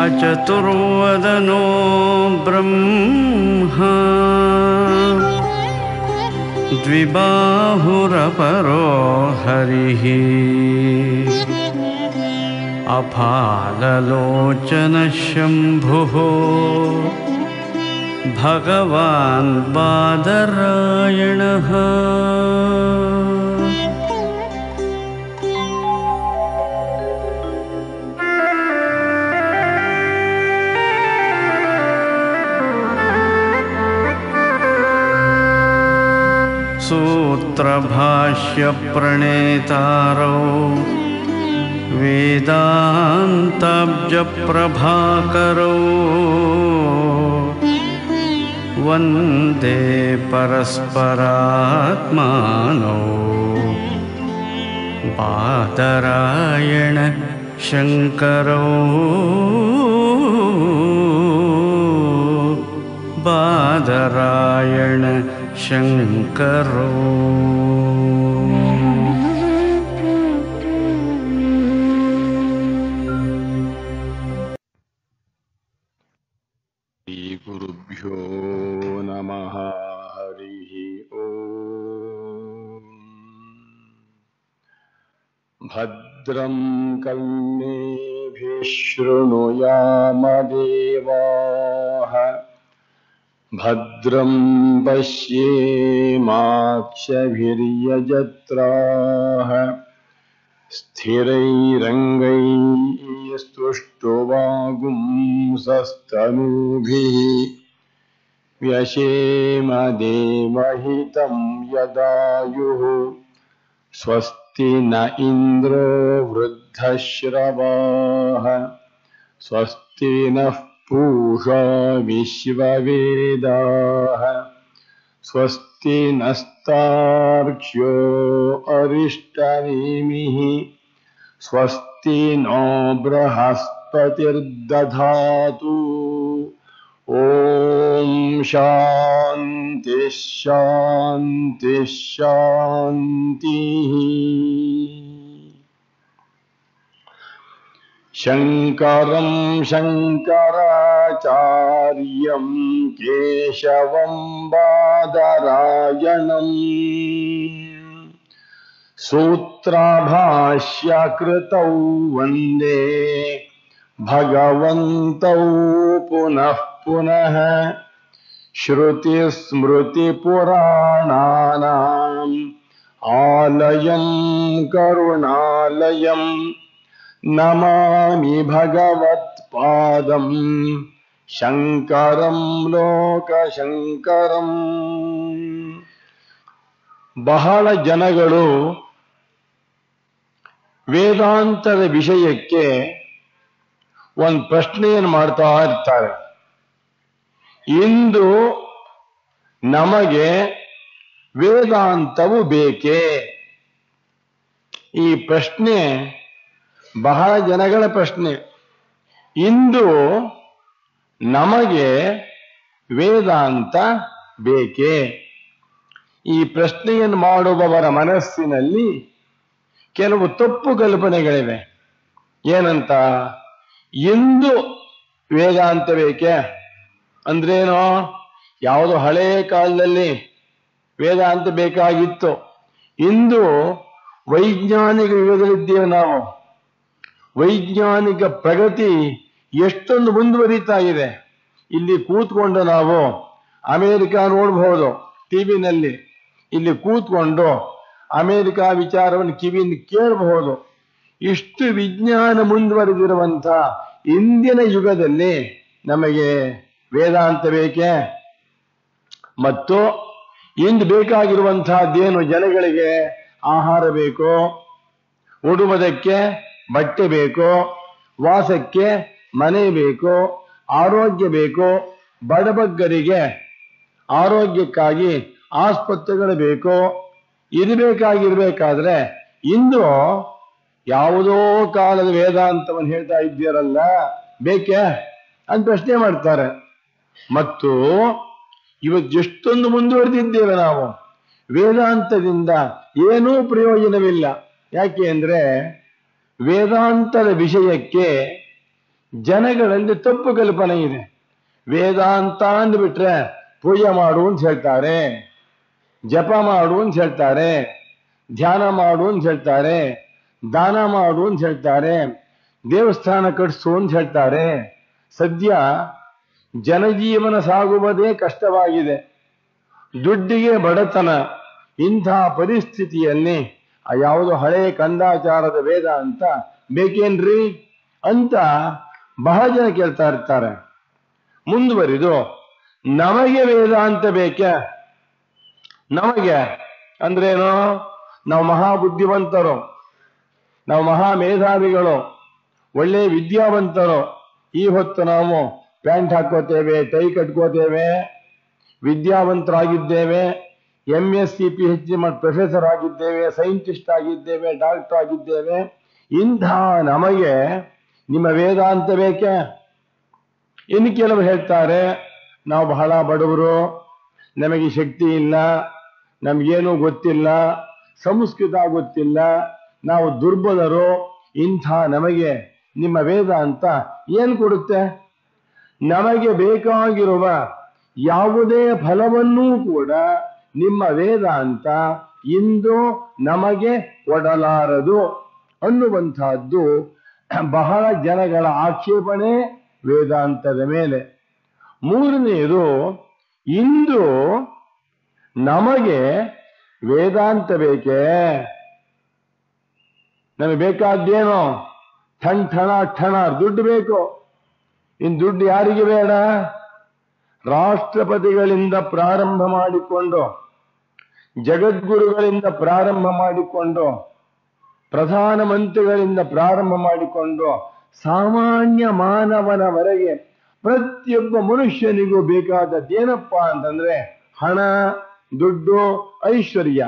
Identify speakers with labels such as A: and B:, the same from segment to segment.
A: अचतुर्वदनो ब्रह्मा द्विबाहुरपरो हरिः अफाललोचनशम्भुः भगवान् बादरायणः सूत्रभाष्यप्रणेतारौ वेदान्ताब्जप्रभाकरौ वन्दे परस्परात्मानौ बादरायण शङ्करौ बादरायण शङ्करौ
B: श्रीगुरुभ्यो नमः हरिः ॐ भद्रं कर्णेभिः शृणुयामदेवाः भद्रं पश्येमाक्षभिर्यजत्राः स्थिरैरङ्गैस्तुष्टुवागुंसस्तनूभिः व्यशेमदेवहितं यदायुः स्वस्ति न इन्द्रो वृद्धश्रवाः स्वस्ति नः पूषा विश्ववेदाः स्वस्ति नस्तार्क्ष्यो अरिष्टनेमिः स्वस्ति नो बृहस्पतिर्दधातु ॐ शान्ति शान्ति शान्तिः शङ्करं शङ्कराचार्यं केशवं बादरायणम् सूत्राभाष्यकृतौ वन्दे भगवन्तौ पुनः पुनः श्रुतिस्मृतिपुराणानाम् आलयं करुणालयम् नमामि भगवत्पादं शङ्करं ಲೋಕಶಂಕರಂ ಬಹಳ ಜನಗಳು ವೇದಾಂತದ ವಿಷಯಕ್ಕೆ ಒಂದು ಪ್ರಶ್ನೆಯನ್ನು ಮಾಡ್ತಾ ಇರ್ತಾರೆ ಇಂದು ನಮಗೆ ವೇದಾಂತವು ಬೇಕೇ ಈ ಪ್ರಶ್ನೆ ಬಹಳ ಜನಗಳ ಪ್ರಶ್ನೆ ಇಂದು ನಮಗೆ ವೇದಾಂತ ಬೇಕೇ ಈ ಪ್ರಶ್ನೆಯನ್ನು ಮಾಡುವವರ ಮನಸ್ಸಿನಲ್ಲಿ ಕೆಲವು ತಪ್ಪು ಕಲ್ಪನೆಗಳಿವೆ ಏನಂತ ಇಂದು ವೇದಾಂತ ಬೇಕೆ ಅಂದ್ರೇನೋ ಯಾವುದೋ ಹಳೆಯ ಕಾಲದಲ್ಲಿ ವೇದಾಂತ ಬೇಕಾಗಿತ್ತು ಇಂದು ವೈಜ್ಞಾನಿಕ ಯುಗದಲ್ಲಿದ್ದೇವೆ ನಾವು ವೈಜ್ಞಾನಿಕ ಪ್ರಗತಿ ಎಷ್ಟೊಂದು ಮುಂದುವರಿತಾ ಇದೆ ಇಲ್ಲಿ ಕೂತ್ಕೊಂಡು ನಾವು ಅಮೆರಿಕ ನೋಡಬಹುದು ಟಿವಿನಲ್ಲಿ ಇಲ್ಲಿ ಕೂತ್ಕೊಂಡು ಅಮೆರಿಕ ವಿಚಾರವನ್ನು ಕಿವಿಯಿಂದ ಕೇಳಬಹುದು ಇಷ್ಟು ವಿಜ್ಞಾನ ಮುಂದುವರೆದಿರುವಂಥ ಇಂದಿನ ಯುಗದಲ್ಲಿ ನಮಗೆ ವೇದಾಂತ ಬೇಕೆ ಮತ್ತು ಇಂದು ಬೇಕಾಗಿರುವಂತಹದ್ದೇನು ಜನಗಳಿಗೆ ಆಹಾರ ಬೇಕು ಉಡುವುದಕ್ಕೆ ಬಟ್ಟೆ ಬೇಕು ವಾಸಕ್ಕೆ ಮನೆ ಬೇಕು ಆರೋಗ್ಯ ಬೇಕು ಬಡಬಗ್ಗರಿಗೆ ಆರೋಗ್ಯಕ್ಕಾಗಿ ಆಸ್ಪತ್ರೆಗಳು ಬೇಕು ಇದು ಬೇಕಾಗಿರ್ಬೇಕಾದ್ರೆ ಇಂದು ಯಾವುದೋ ಕಾಲದ ವೇದಾಂತವನ್ನು ಹೇಳ್ತಾ ಇದ್ದೀರಲ್ಲ ಬೇಕೆ ಅಂತ ಪ್ರಶ್ನೆ ಮಾಡ್ತಾರೆ ಮತ್ತು ಇವತ್ತು ಎಷ್ಟೊಂದು ಮುಂದುವರೆದಿದ್ದೇವೆ ನಾವು ವೇದಾಂತದಿಂದ ಏನೂ ಪ್ರಯೋಜನವಿಲ್ಲ ಯಾಕೆ ಅಂದ್ರೆ ವೇದಾಂತದ ವಿಷಯಕ್ಕೆ ಜನಗಳಲ್ಲಿ ತಪ್ಪು ಕಲ್ಪನೆ ಇದೆ ವೇದಾಂತ ಅಂದ್ಬಿಟ್ರೆ ಪೂಜೆ ಮಾಡು ಅಂತ ಹೇಳ್ತಾರೆ ಜಪ ಮಾಡು ಅಂತ ಹೇಳ್ತಾರೆ ಧ್ಯಾನ ಮಾಡು ಅಂತ ಹೇಳ್ತಾರೆ ದಾನ ಮಾಡು ಅಂತ ಹೇಳ್ತಾರೆ ದೇವಸ್ಥಾನ ಕಟ್ಸು ಅಂತ ಹೇಳ್ತಾರೆ ಸದ್ಯ ಜನಜೀವನ ಸಾಗುವುದೇ ಕಷ್ಟವಾಗಿದೆ ದುಡ್ಡಿಗೆ ಬಡತನ ಇಂಥ ಪರಿಸ್ಥಿತಿಯಲ್ಲಿ ಆ ಯಾವುದೋ ಹಳೆ ಕಂದಾಚಾರದ ವೇದ ಅಂತ ಬೇಕೇನ್ರಿ ಅಂತ ಬಹಳ ಜನ ಕೇಳ್ತಾ ಇರ್ತಾರೆ ಮುಂದುವರಿದು ನಮಗೆ ವೇದಾಂತ ಬೇಕೆ ನಮಗೆ ಅಂದ್ರೇನು ನಾವು ಮಹಾ ಬುದ್ಧಿವಂತರು ನಾವು ಮಹಾ ಮೇಧಾವಿಗಳು ಒಳ್ಳೆ ವಿದ್ಯಾವಂತರು ಈ ಹೊತ್ತು ನಾವು ಪ್ಯಾಂಟ್ ಹಾಕೋತೇವೆ ಟೈ ಕಟ್ಕೋತೇವೆ ವಿದ್ಯಾವಂತರಾಗಿದ್ದೇವೆ M S C P H D ಮಾಡಿ ಪ್ರೊಫೆಸರ್ ಆಗಿದ್ದೇವೆ ಸೈಂಟಿಸ್ಟ್ ಆಗಿದ್ದೇವೆ ಡಾಕ್ಟರ್ ಆಗಿದ್ದೇವೆ ಇಂಥ ನಮಗೆ ನಿಮ್ಮ ವೇದಾಂತ ಬೇಕೆ ಇನ್ನು ಕೆಲವರು ಹೇಳ್ತಾರೆ ನಾವು ಬಹಳ ಬಡವರು ನಮಗೆ ಶಕ್ತಿ ಇಲ್ಲ ನಮಗೇನೂ ಗೊತ್ತಿಲ್ಲ ಸಂಸ್ಕೃತ ಗೊತ್ತಿಲ್ಲ ನಾವು ದುರ್ಬಲರು ಇಂಥ ನಮಗೆ ನಿಮ್ಮ ವೇದಾಂತ ಏನು ಕೊಡುತ್ತೆ ನಮಗೆ ಬೇಕಾಗಿರುವ ಯಾವುದೇ ಫಲವನ್ನೂ ಕೂಡ ನಿಮ್ಮ ವೇದಾಂತ ಇಂದು ನಮಗೆ ಕೊಡಲಾರದು ಅನ್ನುವಂತಹದ್ದು ಬಹಳ ಜನಗಳ ಆಕ್ಷೇಪಣೆ ವೇದಾಂತದ ಮೇಲೆ ಮೂರನೆಯದು ಇಂದು ನಮಗೆ ವೇದಾಂತ ಬೇಕೇ ನಮಗೆ ಬೇಕಾದ್ದೇನೋ ಠಣ್ ಠಣ ಠಣ ದುಡ್ಡು ಬೇಕು ಇನ್ ದುಡ್ಡು ಯಾರಿಗೆ ಬೇಡ ರಾಷ್ಟ್ರಪತಿಗಳಿಂದ ಪ್ರಾರಂಭ ಮಾಡಿಕೊಂಡು ಜಗದ್ಗುರುಗಳಿಂದ ಪ್ರಾರಂಭ ಮಾಡಿಕೊಂಡು ಪ್ರಧಾನಮಂತ್ರಿಗಳಿಂದ ಪ್ರಾರಂಭ ಮಾಡಿಕೊಂಡು ಸಾಮಾನ್ಯ ಮಾನವನವರೆಗೆ ಪ್ರತಿಯೊಬ್ಬ ಮನುಷ್ಯನಿಗೂ ಬೇಕಾದದ್ದೇನಪ್ಪ ಅಂತಂದ್ರೆ ಹಣ ದುಡ್ಡು ಐಶ್ವರ್ಯ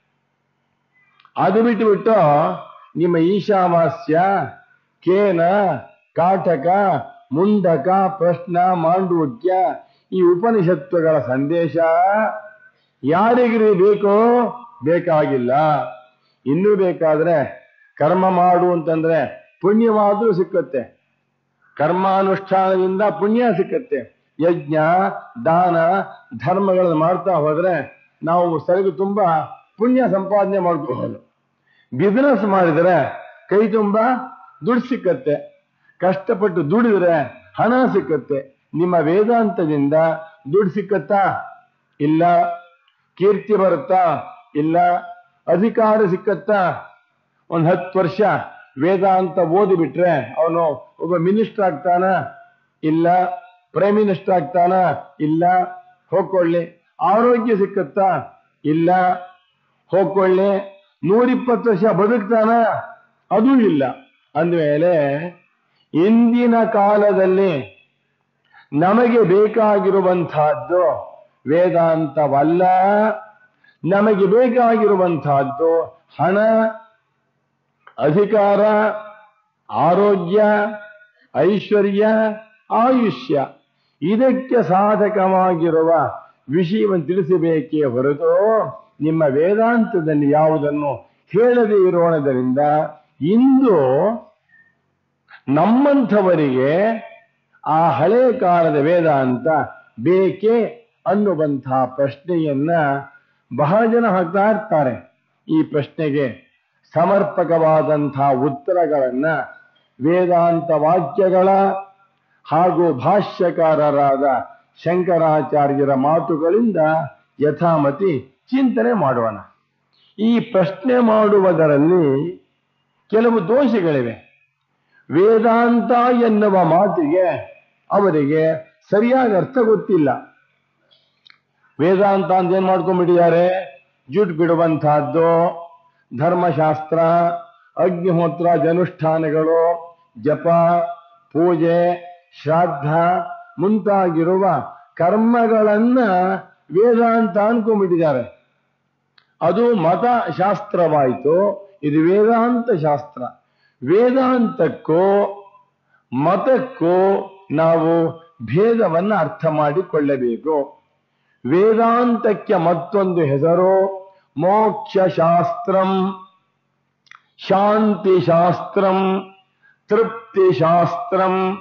B: ಅದು ಬಿಟ್ಟುಬಿಟ್ಟು ನಿಮ್ಮ ಈಶಾವಾಸ್ಯ ಕೇನ ಕಾಟಕ ಮುಂಡಕ ಪ್ರಶ್ನ ಮಾಂಡೂಕ್ಯ ಈ ಉಪನಿಷತ್ತುಗಳ ಸಂದೇಶ ಯಾರಿಗ್ರಿ ಬೇಕೋ ಬೇಕಾಗಿಲ್ಲ ಇನ್ನೂ ಬೇಕಾದ್ರೆ ಕರ್ಮ ಮಾಡು ಅಂತಂದ್ರೆ ಪುಣ್ಯವಾದ್ರೂ ಸಿಕ್ಕತ್ತೆ ಕರ್ಮಾನುಷ್ಠಾನದಿಂದ ಪುಣ್ಯ ಸಿಕ್ಕತ್ತೆ ಯಜ್ಞ ದಾನ ಧರ್ಮಗಳನ್ನು ಮಾಡ್ತಾ ಹೋದ್ರೆ ನಾವು ಸರಿದು ತುಂಬಾ ಪುಣ್ಯ ಸಂಪಾದನೆ ಮಾಡ್ಕೋಬಹುದು ಬಿಸಿನೆಸ್ ಮಾಡಿದ್ರೆ ಕೈ ತುಂಬ ದುಡ್ಡು ಸಿಕ್ಕತ್ತೆ ಕಷ್ಟಪಟ್ಟು ದುಡಿದ್ರೆ ಹಣ ಸಿಕ್ಕತ್ತೆ ನಿಮ್ಮ ವೇದಾಂತದಿಂದ ದುಡ್ಡು ಸಿಕ್ಕತ್ತಾ ಇಲ್ಲ ಕೀರ್ತಿ ಬರುತ್ತಾ ಇಲ್ಲ ಅಧಿಕಾರ ಸಿಕ್ಕತ್ತಾ ಒಂದು ಹತ್ತು ವರ್ಷ ವೇದಾಂತ ಓದಿಬಿಟ್ರೆ ಅವನು ಒಬ್ಬ ಮಿನಿಸ್ಟರ್ ಆಗ್ತಾನ ಇಲ್ಲ ಪ್ರೈಮ್ ಮಿನಿಸ್ಟರ್ ಆಗ್ತಾನ ಇಲ್ಲ ಹೋಗ್ಕೊಳ್ಳಿ ಆರೋಗ್ಯ ಸಿಕ್ಕತ್ತಾ ಇಲ್ಲ ಹೋಗ್ಕೊಳ್ಳಿ ನೂರಿಪ್ಪತ್ತು ವರ್ಷ ಬದುಕ್ತಾನ ಅದೂ ಇಲ್ಲ ಅಂದಮೇಲೆ ಇಂದಿನ ಕಾಲದಲ್ಲಿ ನಮಗೆ ಬೇಕಾಗಿರುವಂತಹದ್ದು ವೇದಾಂತವಲ್ಲ ನಮಗೆ ಬೇಕಾಗಿರುವಂತಹದ್ದು ಹಣ ಅಧಿಕಾರ ಆರೋಗ್ಯ ಐಶ್ವರ್ಯ ಆಯುಷ್ಯ ಇದಕ್ಕೆ ಸಾಧಕವಾಗಿರುವ ವಿಷಯವನ್ನು ತಿಳಿಸಬೇಕೇ ಹೊರತು ನಿಮ್ಮ ವೇದಾಂತದಲ್ಲಿ ಯಾವುದನ್ನು ಹೇಳದೇ ಇರೋಣದರಿಂದ ಇಂದು ನಮ್ಮಂಥವರಿಗೆ ಆ ಹಳೆ ಕಾಲದ ವೇದಾಂತ ಬೇಕೇ ಅನ್ನುವಂತಹ ಪ್ರಶ್ನೆಯನ್ನ ಬಹಳ ಜನ ಹಾಕ್ತಾ ಇರ್ತಾರೆ ಈ ಪ್ರಶ್ನೆಗೆ ಸಮರ್ಪಕವಾದಂತಹ ಉತ್ತರಗಳನ್ನ ವೇದಾಂತ ವಾಕ್ಯಗಳ ಹಾಗೂ ಭಾಷ್ಯಕಾರರಾದ ಶಂಕರಾಚಾರ್ಯರ ಮಾತುಗಳಿಂದ ಯಥಾಮತಿ ಚಿಂತನೆ ಮಾಡೋಣ ಈ ಪ್ರಶ್ನೆ ಮಾಡುವುದರಲ್ಲಿ ಕೆಲವು ದೋಷಗಳಿವೆ ವೇದಾಂತ ಎನ್ನುವ ಮಾತಿಗೆ ಅವರಿಗೆ ಸರಿಯಾದ ಅರ್ಥ ಗೊತ್ತಿಲ್ಲ ವೇದಾಂತ ಅಂತ ಏನ್ ಮಾಡ್ಕೊಂಡ್ಬಿಟ್ಟಿದ್ದಾರೆ ಜುಟ್ ಬಿಡುವಂತಹದ್ದು ಧರ್ಮಶಾಸ್ತ್ರ ಅಗ್ನಿಹೋತ್ರ ಜನುಷ್ಠಾನಗಳು ಜಪ ಪೂಜೆ ಶ್ರಾದ್ದ ಮುಂತಾಗಿರುವ ಕರ್ಮಗಳನ್ನ ವೇದಾಂತ ಅನ್ಕೊಂಡ್ಬಿಟ್ಟಿದ್ದಾರೆ ಅದು ಮತ ಶಾಸ್ತ್ರವಾಯಿತು ಇದು ವೇದಾಂತ ಶಾಸ್ತ್ರ ವೇದಾಂತಕ್ಕೂ ಮತಕ್ಕೂ ನಾವು ಭೇದವನ್ನ ಅರ್ಥ ಮಾಡಿಕೊಳ್ಳಬೇಕು ವೇದಾಂತಕ್ಕೆ ಮತ್ತೊಂದು ಹೆಸರು ಮೋಕ್ಷ ಶಾಸ್ತ್ರಂ ಶಾಂತಿ ಶಾಸ್ತ್ರಂ ತೃಪ್ತಿ ಶಾಸ್ತ್ರಂ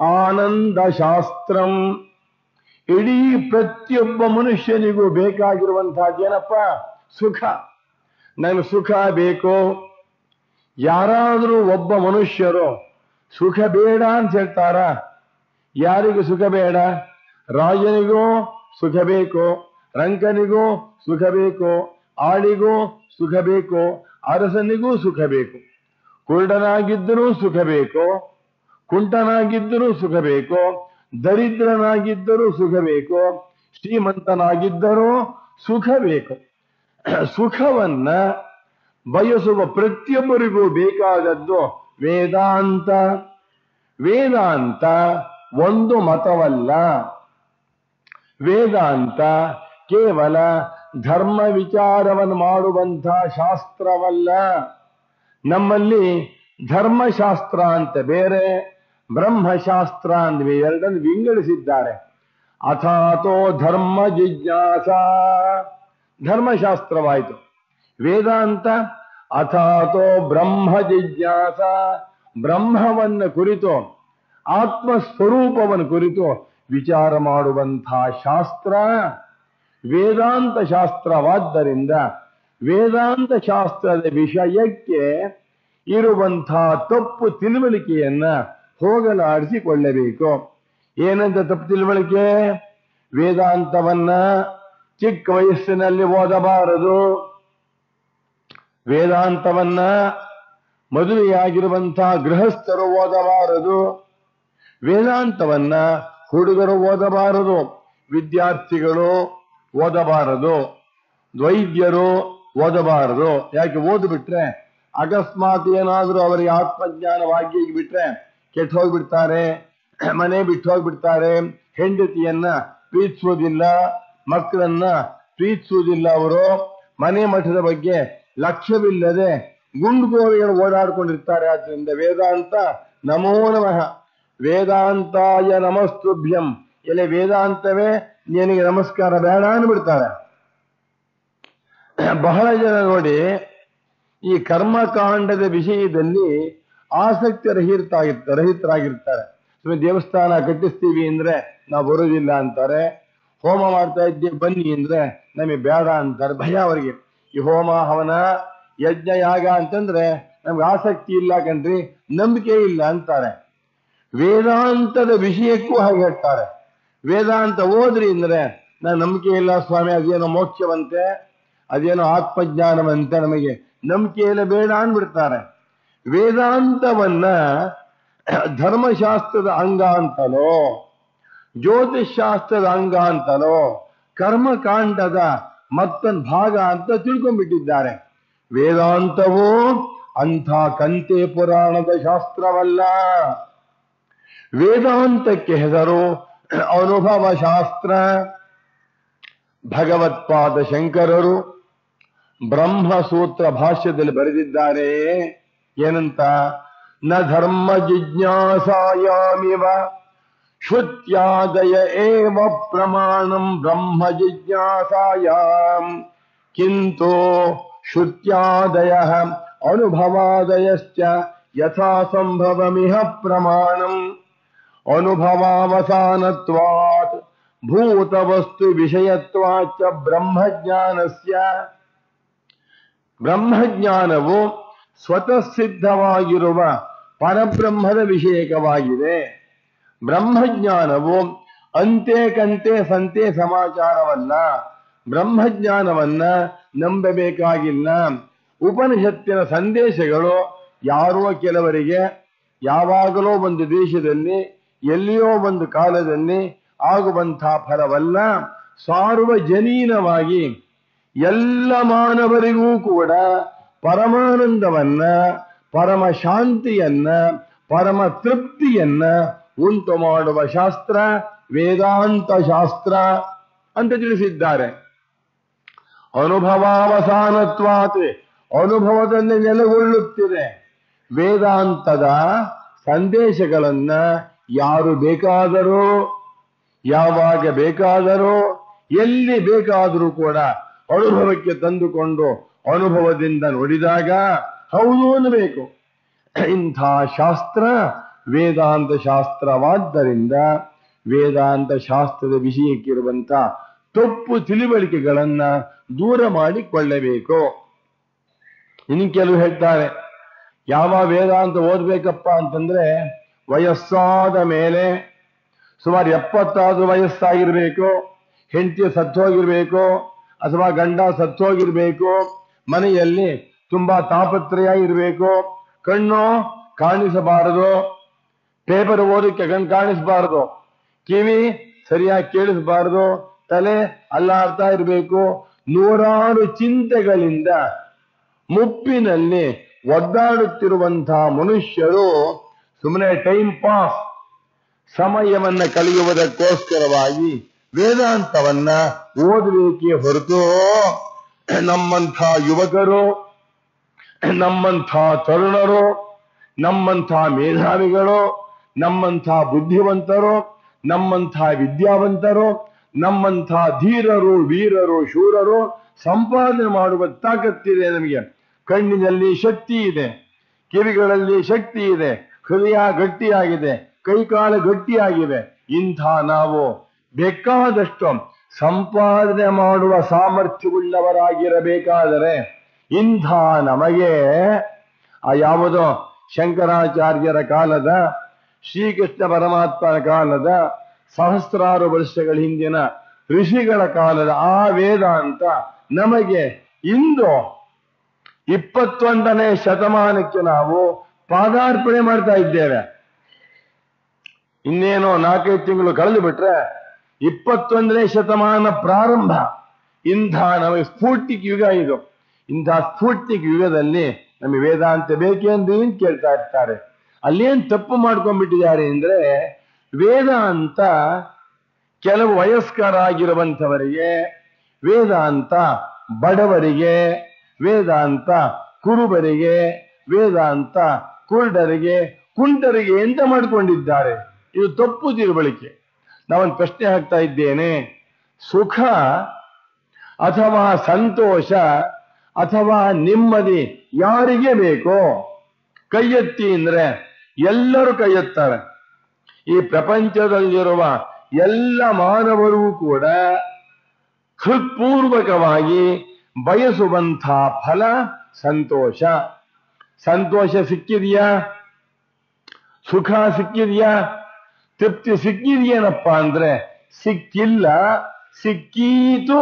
B: ಆನಂದ ಶಾಸ್ತ್ರಂ ಇಡೀ ಪ್ರತಿಯೊಬ್ಬ ಮನುಷ್ಯನಿಗೂ ಬೇಕಾಗಿರುವಂತಹದ್ದೇನಪ್ಪ ಸುಖ ನನಗೆ ಸುಖ ಬೇಕು ಯಾರಾದರೂ ಒಬ್ಬ ಮನುಷ್ಯರು ಸುಖ ಬೇಡ ಅಂತ ಹೇಳ್ತಾರ ಯಾರಿಗೂ ಸುಖ ಬೇಡ ರಾಜನಿಗೂ ಸುಖ ಬೇಕು ರಂಕನಿಗೂ ಸುಖ ಬೇಕು ಆಳಿಗೂ ಸುಖ ಬೇಕು ಅರಸನಿಗೂ ಸುಖ ಬೇಕು ಕುರುಡನಾಗಿದ್ದರೂ ಸುಖ ಬೇಕು ಕುಂಟನಾಗಿದ್ದರೂ ಸುಖ ಬೇಕು ದರಿದ್ರನಾಗಿದ್ದರೂ ಸುಖ ಬೇಕು ಶ್ರೀಮಂತನಾಗಿದ್ದರೂ ಸುಖ ಬೇಕು ಸುಖವನ್ನ ಬಯಸುವ ಪ್ರತಿಯೊಬ್ಬರಿಗೂ ಬೇಕಾದದ್ದು ವೇದಾಂತ ವೇದಾಂತ ಒಂದು ಮತವಲ್ಲ ವೇದಾಂತ ಕೇವಲ ಧರ್ಮ ವಿಚಾರವನ್ನು ಮಾಡುವಂಥ ಶಾಸ್ತ್ರವಲ್ಲ ನಮ್ಮಲ್ಲಿ ಧರ್ಮಶಾಸ್ತ್ರ ಅಂತ ಬೇರೆ ಬ್ರಹ್ಮಶಾಸ್ತ್ರ ಅಂತ ಎರಡನ್ನು ವಿಂಗಡಿಸಿದ್ದಾರೆ ಅಥಾತೋ ಧರ್ಮ ಜಿಜ್ಞಾಸ ಧರ್ಮಶಾಸ್ತ್ರವಾಯಿತು ವೇದಾಂತ ಅಥಾತೋ ಬ್ರಹ್ಮ ಜಿಜ್ಞಾಸ ಬ್ರಹ್ಮವನ್ನು ಕುರಿತು ಆತ್ಮಸ್ವರೂಪವನ್ನು ಕುರಿತು ವಿಚಾರ ಮಾಡುವಂತಹ ಶಾಸ್ತ್ರ ವೇದಾಂತ ಶಾಸ್ತ್ರವಾದ್ದರಿಂದ ವೇದಾಂತ ಶಾಸ್ತ್ರದ ವಿಷಯಕ್ಕೆ ಇರುವಂತಹ ತಪ್ಪು ತಿಳುವಳಿಕೆಯನ್ನ ಹೋಗಲಾಡಿಸಿಕೊಳ್ಳಬೇಕು ಏನಂತ ತಪ್ಪು ತಿಳುವಳಿಕೆ ವೇದಾಂತವನ್ನ ಚಿಕ್ಕ ವಯಸ್ಸಿನಲ್ಲಿ ಓದಬಾರದು ವೇದಾಂತವನ್ನ ಮದುವೆಯಾಗಿರುವಂತಹ ಗೃಹಸ್ಥರು ಓದಬಾರದು ವೇದಾಂತವನ್ನ ಹುಡುಗರು ಓದಬಾರದು ವಿದ್ಯಾರ್ಥಿಗಳು ಓದಬಾರದು ವೈದ್ಯರು ಓದಬಾರದು ಯಾಕೆ ಓದ್ಬಿಟ್ರೆ ಅಕಸ್ಮಾತ್ ಏನಾದರೂ ಅವರಿಗೆ ಆತ್ಮಜ್ಞಾನವಾಗಿ ಬಿಟ್ರೆ ಕೆಟ್ಟ ಹೋಗ್ಬಿಡ್ತಾರೆ ಮನೆ ಬಿಟ್ಟು ಹೋಗ್ಬಿಡ್ತಾರೆ ಹೆಂಡತಿಯನ್ನ ಪ್ರೀತಿಸುವುದಿಲ್ಲ ಮಕ್ಕಳನ್ನ ಪ್ರೀತಿಸುವುದಿಲ್ಲ ಅವರು ಮನೆ ಮಠದ ಬಗ್ಗೆ ಲಕ್ಷ್ಯವಿಲ್ಲದೆ ಗುಂಡುಗೋವಿಗಳು ಓಡಾಡ್ಕೊಂಡಿರ್ತಾರೆ ಆದ್ರಿಂದ ವೇದಾಂತ ನಮೋ ನಮಃ ವೇದಾಂತಾಯ ನಮಸ್ತುಭ್ಯಂ ಎಲೆ ವೇದಾಂತವೇ ನಿನಗೆ ನಮಸ್ಕಾರ ಬೇಡ ಅಂದ್ಬಿಡ್ತಾರೆ ಬಹಳ ಜನ ನೋಡಿ ಈ ಕರ್ಮಕಾಂಡದ ವಿಷಯದಲ್ಲಿ ಆಸಕ್ತಿ ರಹಿತಾಗಿರ್ತ ರಹಿತರಾಗಿರ್ತಾರೆ ಸುಮ್ಮನೆ ದೇವಸ್ಥಾನ ಕಟ್ಟಿಸ್ತೀವಿ ಅಂದ್ರೆ ನಾವು ಬರೋದಿಲ್ಲ ಅಂತಾರೆ ಹೋಮ ಮಾಡ್ತಾ ಇದ್ದೀವಿ ಬನ್ನಿ ಅಂದ್ರೆ ನಮಗೆ ಬೇಡ ಅಂತಾರೆ ಭಯ ಅವರಿಗೆ ಈ ಹೋಮ ಹವನ ಯಜ್ಞ ಯಾಗ ಅಂತಂದ್ರೆ ನಮ್ಗೆ ಆಸಕ್ತಿ ಇಲ್ಲ ಕಣ್ರಿ ನಂಬಿಕೆ ಇಲ್ಲ ಅಂತಾರೆ ವೇದಾಂತದ ವಿಷಯಕ್ಕೂ ಹಾಗೆ ಹೇಳ್ತಾರೆ ವೇದಾಂತ ಓದ್ರಿ ಅಂದ್ರೆ ನಾನು ನಂಬಿಕೆ ಇಲ್ಲ ಸ್ವಾಮಿ ಅದೇನೋ ಮೋಕ್ಷವಂತೆ ಅದೇನೋ ಆತ್ಮಜ್ಞಾನವಂತೆ ನಮಗೆ ನಂಬಿಕೆ ಇಲ್ಲ ಬೇಡ ಅಂದ್ಬಿಡ್ತಾರೆ ವೇದಾಂತವನ್ನ ಧರ್ಮಶಾಸ್ತ್ರದ ಅಂಗ ಅಂತಲೋ ಜ್ಯೋತಿಷ್ ಶಾಸ್ತ್ರದ ಅಂಗ ಅಂತಲೋ ಕರ್ಮಕಾಂಡದ ಮತ್ತೊಂದು ಭಾಗ ಅಂತ ತಿಳ್ಕೊಂಡ್ಬಿಟ್ಟಿದ್ದಾರೆ ವೇದಾಂತವು ಅಂಥ ಕಂತೆ ಪುರಾಣದ ಶಾಸ್ತ್ರವಲ್ಲ ವೇದಾಂತಕ್ಕೆ ಹೆಸರು ಅನುಭವ ಶಾಸ್ತ್ರ ಭಗವತ್ಪಾದ ಶಂಕರರು ಬ್ರಹ್ಮಸೂತ್ರ ಭಾಷ್ಯದಲ್ಲಿ ಬರೆದಿದ್ದಾರೆ ಏನಂತ ನ ಧರ್ಮ ಜಿಜ್ಞಾಸಾಯಾಮಿವ ಶ್ರುತ್ಯಾದಯ ಏವ ಪ್ರಮಾಣಂ ಬ್ರಹ್ಮ ಜಿಜ್ಞಾಸಾಯಾಂ ಕಿಂತು ಶ್ರುತ್ಯಾದಯ ಅನುಭವಾದಯಶ್ಚ ಯಥಾ ಸಂಭವಮಿಹ ಪ್ರಮಾಣಂ ಅನುಭವಾವಸಾನತ್ವಾತ್ ಭೂತವಸ್ತು ವಿಷಯತ್ವಾಚ ಬ್ರಹ್ಮಜ್ಞಾನಸ್ಯ ಬ್ರಹ್ಮಜ್ಞಾನವು ಸ್ವತಃ ಸಿದ್ಧವಾಗಿರುವ ಪರಬ್ರಹ್ಮದ ವಿಷಯಕವಾಗಿದೆ ಬ್ರಹ್ಮಜ್ಞಾನವು ಅಂತೆ ಕಂತೆ ಸಂತೆ ಸಮಾಚಾರವಲ್ಲ ಬ್ರಹ್ಮಜ್ಞಾನವನ್ನ ನಂಬಬೇಕಾಗಿಲ್ಲ ಉಪನಿಷತ್ತಿನ ಸಂದೇಶಗಳು ಯಾರೋ ಕೆಲವರಿಗೆ ಯಾವಾಗಲೋ ಒಂದು ದೇಶದಲ್ಲಿ ಎಲ್ಲಿಯೋ ಒಂದು ಕಾಲದಲ್ಲಿ ಆಗುವಂತಹ ಫಲವಲ್ಲ ಸಾರ್ವಜನೀನವಾಗಿ ಎಲ್ಲ ಮಾನವರಿಗೂ ಕೂಡ ಪರಮಾನಂದವನ್ನ ಪರಮ ಶಾಂತಿಯನ್ನ ಪರಮ ತೃಪ್ತಿಯನ್ನ ಉಂಟು ಮಾಡುವ ಶಾಸ್ತ್ರ ವೇದಾಂತ ಶಾಸ್ತ್ರ ಅಂತ ತಿಳಿಸಿದ್ದಾರೆ ಅನುಭವಾವಸಾನತ್ವಾತ್ ಅನುಭವದಲ್ಲಿ ನೆಲೆಗೊಳ್ಳುತ್ತಿದೆ ವೇದಾಂತದ ಸಂದೇಶಗಳನ್ನ ಯಾರು ಬೇಕಾದರೂ ಯಾವಾಗ ಬೇಕಾದರೂ ಎಲ್ಲಿ ಬೇಕಾದರೂ ಕೂಡ ಅನುಭವಕ್ಕೆ ತಂದುಕೊಂಡು ಅನುಭವದಿಂದ ನೋಡಿದಾಗ ಹೌದು ಅನ್ನಬೇಕು ಇಂಥ ಶಾಸ್ತ್ರ ವೇದಾಂತ ಶಾಸ್ತ್ರವಾದ್ದರಿಂದ ವೇದಾಂತ ಶಾಸ್ತ್ರದ ವಿಷಯಕ್ಕಿರುವಂತ ತಪ್ಪು ತಿಳುವಳಿಕೆಗಳನ್ನ ದೂರ ಮಾಡಿಕೊಳ್ಳಬೇಕು ಇನ್ನು ಕೆಲವು ಹೇಳ್ತಾರೆ ಯಾವ ವೇದಾಂತ ಓದ್ಬೇಕಪ್ಪ ಅಂತಂದ್ರೆ ವಯಸ್ಸಾದ ಮೇಲೆ ಸುಮಾರು ಎಪ್ಪತ್ತಾರು ವಯಸ್ಸಾಗಿರ್ಬೇಕು ಹೆಂಡತಿ ಸತ್ತೋಗಿರ್ಬೇಕು ಅಥವಾ ಗಂಡ ಸತ್ತೋಗಿರ್ಬೇಕು ಮನೆಯಲ್ಲಿ ತುಂಬಾ ತಾಪತ್ರಯ ಇರಬೇಕು ಕಣ್ಣು ಕಾಣಿಸಬಾರದು ಪೇಪರ್ ಓದಕ್ಕೆ ಕಣ್ ಕಾಣಿಸಬಾರದು ಕಿವಿ ಸರಿಯಾಗಿ ಕೇಳಿಸಬಾರದು ತಲೆ ಅಲ್ಲಾಡ್ತಾ ಇರಬೇಕು ನೂರಾರು ಚಿಂತೆಗಳಿಂದ ಮುಪ್ಪಿನಲ್ಲಿ ಒದ್ದಾಡುತ್ತಿರುವಂತಹ ಮನುಷ್ಯರು ಸುಮ್ಮನೆ ಟೈಮ್ ಪಾಸ್ ಸಮಯವನ್ನ ಕಳೆಯುವುದಕ್ಕೋಸ್ಕರವಾಗಿ ವೇದಾಂತವನ್ನ ಓದಬೇಕೇ ಹೊರತು ನಮ್ಮಂಥ ಯುವಕರು ನಮ್ಮಂಥ ತರುಣರು ನಮ್ಮಂಥ ಮೇಧಾವಿಗಳು ನಮ್ಮಂಥ ಬುದ್ಧಿವಂತರು ನಮ್ಮಂಥ ವಿದ್ಯಾವಂತರು ನಮ್ಮಂಥ ಧೀರರು ವೀರರು ಶೂರರು ಸಂಪಾದನೆ ಮಾಡುವ ತಾಕತ್ತಿದೆ ನಮಗೆ ಕಣ್ಣಿನಲ್ಲಿ ಶಕ್ತಿ ಇದೆ ಕಿವಿಗಳಲ್ಲಿ ಶಕ್ತಿ ಇದೆ ಹೃದಯ ಗಟ್ಟಿಯಾಗಿದೆ ಕೈಕಾಲು ಗಟ್ಟಿಯಾಗಿವೆ ಇಂಥ ನಾವು ಬೇಕಾದಷ್ಟು ಸಂಪಾದನೆ ಮಾಡುವ ಸಾಮರ್ಥ್ಯವುಳ್ಳವರಾಗಿರಬೇಕಾದರೆ ಇಂಥ ನಮಗೆ ಆ ಯಾವುದೋ ಶಂಕರಾಚಾರ್ಯರ ಕಾಲದ ಶ್ರೀಕೃಷ್ಣ ಪರಮಾತ್ಮನ ಕಾಲದ ಸಹಸ್ರಾರು ವರ್ಷಗಳ ಹಿಂದಿನ ಋಷಿಗಳ ಕಾಲದ ಆ ವೇದಾಂತ ನಮಗೆ ಇಂದು ಇಪ್ಪತ್ತೊಂದನೇ ಶತಮಾನಕ್ಕೆ ನಾವು ಪಾದಾರ್ಪಣೆ ಮಾಡ್ತಾ ಇದ್ದೇವೆ ಇನ್ನೇನೋ ನಾಲ್ಕೈದು ತಿಂಗಳು ಕಳೆದು ಬಿಟ್ರೆ ಇಪ್ಪತ್ತೊಂದನೇ ಶತಮಾನ ಪ್ರಾರಂಭ ಇಂಥ ನಮಗೆ ಸ್ಫೂರ್ತಿಕ್ ಯುಗ ಇದು ಇಂಥ ಸ್ಫೂರ್ತಿಕ್ ಯುಗದಲ್ಲಿ ನಮಗೆ ವೇದಾಂತ ಬೇಕೆಂದು ಏನ್ ಕೇಳ್ತಾ ಇರ್ತಾರೆ ಅಲ್ಲೇನ್ ತಪ್ಪು ಮಾಡ್ಕೊಂಡ್ಬಿಟ್ಟಿದ್ದಾರೆ ಅಂದ್ರೆ ವೇದಾಂತ ಕೆಲವು ವಯಸ್ಕರಾಗಿರುವಂಥವರಿಗೆ ವೇದಾಂತ ಬಡವರಿಗೆ ವೇದಾಂತ ಕುರುಬರಿಗೆ ವೇದಾಂತ ಕುರುಡರಿಗೆ ಕುಂಟರಿಗೆ ಎಂತ ಮಾಡಿಕೊಂಡಿದ್ದಾರೆ ಇದು ತಪ್ಪು ತಿಳುವಳಿಕೆ ನಾವೊಂದು ಪ್ರಶ್ನೆ ಹಾಕ್ತಾ ಇದ್ದೇನೆ ಸುಖ ಅಥವಾ ಸಂತೋಷ ಅಥವಾ ನೆಮ್ಮದಿ ಯಾರಿಗೆ ಬೇಕೋ ಕೈ ಎತ್ತಿ ಅಂದ್ರೆ ಎಲ್ಲರೂ ಕೈ ಎತ್ತಾರೆ ಈ ಪ್ರಪಂಚದಲ್ಲಿರುವ ಎಲ್ಲ ಮಾನವರೂ ಕೂಡ ಹೃತ್ಪೂರ್ವಕವಾಗಿ ಬಯಸುವಂಥ ಫಲ ಸಂತೋಷ ಸಂತೋಷ ಸಿಕ್ಕಿದೆಯಾ ಸುಖ ಸಿಕ್ಕಿದೆಯಾ ತೃಪ್ತಿ ಸಿಕ್ಕಿದೆಯೇನಪ್ಪ ಅಂದ್ರೆ ಸಿಕ್ಕಿಲ್ಲ ಸಿಕ್ಕೀತು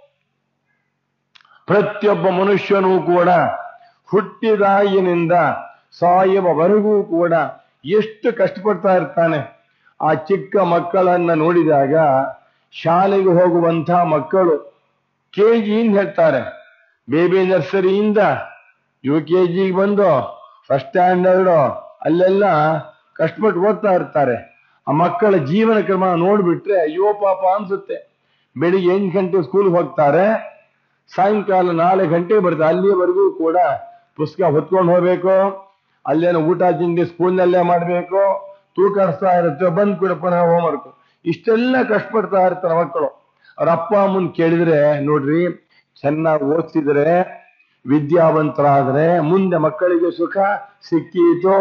B: ಪ್ರತಿಯೊಬ್ಬ ಮನುಷ್ಯನೂ ಕೂಡ ಹುಟ್ಟಿದಾಗಿನಿಂದ ಸಾಯುವವರೆಗೂ ಕೂಡ ಎಷ್ಟು ಕಷ್ಟಪಡ್ತಾ ಇರ್ತಾನೆ ಆ ಚಿಕ್ಕ ಮಕ್ಕಳನ್ನ ನೋಡಿದಾಗ ಶಾಲೆಗೆ ಹೋಗುವಂಥ ಮಕ್ಕಳು ಕೆ ಜಿಯಿಂದ ಹೇಳ್ತಾರೆ ಬೇಬಿ ನರ್ಸರಿಯಿಂದ ಯು ಕೆ ಜಿಗೆ ಬಂದು ಫಸ್ಟ್ ಸ್ಟ್ಯಾಂಡರ್ಡು ಅಲ್ಲೆಲ್ಲ ಕಷ್ಟಪಟ್ಟು ಓದ್ತಾ ಇರ್ತಾರೆ ಆ ಮಕ್ಕಳ ಜೀವನ ಕ್ರಮ ನೋಡ್ಬಿಟ್ರೆ ಅಯ್ಯೋ ಪಾಪ ಅನ್ಸುತ್ತೆ ಬೆಳಿಗ್ಗೆ ಎಂಟು ಗಂಟೆ ಸ್ಕೂಲ್ಗೆ ಹೋಗ್ತಾರೆ ಸಾಯಂಕಾಲ ನಾಲ್ಕು ಗಂಟೆ ಬರ್ತಾರೆ ಅಲ್ಲಿಯವರೆಗೂ ಕೂಡ ಪುಸ್ತಕ ಹೊತ್ಕೊಂಡು ಹೋಗ್ಬೇಕು ಅಲ್ಲೇನೋ ಊಟ ತಿಂಡಿ ಸ್ಕೂಲ್ನಲ್ಲೇ ಮಾಡಬೇಕು ತೂಕಾಡಿಸ್ತಾ ಇರುತ್ತೆ ಬಂದ್ ಕೂಡ ಪುನಃ ಹೋಮ್ವರ್ಕ್ ಇಷ್ಟೆಲ್ಲ ಕಷ್ಟಪಡ್ತಾ ಇರ್ತಾರೆ ಮಕ್ಕಳು ಅವ್ರ ಅಪ್ಪ ಅಮ್ಮನ್ ಕೇಳಿದ್ರೆ ನೋಡ್ರಿ ಚೆನ್ನಾಗಿ ಓದಿಸಿದ್ರೆ ವಿದ್ಯಾವಂತರಾದ್ರೆ ಮುಂದೆ ಮಕ್ಕಳಿಗೆ ಸುಖ ಸಿಕ್ಕೀತು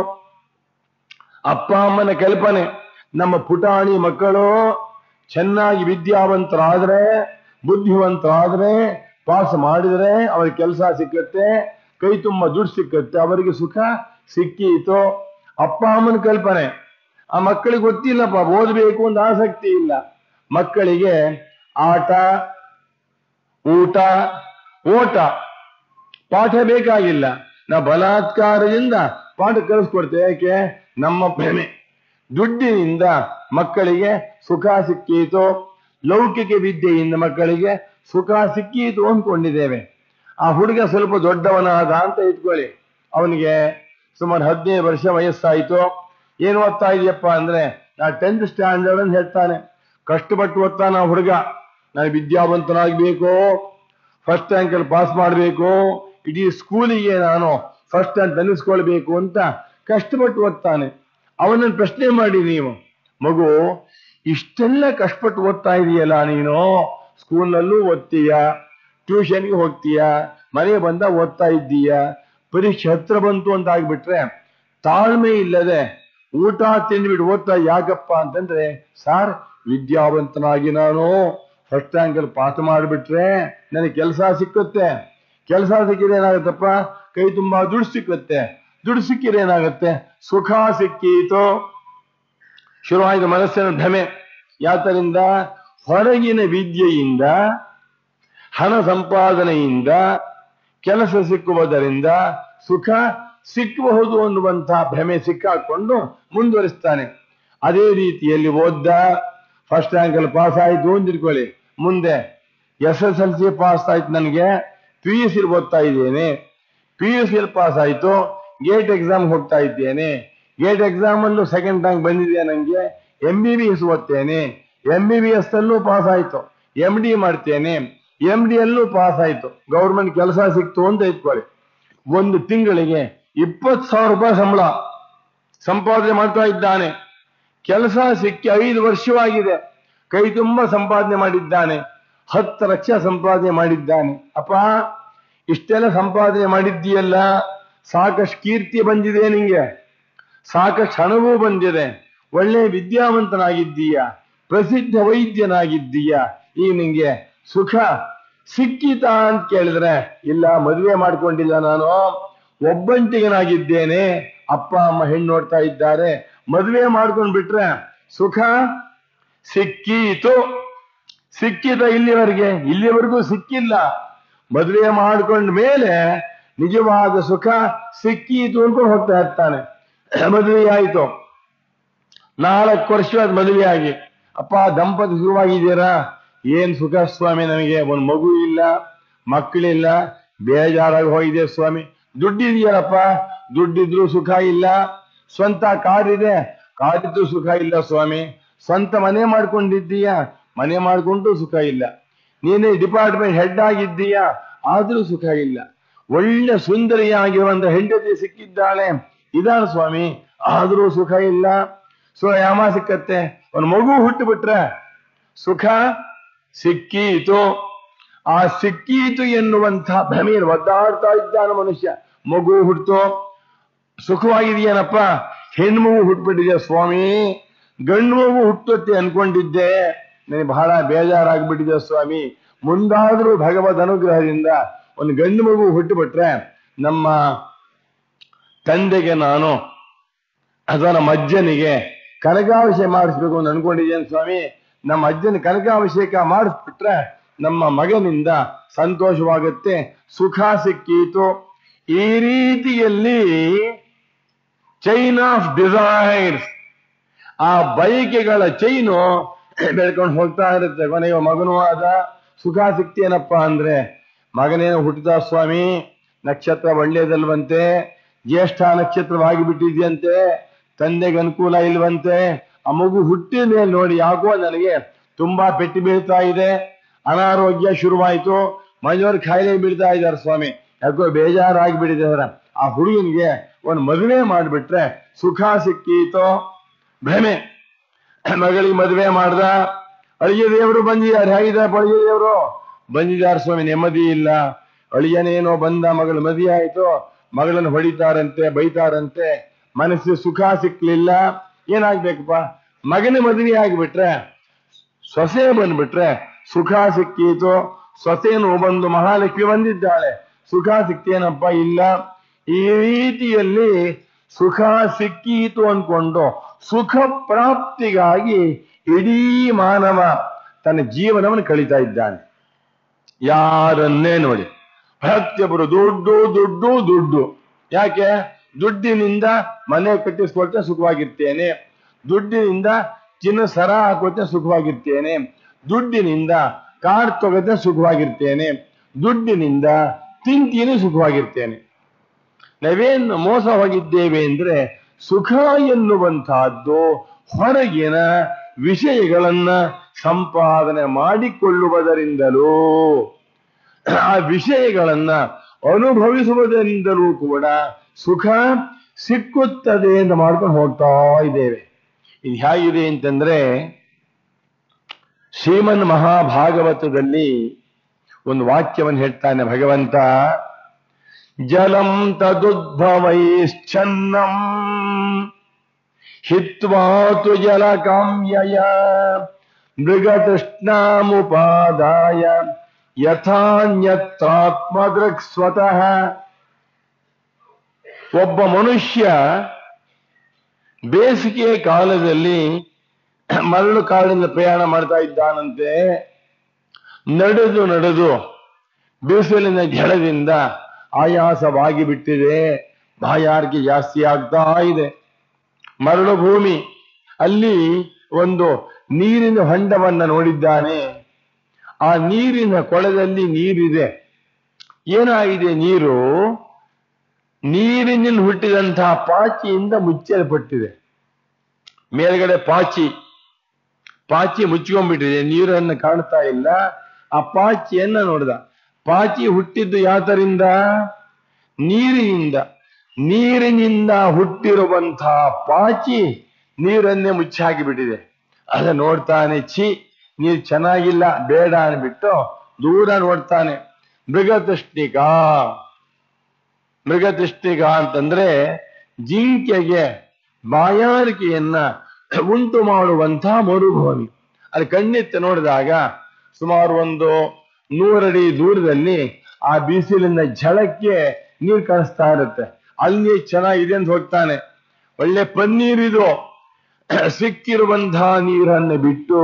B: ಅಪ್ಪ ಅಮ್ಮನ ಕಲ್ಪನೆ ನಮ್ಮ ಪುಟಾಣಿ ಮಕ್ಕಳು ಚೆನ್ನಾಗಿ ವಿದ್ಯಾವಂತರಾದ್ರೆ ಬುದ್ಧಿವಂತರಾದ್ರೆ ಪಾಸ್ ಮಾಡಿದ್ರೆ ಅವ್ರಿಗೆ ಕೆಲಸ ಸಿಕ್ಕತ್ತೆ ಕೈ ತುಂಬ ದುಡ್ಡು ಸಿಕ್ಕತ್ತೆ ಅವರಿಗೆ ಸುಖ ಸಿಕ್ಕೀತು ಅಪ್ಪ ಅಮ್ಮನ ಕಲ್ಪನೆ ಆ ಮಕ್ಕಳಿಗೆ ಗೊತ್ತಿಲ್ಲಪ್ಪ ಓದಬೇಕು ಅಂತ ಆಸಕ್ತಿ ಇಲ್ಲ ಮಕ್ಕಳಿಗೆ ಆಟ ಊಟ ಓಟ ಪಾಠ ಬೇಕಾಗಿಲ್ಲ ನಾ ಬಲಾತ್ಕಾರದಿಂದ ಪಾಠ ಕಲಿಸ್ಕೊಡ್ತೇವೆ ಯಾಕೆ ನಮ್ಮ ಪ್ರೇಮೆ ದುಡ್ಡಿನಿಂದ ಮಕ್ಕಳಿಗೆ ಸುಖ ಸಿಕ್ಕೀತು ಲೌಕಿಕ ವಿದ್ಯೆಯಿಂದ ಮಕ್ಕಳಿಗೆ ಸುಖ ಸಿಕ್ಕೀತು ಅಂದ್ಕೊಂಡಿದ್ದೇವೆ ಆ ಹುಡುಗ ಸ್ವಲ್ಪ ದೊಡ್ಡವನಾದ ಅಂತ ಇಟ್ಕೊಳ್ಳಿ ಅವನಿಗೆ ಸುಮಾರು ಹದಿನೈದು ವರ್ಷ ವಯಸ್ಸಾಯಿತು ಏನು ಓದ್ತಾ ಇದೆಯಪ್ಪ ಅಂದ್ರೆ ನಾ ಟೆಂತ್ ಸ್ಟ್ಯಾಂಡರ್ಡ್ ಅಂತ ಹೇಳ್ತಾನೆ ಕಷ್ಟಪಟ್ಟು ಓದ್ತಾನ ಆ ಹುಡುಗ ನಾನು ವಿದ್ಯಾವಂತನಾಗಬೇಕು ಫಸ್ಟ್ ರ್ಯಾಂಕಲ್ಲಿ ಪಾಸ್ ಮಾಡಬೇಕು ಇಡೀ ಸ್ಕೂಲಿಗೆ ನಾನು ಫಸ್ಟ್ ಅಂತ ಅನ್ನಿಸ್ಕೊಳ್ಬೇಕು ಅಂತ ಕಷ್ಟಪಟ್ಟು ಓದ್ತಾನೆ ಅವನನ್ನು ಪ್ರಶ್ನೆ ಮಾಡಿ ನೀವು ಮಗು ಇಷ್ಟೆಲ್ಲ ಕಷ್ಟಪಟ್ಟು ಓದ್ತಾ ಇದೆಯಲ್ಲ ನೀನು ಸ್ಕೂಲ್ನಲ್ಲೂ ಓದ್ತೀಯ ಟ್ಯೂಷನ್ಗೆ ಹೋಗ್ತೀಯ ಮನೆಗೆ ಬಂದ ಓದ್ತಾ ಇದ್ದೀಯ ಪರೀಕ್ಷೆ ಹತ್ರ ಬಂತು ಅಂತ ಆಗ್ಬಿಟ್ರೆ ತಾಳ್ಮೆ ಇಲ್ಲದೆ ಊಟ ತಿಂದ್ಬಿಟ್ಟು ಓದ್ತಾ ಯಾಕಪ್ಪ ಅಂತಂದ್ರೆ ಸಾರ್ ವಿದ್ಯಾವಂತನಾಗಿ ನಾನು ಫಸ್ಟ್ ರ್ಯಾಂಕಲ್ಲಿ ಪಾಸ್ ಮಾಡಿಬಿಟ್ರೆ ನನಗೆ ಕೆಲಸ ಸಿಕ್ಕುತ್ತೆ ಕೆಲಸ ಸಿಕ್ಕಿದ್ರೆ ಏನಾಗುತ್ತಪ್ಪ ಕೈ ತುಂಬಾ ದುಡ್ಡು ಸಿಕ್ಕುತ್ತೆ ದುಡ್ಡು ಸಿಕ್ಕಿದ್ರೆ ಏನಾಗುತ್ತೆ ಸುಖ ಸಿಕ್ಕೀತು ಶುರುವಾಯಿತು ಮನಸ್ಸಿನ ಭ್ರಮೆ ಯಾತರಿಂದ ಹೊರಗಿನ ವಿದ್ಯೆಯಿಂದ ಹಣ ಸಂಪಾದನೆಯಿಂದ ಕೆಲಸ ಸಿಕ್ಕುವುದರಿಂದ ಸುಖ ಸಿಕ್ಕಬಹುದು ಅನ್ನುವಂತಹ ಭ್ರಮೆ ಸಿಕ್ಕಾಕೊಂಡು ಮುಂದುವರಿಸ್ತಾನೆ ಅದೇ ರೀತಿಯಲ್ಲಿ ಓದ್ದ ಫಸ್ಟ್ ರ್ಯಾಂಕಲ್ಲಿ ಪಾಸ್ ಆಯ್ತು ಅಂತ ತಿಳ್ಕೊಳ್ಳಿ ಮುಂದೆ S S L C pass ಆಯ್ತು ನನಗೆ ಪಿ ಯು ಸಿ ಓದ್ತಾ ಇದ್ದೇನೆ ಪಿ ಯು ಸಿ ಪಾಸ್ ಆಯ್ತು ಗೇಟ್ ಎಕ್ಸಾಮ್ ಹೋಗ್ತಾ ಇದ್ದೇನೆ ಗೇಟ್ ಎಕ್ಸಾಮ್ ಅಲ್ಲೂ ಸೆಕೆಂಡ್ ರ್ಯಾಂಕ್ ಬಂದಿದೆ ನನಗೆ ಎಂ ಬಿ ಬಿ ಎಸ್ ಓದ್ತೇನೆ ಎಂ ಬಿ ಬಿ ಎಸ್ ಅಲ್ಲೂ ಪಾಸ್ ಆಯ್ತು ಎಂ ಡಿ ಮಾಡ್ತೇನೆ ಎಂ ಡಿ ಅಲ್ಲೂ ಪಾಸ್ ಆಯ್ತು ಗೌರ್ಮೆಂಟ್ ಕೆಲಸ ಸಿಕ್ತು ಅಂತ ಇಟ್ಕೊಳ್ಳಿ ಒಂದು ತಿಂಗಳಿಗೆ ಇಪ್ಪತ್ತು ಸಾವಿರ ರೂಪಾಯಿ ಸಂಬಳ ಸಂಪಾದನೆ ಮಾಡ್ತಾ ಇದ್ದಾನೆ ಕೆಲಸ ಸಿಕ್ಕಿ ಐದು ವರ್ಷವಾಗಿದೆ ಕೈ ತುಂಬ ಸಂಪಾದನೆ ಮಾಡಿದ್ದಾನೆ ಹತ್ತು ಲಕ್ಷ ಸಂಪಾದನೆ ಮಾಡಿದ್ದಾನೆ ಅಪ್ಪ ಇಷ್ಟೆಲ್ಲ ಸಂಪಾದನೆ ಮಾಡಿದ್ದೀಯಲ್ಲ ಸಾಕಷ್ಟು ಕೀರ್ತಿ ಬಂದಿದೆ ನಿಂಗೆ ಸಾಕಷ್ಟು ಹಣವೂ ಬಂದಿದೆ ಒಳ್ಳೆ ವಿದ್ಯಾವಂತನಾಗಿದ್ದೀಯ ಪ್ರಸಿದ್ಧ ವೈದ್ಯನಾಗಿದ್ದೀಯ ಈ ನಿಂಗೆ ಸುಖ ಸಿಕ್ಕಿತಾ ಅಂತ ಕೇಳಿದ್ರೆ ಇಲ್ಲ ಮದುವೆ ಮಾಡ್ಕೊಂಡಿಲ್ಲ ನಾನು ಒಬ್ಬಂಟಿಗನಾಗಿದ್ದೇನೆ ಅಪ್ಪ ಅಮ್ಮ ಹೆಣ್ಣು ನೋಡ್ತಾ ಇದ್ದಾರೆ ಮದುವೆ ಮಾಡ್ಕೊಂಡ್ ಬಿಟ್ರೆ ಸುಖ ಸಿಕ್ಕೀತು ಸಿಕ್ಕಿದ ಇಲ್ಲಿವರೆಗೆ ಇಲ್ಲಿವರೆಗೂ ಸಿಕ್ಕಿಲ್ಲ ಮದುವೆ ಮಾಡ್ಕೊಂಡ ಮೇಲೆ ನಿಜವಾದ ಸುಖ ಸಿಕ್ಕೀತು ಅನ್ಕೊಂಡು ಹೋಗ್ತಾ ಇರ್ತಾನೆ ಮದುವೆ ಆಯ್ತು ನಾಲ್ಕು ವರ್ಷ ಮದುವೆ ಆಗಿ ಅಪ್ಪ ದಂಪತಿ ಶುರುವಾಗಿದ್ದೀರಾ ಏನ್ ಸುಖ ಸ್ವಾಮಿ ನನಗೆ ಒಂದು ಮಗು ಇಲ್ಲ ಮಕ್ಕಳಿಲ್ಲ ಬೇಜಾರಾಗಿ ಹೋಗಿದೆ ಸ್ವಾಮಿ ದುಡ್ಡಿದೆಯಲ್ಲಪ್ಪ ದುಡ್ಡಿದ್ರು ಸುಖ ಇಲ್ಲ ಸ್ವಂತ ಕಾರ್ ಇದೆ ಕಾರಿದ್ದು ಸುಖ ಇಲ್ಲ ಸ್ವಾಮಿ ಸ್ವಂತ ಮನೆ ಮಾಡ್ಕೊಂಡಿದ್ದೀಯ ಮನೆ ಮಾಡ್ಕೊಂಡು ಸುಖ ಇಲ್ಲ ನೀನೇ ಡಿಪಾರ್ಟ್ಮೆಂಟ್ ಹೆಡ್ ಆಗಿದ್ದೀಯ ಆದ್ರೂ ಸುಖ ಇಲ್ಲ ಒಳ್ಳೆ ಸುಂದರಿಯಾಗಿರುವಂತ ಹೆಂಡತಿ ಸಿಕ್ಕಿದ್ದಾಳೆ ಇದಾನ ಸ್ವಾಮಿ ಆದ್ರೂ ಸುಖ ಇಲ್ಲ ಸೊ ಯಾಮ ಸಿಕ್ಕತ್ತೆ ಒಂದು ಮಗು ಹುಟ್ಟು ಬಿಟ್ರೆ ಸುಖ ಸಿಕ್ಕೀತು ಆ ಸಿಕ್ಕೀತು ಎನ್ನುವಂತಹ ಭ್ರಮೆಯನ್ನು ಒದ್ದಾಡ್ತಾ ಇದ್ದಾನ ಮನುಷ್ಯ ಮಗು ಹುಟ್ಟು ಸುಖವಾಗಿದೆಯೇನಪ್ಪ ಹೆಣ್ಣು ಮಗು ಹುಟ್ಬಿಟ್ಟಿದೆ ಸ್ವಾಮಿ ಗಂಡು ಮಗು ಹುಟ್ಟುತ್ತೆ ಅನ್ಕೊಂಡಿದ್ದೆ ನನಗೆ ಬಹಳ ಬೇಜಾರಾಗ್ಬಿಟ್ಟಿದೆ ಸ್ವಾಮಿ ಮುಂದಾದ್ರೂ ಭಗವದ್ ಅನುಗ್ರಹದಿಂದ ಒಂದು ಗಂಡು ಮಗು ಹುಟ್ಟುಬಿಟ್ರೆ ನಮ್ಮ ತಂದೆಗೆ ನಾನು ಅಥವಾ ನಮ್ಮ ಅಜ್ಜನಿಗೆ ಕನಕಾಭಿಷೇಕ ಮಾಡಿಸ್ಬೇಕು ಅಂತ ಅನ್ಕೊಂಡಿದ್ದೇನೆ ಸ್ವಾಮಿ ನಮ್ಮ ಅಜ್ಜನ ಕನಕಾಭಿಷೇಕ ಮಾಡಿಸ್ಬಿಟ್ರೆ ನಮ್ಮ ಮಗನಿಂದ ಸಂತೋಷವಾಗುತ್ತೆ ಸುಖ ಸಿಕ್ಕೀತು ಈ ರೀತಿಯಲ್ಲಿ ಚೈನ್ ಆಫ್ ಡಿಸೈರ್ಸ್ ಆ ಬಯಕೆಗಳ ಚೈನು ಬೆಳ್ಕೊಂಡು ಹೋಗ್ತಾ ಇರುತ್ತೆ ಕೊನೆಗೆ ಮಗನೂ ಆದ ಸುಖ ಸಿಕ್ತೇನಪ್ಪ ಅಂದ್ರೆ ಮಗನೇನು ಹುಟ್ಟಿದ ಸ್ವಾಮಿ ನಕ್ಷತ್ರ ಒಳ್ಳೇದಲ್ವಂತೆ ಜ್ಯೇಷ್ಠ ನಕ್ಷತ್ರವಾಗಿ ಬಿಟ್ಟಿದ್ಯಂತೆ ತಂದೆಗೆ ಅನುಕೂಲ ಇಲ್ವಂತೆ ಆ ಮಗು ಹುಟ್ಟಿದ ಮೇಲೆ ನೋಡಿ ಯಾಕೋ ನನಗೆ ತುಂಬಾ ಪೆಟ್ಟು ಬೀಳ್ತಾ ಇದೆ ಅನಾರೋಗ್ಯ ಶುರುವಾಯಿತು ಮನೆಯವ್ರ ಕಾಯಿಲೆ ಬೀಳ್ತಾ ಇದ್ದಾರೆ ಸ್ವಾಮಿ ಯಾಕೋ ಬೇಜಾರಾಗಿ ಬಿಟ್ಟಿದ್ದಾರೆ ಆ ಹುಡುಗನಿಗೆ ಒಂದು ಮದುವೆ ಮಾಡಿಬಿಟ್ರೆ ಸುಖ ಸಿಕ್ಕೀತೋ ಭ್ರಮೆ ಮಗಳಿಗೆ ಮದುವೆ ಮಾಡ್ದ ಅಳಿಗೆ ದೇವರು ಬಂದಿದ್ದಾರೆ ಹೇಗಿದ್ದಾರೆ ಅಳಿಗೆ ದೇವರು ಬಂದಿದ್ದಾರೆ ಸ್ವಾಮಿ ನೆಮ್ಮದಿ ಇಲ್ಲ ಅಳಿಯನೇನೋ ಬಂದ ಮಗಳ ಮದುವೆ ಆಯ್ತು ಮಗಳನ್ನು ಹೊಡಿತಾರಂತೆ ಬೈತಾರಂತೆ ಮನಸ್ಸಿಗೆ ಸುಖ ಸಿಕ್ಲಿಲ್ಲ ಏನಾಗ್ಬೇಕಪ್ಪ ಮಗನ ಮದುವೆ ಆಗಿಬಿಟ್ರೆ ಸೊಸೆ ಬಂದ್ಬಿಟ್ರೆ ಸುಖ ಸಿಕ್ಕೀತು ಸೊಸೆಯನ್ನು ಬಂದು ಮಹಾಲಕ್ಷ್ಮಿ ಬಂದಿದ್ದಾಳೆ ಸುಖ ಸಿಕ್ತೇನಪ್ಪ ಇಲ್ಲ ಈ ರೀತಿಯಲ್ಲಿ ಸುಖ ಸಿಕ್ಕೀತು ಅನ್ಕೊಂಡು ಸುಖ ಪ್ರಾಪ್ತಿಗಾಗಿ ಇಡೀ ಮಾನವ ತನ್ನ ಜೀವನವನ್ನು ಕಳೀತಾ ಇದ್ದಾನೆ ಯಾರನ್ನೇ ನೋಡಿ ಪ್ರತಿಯೊಬ್ಬರು ದುಡ್ಡು ದುಡ್ಡು ದುಡ್ಡು ಯಾಕೆ ದುಡ್ಡಿನಿಂದ ಮನೆ ಕಟ್ಟಿಸ್ಕೊಳ್ತಾ ಸುಖವಾಗಿರ್ತೇನೆ ದುಡ್ಡಿನಿಂದ ಚಿನ್ನ ಸರ ಹಾಕೋತೆ ಸುಖವಾಗಿರ್ತೇನೆ ದುಡ್ಡಿನಿಂದ ಕಾರ್ ತಗೋತೆ ಸುಖವಾಗಿರ್ತೇನೆ ದುಡ್ಡಿನಿಂದ ತಿಂತೀನಿ ಸುಖವಾಗಿರ್ತೇನೆ ನಾವೇನ್ ಮೋಸ ಹೋಗಿದ್ದೇವೆ ಅಂದ್ರೆ ಸುಖ ಎನ್ನುವಂತಹದ್ದು ಹೊರಗಿನ ವಿಷಯಗಳನ್ನ ಸಂಪಾದನೆ ಮಾಡಿಕೊಳ್ಳುವುದರಿಂದಲೂ ಆ ವಿಷಯಗಳನ್ನ ಅನುಭವಿಸುವುದರಿಂದಲೂ ಕೂಡ ಸುಖ ಸಿಕ್ಕುತ್ತದೆ ಅಂತ ಮಾಡ್ಕೊಂಡು ಹೋಗ್ತಾ ಇದ್ದೇವೆ ಇದು ಹೇಗಿದೆ ಅಂತಂದ್ರೆ ಶ್ರೀಮನ್ ಮಹಾಭಾಗವತದಲ್ಲಿ ಒಂದು ವಾಕ್ಯವನ್ನು ಹೇಳ್ತಾನೆ ಭಗವಂತ ಜಲಂ ತದುದ್ಭವೈಶ್ಚನ್ನಂ ಹಿತ್ವಾತು ಜಲ ಕಾಮ್ಯಯ ಮೃಗತೃಷ್ಣಾಮುಪಾದಾಯ ಯಥಾನ್ಯತ್ರಾತ್ಮದೃಕ್ ಸ್ವತಃ ಒಬ್ಬ ಮನುಷ್ಯ ಬೇಸಿಗೆ ಕಾಲದಲ್ಲಿ ಮರಳು ಕಾಡಿಂದ ಪ್ರಯಾಣ ಮಾಡ್ತಾ ಇದ್ದಾನಂತೆ ನಡೆದು ನಡೆದು ಬಿಸಿಲಿನ ಝಳದಿಂದ ಆಯಾಸವಾಗಿ ಬಿಟ್ಟಿದೆ ಬಾಯಾರಿಕೆ ಜಾಸ್ತಿ ಆಗ್ತಾ ಇದೆ ಮರಳು ಭೂಮಿ ಅಲ್ಲಿ ಒಂದು ನೀರಿನ ಹೊಂಡವನ್ನ ನೋಡಿದ್ದಾನೆ ಆ ನೀರಿನ ಕೊಳದಲ್ಲಿ ನೀರಿದೆ ಏನಾಗಿದೆ ನೀರು ನೀರಿನಿಂದ ಹುಟ್ಟಿದಂತಹ ಪಾಚಿಯಿಂದ ಮುಚ್ಚಲ್ಪಟ್ಟಿದೆ ಮೇಲ್ಗಡೆ ಪಾಚಿ ಪಾಚಿ ಮುಚ್ಕೊಂಡ್ಬಿಟ್ಟಿದೆ ನೀರನ್ನು ಕಾಣ್ತಾ ಇಲ್ಲ ಆ ಪಾಚಿಯನ್ನ ನೋಡಿದ ಪಾಚಿ ಹುಟ್ಟಿದ್ದು ಯಾತರಿಂದ ನೀರಿನಿಂದ ನೀರಿನಿಂದ ಹುಟ್ಟಿರುವಂತಹ ಪಾಚಿ ನೀರನ್ನೇ ಮುಚ್ಚಾಕಿ ಬಿಟ್ಟಿದೆ ಅದ ನೋಡ್ತಾನೆ ಛಿ ನೀರು ಚೆನ್ನಾಗಿಲ್ಲ ಬೇಡ ಅನ್ಬಿಟ್ಟು ದೂರ ನೋಡ್ತಾನೆ ಮೃಗತೃಷ್ಟಿಕ ಮೃಗತೃಷ್ಟಿಕ ಅಂತಂದ್ರೆ ಜಿಂಕೆಗೆ ಬಾಯಾರಿಕೆಯನ್ನ ಉಂಟು ಮಾಡುವಂತಹ ಮರುಭೂಮಿ ಅಲ್ಲಿ ಕಣ್ಣೆತ್ತಿ ನೋಡಿದಾಗ ಸುಮಾರು ಒಂದು ನೂರಡಿ ದೂರದಲ್ಲಿ ಆ ಬಿಸಿಲಿನ ಝಳಕ್ಕೆ ನೀರು ಕಾಣಿಸ್ತಾ ಇರುತ್ತೆ ಅಲ್ಲಿ ಚೆನ್ನಾಗಿದೆ ಅಂತ ಹೋಗ್ತಾನೆ ಒಳ್ಳೆ ಪನ್ನೀರಿದು ಸಿಕ್ಕಿರುವಂತಹ ನೀರನ್ನು ಬಿಟ್ಟು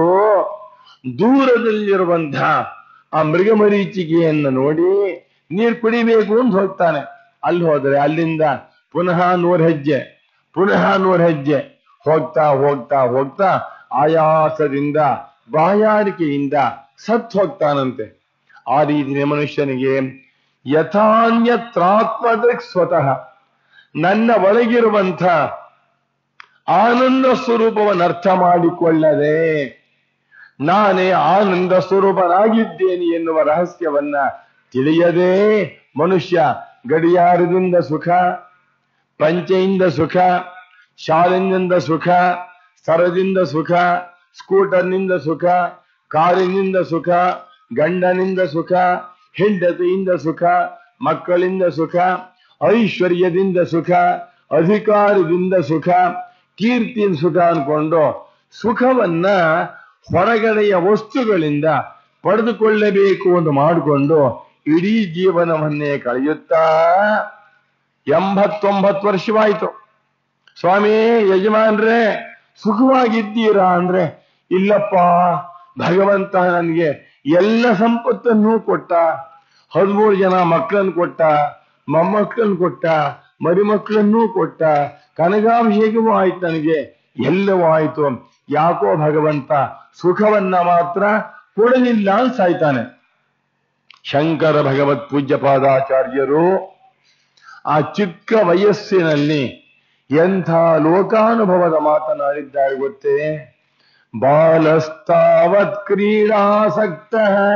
B: ದೂರದಲ್ಲಿರುವಂತಹ ಆ ಮೃಗಮರೀಚಿಕೆಯನ್ನು ನೋಡಿ ನೀರು ಕುಡಿಬೇಕು ಅಂತ ಹೋಗ್ತಾನೆ ಅಲ್ಲಿ ಹೋದ್ರೆ ಅಲ್ಲಿಂದ ಪುನಃ ನೂರ್ ಹೆಜ್ಜೆ ಪುನಃ ನೂರ್ ಹೆಜ್ಜೆ ಹೋಗ್ತಾ ಹೋಗ್ತಾ ಹೋಗ್ತಾ ಆಯಾಸದಿಂದ ಬಾಯಾರಿಕೆಯಿಂದ ಸತ್ ಹೋಗ್ತಾನಂತೆ ಆ ರೀತಿ ಮನುಷ್ಯನಿಗೆ ಯಥಾನ್ಯತ್ರಾತ್ಮದೃಕ್ ಸ್ವತಃ ನನ್ನ ಒಳಗಿರುವಂಥ ಆನಂದ ಸ್ವರೂಪವನ್ನು ಅರ್ಥ ಮಾಡಿಕೊಳ್ಳದೆ ನಾನೇ ಆನಂದ ಸ್ವರೂಪನಾಗಿದ್ದೇನೆ ಎನ್ನುವ ರಹಸ್ಯವನ್ನ ತಿಳಿಯದೆ ಮನುಷ್ಯ ಗಡಿಯಾರದಿಂದ ಸುಖ ಪಂಚೆಯಿಂದ ಸುಖ ಶಾಲಿನಿಂದ ಸುಖ ಸರದಿಂದ ಸುಖ ಸ್ಕೂಟರ್ನಿಂದ ಸುಖ ಕಾರಿನಿಂದ ಸುಖ ಗಂಡನಿಂದ ಸುಖ ಹೆಂಡತಿಯಿಂದ ಸುಖ ಮಕ್ಕಳಿಂದ ಸುಖ ಐಶ್ವರ್ಯದಿಂದ ಸುಖ ಅಧಿಕಾರದಿಂದ ಸುಖ ಕೀರ್ತಿಯಿಂದ ಸುಖ ಅನ್ಕೊಂಡು ಸುಖವನ್ನ ಹೊರಗಡೆಯ ವಸ್ತುಗಳಿಂದ ಪಡೆದುಕೊಳ್ಳಬೇಕು ಅಂತ ಮಾಡಿಕೊಂಡು ಇಡೀ ಜೀವನವನ್ನೇ ಕಳೆಯುತ್ತಾ ಎಂಬತ್ತೊಂಬತ್ತು ವರ್ಷವಾಯಿತು ಸ್ವಾಮಿ ಯಜಮಾನ್ರೆ ಸುಖವಾಗಿದ್ದೀರಾ ಅಂದ್ರೆ ಇಲ್ಲಪ್ಪ ಭಗವಂತ ನನಗೆ ಎಲ್ಲ ಸಂಪತ್ತನ್ನು ಕೊಟ್ಟ ಹದಿಮೂರು ಜನ ಮಕ್ಕಳನ್ನು ಕೊಟ್ಟ ಮೊಮ್ಮಕ್ಕಳನ್ನು ಕೊಟ್ಟ ಮರಿಮಕ್ಕಳನ್ನೂ ಕೊಟ್ಟ ಕನಗಾಭಿಷೇಕವೂ ಆಯ್ತು ನನಗೆ ಎಲ್ಲವೂ ಆಯ್ತು ಯಾಕೋ ಭಗವಂತ ಸುಖವನ್ನ ಮಾತ್ರ ಕೊಡಲಿಲ್ಲ ಅಂತ ಸಾಯ್ತಾನೆ ಶಂಕರ ಭಗವತ್ ಪೂಜ್ಯ ಪಾದಾಚಾರ್ಯರು ಆ ಚಿಕ್ಕ ವಯಸ್ಸಿನಲ್ಲಿ ಎಂಥ ಲೋಕಾನುಭವದ ಮಾತನಾಡಿದ್ದಾರೆ ಗೊತ್ತೇ ಬಾಲಸ್ತಾವತ್ ಕ್ರೀಡಾಸಕ್ತ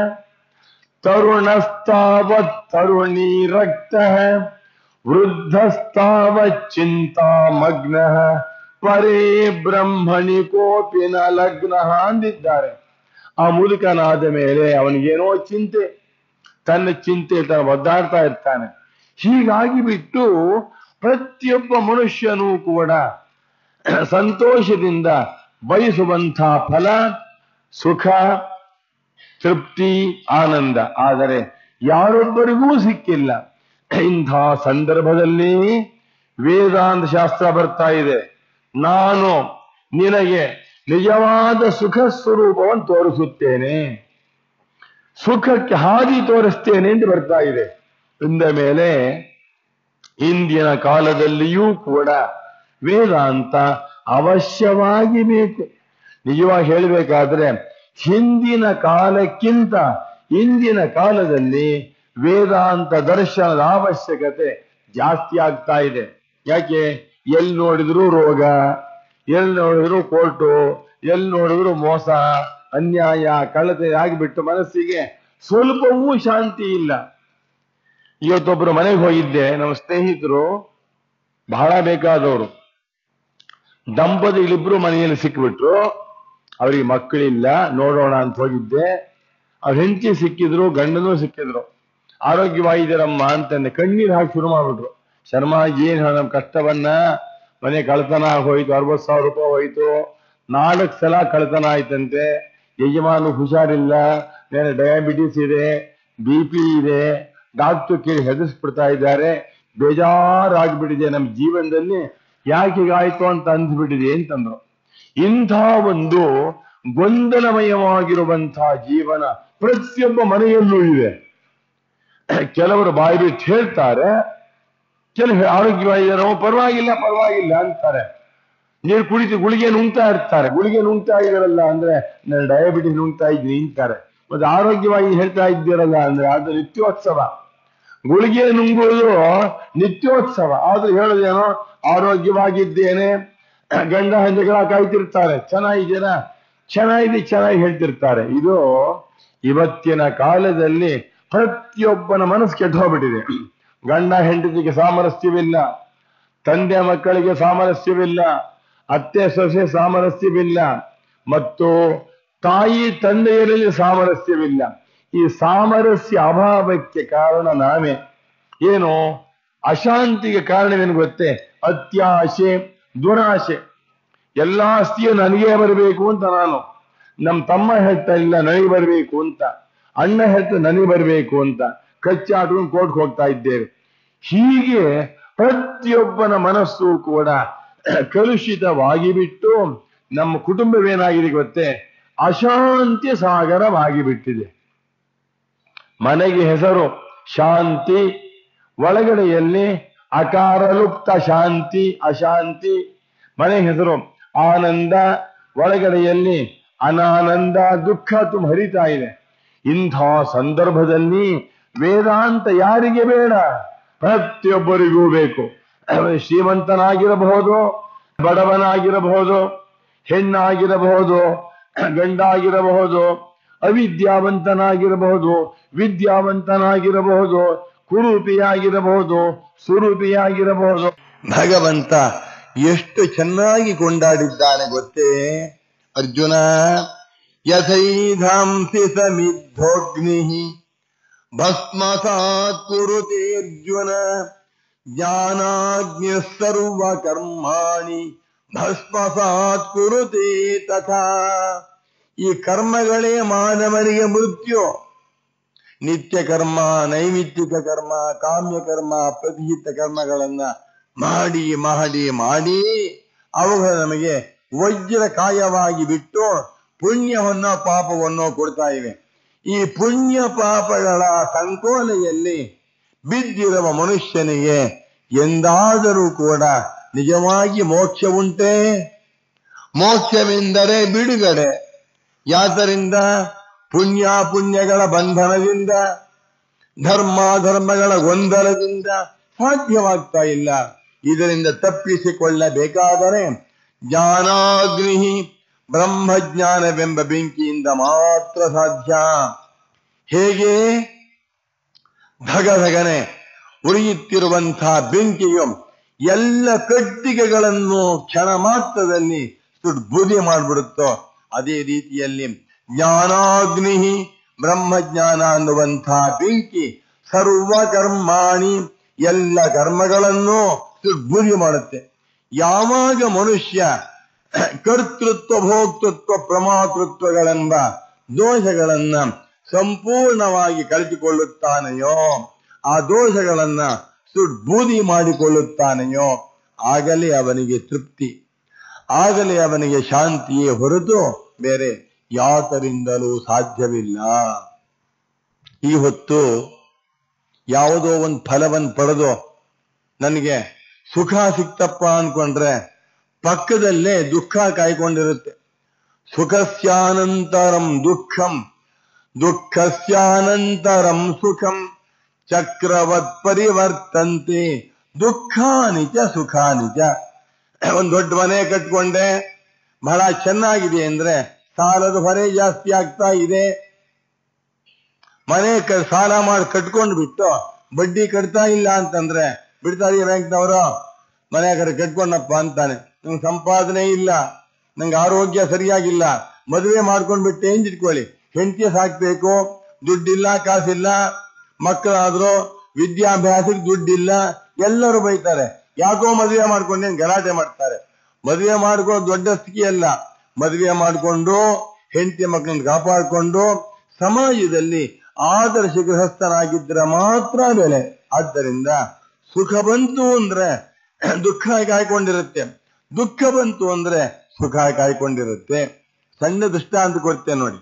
B: ತರುಣಸ್ತಾವತ್ ತರುಣಿ ರಕ್ತ ವೃದ್ಧಸ್ತಾವತ್ ಚಿಂತಾ ಮಗ್ನ ಪರೇ ಬ್ರಹ್ಮಣಿ ಕೋಪಿನ ಲಗ್ನ ಅಂದಿದ್ದಾರೆ ಆ ಮುದುಕನಾದ ಮೇಲೆ ಅವನಿಗೇನೋ ಚಿಂತೆ ತನ್ನ ಚಿಂತೆ ತನ್ನ ಒದ್ದಾಡ್ತಾ ಇರ್ತಾನೆ ಹೀಗಾಗಿ ಬಿಟ್ಟು ಪ್ರತಿಯೊಬ್ಬ ಮನುಷ್ಯನೂ ಕೂಡ ಸಂತೋಷದಿಂದ ಬಯಸುವಂಥ ಫಲ ಸುಖ ತೃಪ್ತಿ ಆನಂದ ಆದರೆ ಯಾರೊಬ್ಬರಿಗೂ ಸಿಕ್ಕಿಲ್ಲ ಇಂಥ ಸಂದರ್ಭದಲ್ಲಿ ವೇದಾಂತ ಶಾಸ್ತ್ರ ಬರ್ತಾ ಇದೆ ನಾನು ನಿನಗೆ ನಿಜವಾದ ಸುಖ ಸ್ವರೂಪವನ್ನು ತೋರಿಸುತ್ತೇನೆ ಸುಖಕ್ಕೆ ಹಾದಿ ತೋರಿಸ್ತೇನೆ ಎಂದು ಬರ್ತಾ ಇದೆ ಇಂದ ಮೇಲೆ ಇಂದಿನ ಕಾಲದಲ್ಲಿಯೂ ಕೂಡ ವೇದಾಂತ ಅವಶ್ಯವಾಗಿ ಬೇಕು ನಿಜವಾಗಿ ಹೇಳಬೇಕಾದ್ರೆ ಹಿಂದಿನ ಕಾಲಕ್ಕಿಂತ ಇಂದಿನ ಕಾಲದಲ್ಲಿ ವೇದಾಂತ ದರ್ಶನದ ಅವಶ್ಯಕತೆ ಜಾಸ್ತಿ ಆಗ್ತಾ ಇದೆ ಯಾಕೆ ಎಲ್ಲಿ ನೋಡಿದ್ರು ರೋಗ ಎಲ್ಲಿ ನೋಡಿದ್ರು ಕೋರ್ಟು ಎಲ್ಲಿ ನೋಡಿದ್ರು ಮೋಸ ಅನ್ಯಾಯ ಕಳತೆ ಆಗಿಬಿಟ್ಟು ಮನಸ್ಸಿಗೆ ಸ್ವಲ್ಪವೂ ಶಾಂತಿ ಇಲ್ಲ ಇವತ್ತೊಬ್ರು ಮನೆಗೆ ಹೋಗಿದ್ದೆ ನಮ್ಮ ಸ್ನೇಹಿತರು ಬಹಳ ಬೇಕಾದವರು ದಂಪತಿಗಳಿಬ್ರು ಮನೆಯಲ್ಲಿ ಸಿಕ್ಬಿಟ್ರು ಅವ್ರಿಗೆ ಮಕ್ಕಳಿಲ್ಲ ನೋಡೋಣ ಅಂತ ಹೋಗಿದ್ದೆ ಅವ್ರ ಹೆಂಡತಿ ಸಿಕ್ಕಿದ್ರು ಗಂಡನೂ ಸಿಕ್ಕಿದ್ರು ಆರೋಗ್ಯವಾಗಿದ್ದೀರಮ್ಮ ಅಂತಂದೆ ಕಣ್ಣೀರು ಹಾಕಿ ಶುರು ಮಾಡ್ಬಿಟ್ರು ಶರ್ಮ ಏನ್ ಹೇಳ ನಮ್ ಕಷ್ಟವನ್ನ ಮನೆ ಕಳ್ತನ ಹೋಯ್ತು ಅರವತ್ತು ಸಾವಿರ ರೂಪಾಯಿ ಹೋಯ್ತು ನಾಲ್ಕು ಸಲ ಕಳ್ತನ ಆಯ್ತಂತೆ ಯಜಮಾನ ಹುಷಾರಿಲ್ಲ ಬೇರೆ ಡಯಾಬಿಟಿಸ್ ಇದೆ ಬಿ ಪಿ ಇದೆ ಡಾಕ್ಟರ್ ಕೇಳಿ ಹೆದರ್ಸ್ಬಿಡ್ತಾ ಇದ್ದಾರೆ ಬೇಜಾರಾಗ್ಬಿಟ್ಟಿದೆ ನಮ್ಮ ಜೀವನದಲ್ಲಿ ಯಾಕೆ ಹೀಗಾಯ್ತು ಅಂತ ಅಂದ್ಬಿಟ್ಟಿದೆ ಅಂತಂದ್ರು ಇಂಥ ಒಂದು ಗೊಂದಲಮಯವಾಗಿರುವಂತಹ ಜೀವನ ಪ್ರತಿಯೊಬ್ಬ ಮನೆಯಲ್ಲೂ ಇದೆ ಕೆಲವರು ಬಾಯಿ ಬಿಟ್ಟು ಹೇಳ್ತಾರೆ ಕೆಲವು ಆರೋಗ್ಯವಾಗಿದ್ದಾರೋ ಪರವಾಗಿಲ್ಲ ಪರವಾಗಿಲ್ಲ ಅಂತಾರೆ ನೀರು ಕುಡಿತು ಗುಳಿಗೆ ನುಂಗ್ತಾ ಇರ್ತಾರೆ ಗುಳಿಗೆ ನುಂಗ್ತಾ ಇದ್ದಾರಲ್ಲ ಅಂದ್ರೆ ನಾನು ಡಯಾಬಿಟಿಸ್ ನುಂಗ್ತಾ ಇದ್ದೀನಿ ಅಂತಾರೆ ಮತ್ತೆ ಆರೋಗ್ಯವಾಗಿ ಹೇಳ್ತಾ ಇದ್ದೀರಲ್ಲ ಅಂದ್ರೆ ಅದು ನಿತ್ಯೋತ್ಸವ ಗುಳಿಗೆ ನುಂಗುವುದು ನಿತ್ಯೋತ್ಸವ ಆದ್ರೂ ಹೇಳೋದೇನೋ ಆರೋಗ್ಯವಾಗಿದ್ದೇನೆ ಗಂಡ ಹೆಂಡಗಳ ಕಾಯ್ತಿರ್ತಾರೆ ಚೆನ್ನಾಗಿದ್ದೀರಾ ಚೆನ್ನಾಗಿದೆ ಚೆನ್ನಾಗಿ ಹೇಳ್ತಿರ್ತಾರೆ ಇದು ಇವತ್ತಿನ ಕಾಲದಲ್ಲಿ ಪ್ರತಿಯೊಬ್ಬನ ಮನಸ್ಸು ಕೆಟ್ಟು ಹೋಗ್ಬಿಟ್ಟಿದೆ ಗಂಡ ಹೆಂಡತಿಗೆ ಸಾಮರಸ್ಯವಿಲ್ಲ ತಂದೆ ಮಕ್ಕಳಿಗೆ ಸಾಮರಸ್ಯವಿಲ್ಲ ಅತ್ತೆ ಸೊಸೆ ಸಾಮರಸ್ಯವಿಲ್ಲ ಮತ್ತು ತಾಯಿ ತಂದೆಯರಲ್ಲಿ ಸಾಮರಸ್ಯವಿಲ್ಲ ಈ ಸಾಮರಸ್ಯ ಅಭಾವಕ್ಕೆ ಕಾರಣ ನಾವೇ ಏನು ಅಶಾಂತಿಗೆ ಕಾರಣವೇನು ಗೊತ್ತೇ ಅತ್ಯಾಶೆ ದುರಾಶೆ ಎಲ್ಲ ಆಸ್ತಿಯು ನನಗೇ ಬರಬೇಕು ಅಂತ ನಾನು ನಮ್ಮ ತಮ್ಮ ಹೇಳ್ತಾ ಇಲ್ಲ ನನಗೆ ಬರಬೇಕು ಅಂತ ಅಣ್ಣ ಹೇಳ್ತಾ ನನಗೆ ಬರಬೇಕು ಅಂತ ಕಚ್ಚಾಟ್ಕೊಂಡು ಕೋರ್ಟ್ಗೆ ಹೋಗ್ತಾ ಇದ್ದೇವೆ ಹೀಗೆ ಪ್ರತಿಯೊಬ್ಬನ ಮನಸ್ಸು ಕೂಡ ಕಲುಷಿತವಾಗಿ ಬಿಟ್ಟು ನಮ್ಮ ಕುಟುಂಬವೇನಾಗಿದೆ ಗೊತ್ತೇ ಅಶಾಂತಿ ಸಾಗರವಾಗಿ ಬಿಟ್ಟಿದೆ ಮನೆಗೆ ಹೆಸರು ಶಾಂತಿ ಒಳಗಡೆಯಲ್ಲಿ ಅಕಾರಲುಪ್ತ ಶಾಂತಿ ಅಶಾಂತಿ ಮನೆ ಹೆಸರು ಆನಂದ ಒಳಗಡೆಯಲ್ಲಿ ಅನಾನಂದ ದುಃಖ ತುಂಬ ಹರಿತಾ ಇದೆ ಇಂಥ ಸಂದರ್ಭದಲ್ಲಿ ವೇದಾಂತ ಯಾರಿಗೆ ಬೇಡ ಪ್ರತಿಯೊಬ್ಬರಿಗೂ ಬೇಕು ಶ್ರೀಮಂತನಾಗಿರಬಹುದು ಬಡವನಾಗಿರಬಹುದು ಹೆಣ್ಣಾಗಿರಬಹುದು ಗಂಡಾಗಿರಬಹುದು ಅವಿದ್ಯಾವಂತನಾಗಿರಬಹುದು ವಿದ್ಯಾವಂತನಾಗಿರಬಹುದು ಕುರೂಪಿಯಾಗಿರಬಹುದು ಸುರೂಪಿಯಾಗಿರಬಹುದು ಭಗವಂತ ಎಷ್ಟು ಚೆನ್ನಾಗಿ ಕೊಂಡಾಡಿದ್ದಾನೆ ಗೊತ್ತೇ ಅರ್ಜುನ ಯಥೈಧಾಂಸಿ ಸಮಿದ್ಧೋಗ್ನಿ ಭಸ್ಮಸಾತ್ ಕುರುತೆ ಅರ್ಜುನ ಜ್ಞಾನಾಗ್ನಿ ಸರ್ವ ಕರ್ಮಾಣಿ ಭಸ್ಮಸಾತ್ ಕುರುತೆ ತಥಾ ಈ ಕರ್ಮಗಳೇ ಮಾನವನಿಗೆ ಮೃತ್ಯು ನಿತ್ಯ ಕರ್ಮ ನೈಮಿತ್ತಿಕ ಕರ್ಮ ಕಾಮ್ಯ ಕರ್ಮ ಪ್ರತಿಹಿತ ಕರ್ಮಗಳನ್ನ ಮಾಡಿ ಮಾಡಿ ಮಾಡಿ ಅವುಗಳು ನಮಗೆ ವಜ್ರ ಕಾಯವಾಗಿ ಬಿಟ್ಟು ಪುಣ್ಯವನ್ನೋ ಪಾಪವನ್ನೋ ಕೊಡ್ತಾ ಇವೆ ಈ ಪುಣ್ಯ ಪಾಪಗಳ ಸಂಕೋಲೆಯಲ್ಲಿ ಬಿದ್ದಿರುವ ಮನುಷ್ಯನಿಗೆ ಎಂದಾದರೂ ಕೂಡ ನಿಜವಾಗಿ ಮೋಕ್ಷ ಉಂಟೇ ಮೋಕ್ಷವೆಂದರೆ ಬಿಡುಗಡೆ ಯಾತರಿಂದ ಪುಣ್ಯ ಪುಣ್ಯಗಳ ಬಂಧನದಿಂದ ಧರ್ಮ ಧರ್ಮಗಳ ಗೊಂದಲದಿಂದ ಸಾಧ್ಯವಾಗ್ತಾ ಇಲ್ಲ ಇದರಿಂದ ತಪ್ಪಿಸಿಕೊಳ್ಳಬೇಕಾದರೆ ಜ್ಞಾನಾಗ್ನಿ ಬ್ರಹ್ಮಜ್ಞಾನವೆಂಬ ಬೆಂಕಿಯಿಂದ ಮಾತ್ರ ಸಾಧ್ಯ ಹೇಗೆ ಧಗಧಗನೆ ಉರಿಯುತ್ತಿರುವಂತಹ ಬೆಂಕಿಯು ಎಲ್ಲ ಕಟ್ಟಿಗೆಗಳನ್ನು ಕ್ಷಣ ಮಾತ್ರದಲ್ಲಿ ಸುಡ್ಬುದಿ ಮಾಡಿಬಿಡುತ್ತೋ ಅದೇ ರೀತಿಯಲ್ಲಿ ಜ್ಞಾನಾಗ್ನಿ ಬ್ರಹ್ಮಜ್ಞಾನ ಅನ್ನುವಂತಹ ಬೆಂಕಿ ಸರ್ವ ಕರ್ಮಾಣಿ ಎಲ್ಲ ಕರ್ಮಗಳನ್ನು ಸುಡ್ಬುದಿ ಮಾಡುತ್ತೆ ಯಾವಾಗ ಮನುಷ್ಯ ಕರ್ತೃತ್ವ ಭೋಕ್ತೃತ್ವ ಪ್ರಮಾತೃತ್ವಗಳೆಂಬ ದೋಷಗಳನ್ನ ಸಂಪೂರ್ಣವಾಗಿ ಕಳೆದುಕೊಳ್ಳುತ್ತಾನೆಯೋ ಆ ದೋಷಗಳನ್ನ ಸುಡ್ಬೂದಿ ಮಾಡಿಕೊಳ್ಳುತ್ತಾನೆಯೋ ಆಗಲೇ ಅವನಿಗೆ ತೃಪ್ತಿ ಆಗಲೇ ಅವನಿಗೆ ಶಾಂತಿಯೇ ಹೊರತು ಬೇರೆ ಯಾತರಿಂದಲೂ ಸಾಧ್ಯವಿಲ್ಲ ಈ ಹೊತ್ತು ಯಾವುದೋ ಒಂದು ಫಲವನ್ನು ಪಡೆದು ನನಗೆ ಸುಖ ಸಿಕ್ತಪ್ಪ ಅನ್ಕೊಂಡ್ರೆ ಪಕ್ಕದಲ್ಲೇ ದುಃಖ ಕಾಯ್ಕೊಂಡಿರುತ್ತೆ ಸುಖಸ್ಯಾನಂತರಂ ದುಃಖಂ ದುಃಖಸ್ಯಾನಂತರಂ ಸುಖಂ ಚಕ್ರವತ್ ಪರಿವರ್ತಂತೆ ದುಃಖಾನಿ ಚ ಸುಖಾನಿ ಚ ಒಂದ್ ದೊಡ್ಡ ಮನೆ ಕಟ್ಕೊಂಡೆ ಬಹಳ ಚೆನ್ನಾಗಿದೆ ಅಂದ್ರೆ ಸಾಲದ ಹೊರೆ ಜಾಸ್ತಿ ಆಗ್ತಾ ಇದೆ ಮನೆ ಕ ಸಾಲ ಮಾಡಿ ಕಟ್ಕೊಂಡು ಬಿಟ್ಟು ಬಡ್ಡಿ ಕಟ್ತಾ ಇಲ್ಲ ಅಂತಂದ್ರೆ ಬಿಡ್ತಾರೆ ಬ್ಯಾಂಕ್ನವರು ಮನೆ ಕಡೆ ಕಟ್ಕೊಂಡಪ್ಪ ಅಂತಾನೆ ನಂಗೆ ಸಂಪಾದನೆ ಇಲ್ಲ ನಂಗೆ ಆರೋಗ್ಯ ಸರಿಯಾಗಿಲ್ಲ ಮದುವೆ ಮಾಡ್ಕೊಂಡ್ ಬಿಟ್ಟು ಏನ್ ಇಟ್ಕೊಳ್ಳಿ ಹೆಂಡತಿ ಸಾಕ್ಬೇಕು ದುಡ್ಡಿಲ್ಲ ಕಾಸಿಲ್ಲ ಮಕ್ಕಳಾದ್ರು ವಿದ್ಯಾಭ್ಯಾಸಕ್ಕೆ ದುಡ್ಡಿಲ್ಲ ಎಲ್ಲರೂ ಬೈತಾರೆ ಯಾಕೋ ಮದುವೆ ಮಾಡ್ಕೊಂಡೇನು ಗಲಾಟೆ ಮಾಡ್ತಾರೆ ಮದುವೆ ಮಾಡ್ಕೊಳ್ಳೋ ದೊಡ್ಡ ಸ್ಥಿತಿ ಅಲ್ಲ ಮದುವೆ ಮಾಡಿಕೊಂಡು ಹೆಂಡತಿ ಮಕ್ಕಳನ್ನ ಕಾಪಾಡಿಕೊಂಡು ಸಮಾಜದಲ್ಲಿ ಆದರ್ಶ ಗೃಹಸ್ಥನಾಗಿದ್ರೆ ಮಾತ್ರ ಬೆಲೆ ಆದ್ದರಿಂದ ಸುಖ ಬಂತು ಅಂದ್ರೆ ದುಃಖ ಕಾಯ್ಕೊಂಡಿರುತ್ತೆ ದುಃಖ ಬಂತು ಅಂದ್ರೆ ಸುಖ ಕಾಯ್ಕೊಂಡಿರುತ್ತೆ ಸಣ್ಣ ದೃಷ್ಟಾಂತ ಕೊಡ್ತೇನೆ ನೋಡಿ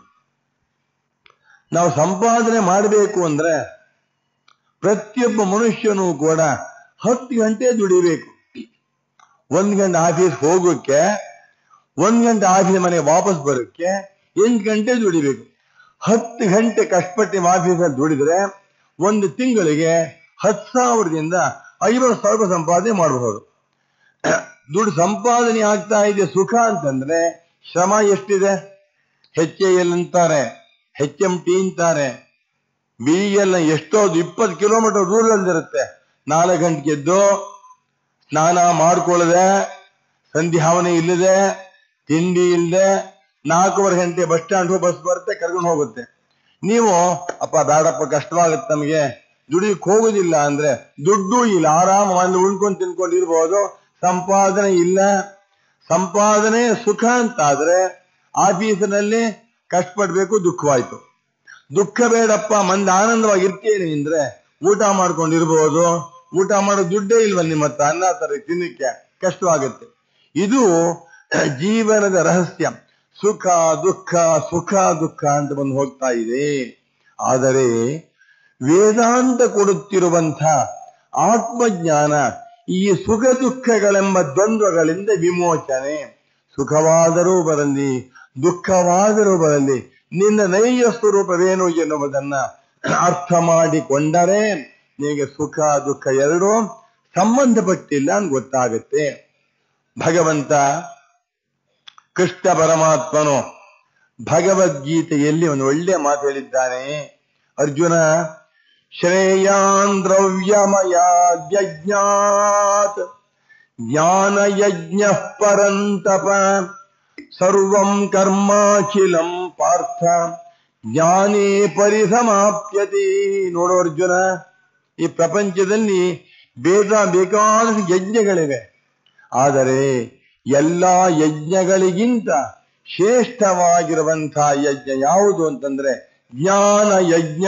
B: ನಾವು ಸಂಪಾದನೆ ಮಾಡಬೇಕು ಅಂದ್ರೆ ಪ್ರತಿಯೊಬ್ಬ ಮನುಷ್ಯನೂ ಕೂಡ ಹತ್ತು ಗಂಟೆ ದುಡಿಬೇಕು ಒಂದ್ ಗಂಟೆ ಆಫೀಸ್ ಹೋಗೋಕ್ಕೆ ಒಂದ್ ಗಂಟೆ ಆಫೀಸ್ ಮನೆ ವಾಪಸ್ ಬರೋಕ್ಕೆ ಎಂಟು ಗಂಟೆ ದುಡಿಬೇಕು ಹತ್ತು ಗಂಟೆ ಕಷ್ಟಪಟ್ಟು ಆಫೀಸಲ್ಲಿ ದುಡಿದ್ರೆ ಒಂದು ತಿಂಗಳಿಗೆ ಹತ್ತು ಸಾವಿರದಿಂದ ಐವತ್ತು ಸಾವಿರ ಸಂಪಾದನೆ ಮಾಡಬಹುದು ದುಡ್ಡು ಸಂಪಾದನೆ ಆಗ್ತಾ ಇದೆ ಸುಖ ಅಂತಂದ್ರೆ ಶ್ರಮ ಎಷ್ಟಿದೆ ಹೆಚ್ ಎಲ್ ಅಂತಾರೆ ಹೆಚ್ ಎಂ ಟಿ ಅಂತಾರೆ ಬಿ ಎಲ್ ಎಷ್ಟೋ ಇಪ್ಪತ್ತು ಕಿಲೋಮೀಟರ್ ದೂರದಲ್ಲಿರುತ್ತೆ ನಾಲ್ಕು ಗಂಟೆಗೆ ಎದ್ದು ಸ್ನಾನ ಮಾಡ್ಕೊಳ್ಳದೆ ಸಂಧ್ಯಾವನೆ ಇಲ್ಲದೆ ತಿಂಡಿ ಇಲ್ಲದೆ ನಾಲ್ಕೂವರೆ ಗಂಟೆ ಬಸ್ ಸ್ಟ್ಯಾಂಡ್ ಬಸ್ ಬರುತ್ತೆ ಕರ್ಕೊಂಡು ಹೋಗುತ್ತೆ ನೀವು ಅಪ್ಪ ಬೇಡಪ್ಪ ಕಷ್ಟವಾಗುತ್ತೆ ನಮಗೆ ದುಡಿಯಕ್ಕೆ ಹೋಗುದಿಲ್ಲ ಅಂದ್ರೆ ದುಡ್ಡು ಇಲ್ಲ ಆರಾಮ ಮನೆ ಉಳ್ಕೊಂಡು ತಿನ್ಕೊಂಡು ಇರ್ಬೋದು ಸಂಪಾದನೆ ಇಲ್ಲ ಸಂಪಾದನೆ ಸುಖ ಅಂತಾದ್ರೆ ಆಫೀಸಿನಲ್ಲಿ ಕಷ್ಟಪಡ್ಬೇಕು ದುಃಖವಾಯ್ತು ದುಃಖ ಬೇಡಪ್ಪ ಮಂದ ಆನಂದವಾಗಿ ಇರ್ತೀನಿ ಅಂದ್ರೆ ಊಟ ಮಾಡ್ಕೊಂಡು ಇರ್ಬೋದು ಊಟ ಮಾಡೋ ದುಡ್ಡೇ ಇಲ್ವ ನಿಮ್ಮ ಹತ್ರ ಅನ್ನ ತರ ತಿನ್ನಕ್ಕೆ ಕಷ್ಟವಾಗುತ್ತೆ ಇದು ಜೀವನದ ರಹಸ್ಯ ಸುಖ ದುಃಖ ಸುಖ ದುಃಖ ಅಂತ ಬಂದು ಹೋಗ್ತಾ ಇದೆ ಆದರೆ ವೇದಾಂತ ಕೊಡುತ್ತಿರುವಂಥ ಆತ್ಮಜ್ಞಾನ ಈ ಸುಖ ದುಃಖಗಳೆಂಬ ದ್ವಂದ್ವಗಳಿಂದ ವಿಮೋಚನೆ ಸುಖವಾದರೂ ಬರಲಿ ದುಃಖವಾದರೂ ಬರಲಿ ನಿನ್ನ ನೈಜ ಸ್ವರೂಪವೇನು ಎನ್ನುವುದನ್ನ ಅರ್ಥ ಮಾಡಿಕೊಂಡರೆ ನಿನಗೆ ಸುಖ ದುಃಖ ಎರಡೂ ಸಂಬಂಧಪಟ್ಟಿಲ್ಲ ಅಂತ ಗೊತ್ತಾಗುತ್ತೆ ಭಗವಂತ ಕೃಷ್ಣ ಪರಮಾತ್ಮನು ಭಗವದ್ಗೀತೆಯಲ್ಲಿ ಒಂದು ಒಳ್ಳೆಯ ಮಾತು ಹೇಳಿದ್ದಾನೆ ಅರ್ಜುನ ಶ್ರೇಯಾನ್ ದ್ರವ್ಯಮಯಾದ್ಯಜ್ಞಾತ್ ಜ್ಞಾನ ಯಜ್ಞ ಪರಂತಪ ಸರ್ವಂ ಕರ್ಮಾಖಿಲಂ ಪಾರ್ಥ ಜ್ಞಾನೇ ಪರಿಸಮಾಪ್ಯತೆ ನೋಡು ಅರ್ಜುನ ಈ ಪ್ರಪಂಚದಲ್ಲಿ ಬೇಗ ಬೇಕಾದಷ್ಟು ಯಜ್ಞಗಳಿವೆ ಆದರೆ ಎಲ್ಲಾ ಯಜ್ಞಗಳಿಗಿಂತ ಶ್ರೇಷ್ಠವಾಗಿರುವಂತಹ ಯಜ್ಞ ಯಾವುದು ಅಂತಂದ್ರೆ ಜ್ಞಾನ ಯಜ್ಞ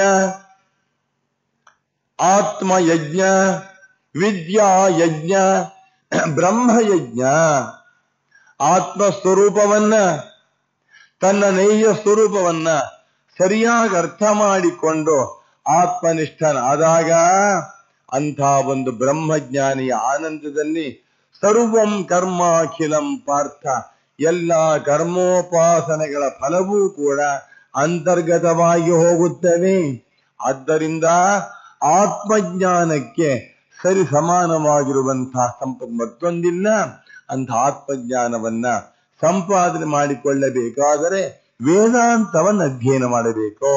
B: ಆತ್ಮ ಯಜ್ಞ ವಿದ್ಯಾ ಯಜ್ಞ ಬ್ರಹ್ಮಯಜ್ಞ ಆತ್ಮ ಸ್ವರೂಪವನ್ನ ತನ್ನ ನೈಜ ಸ್ವರೂಪವನ್ನ ಸರಿಯಾಗಿ ಅರ್ಥ ಮಾಡಿಕೊಂಡು ಆತ್ಮನಿಷ್ಠನಾದಾಗ ಅಂಥ ಒಂದು ಬ್ರಹ್ಮಜ್ಞಾನಿಯ ಆನಂದದಲ್ಲಿ ಸರ್ವಂ ಕರ್ಮಾಖಿಲಂ ಪಾರ್ಥ ಎಲ್ಲ ಕರ್ಮೋಪಾಸನೆಗಳ ಫಲವೂ ಕೂಡ ಅಂತರ್ಗತವಾಗಿ ಹೋಗುತ್ತವೆ ಆದ್ದರಿಂದ ಆತ್ಮಜ್ಞಾನಕ್ಕೆ ಸರಿ ಸಮಾನವಾಗಿರುವಂತಹ ಸಂಪತ್ತು ಮತ್ತೊಂದಿಲ್ಲ ಅಂತ ಆತ್ಮಜ್ಞಾನವನ್ನ ಸಂಪಾದನೆ ಮಾಡಿಕೊಳ್ಳಬೇಕಾದರೆ ವೇದಾಂತವನ್ನು ಅಧ್ಯಯನ ಮಾಡಬೇಕು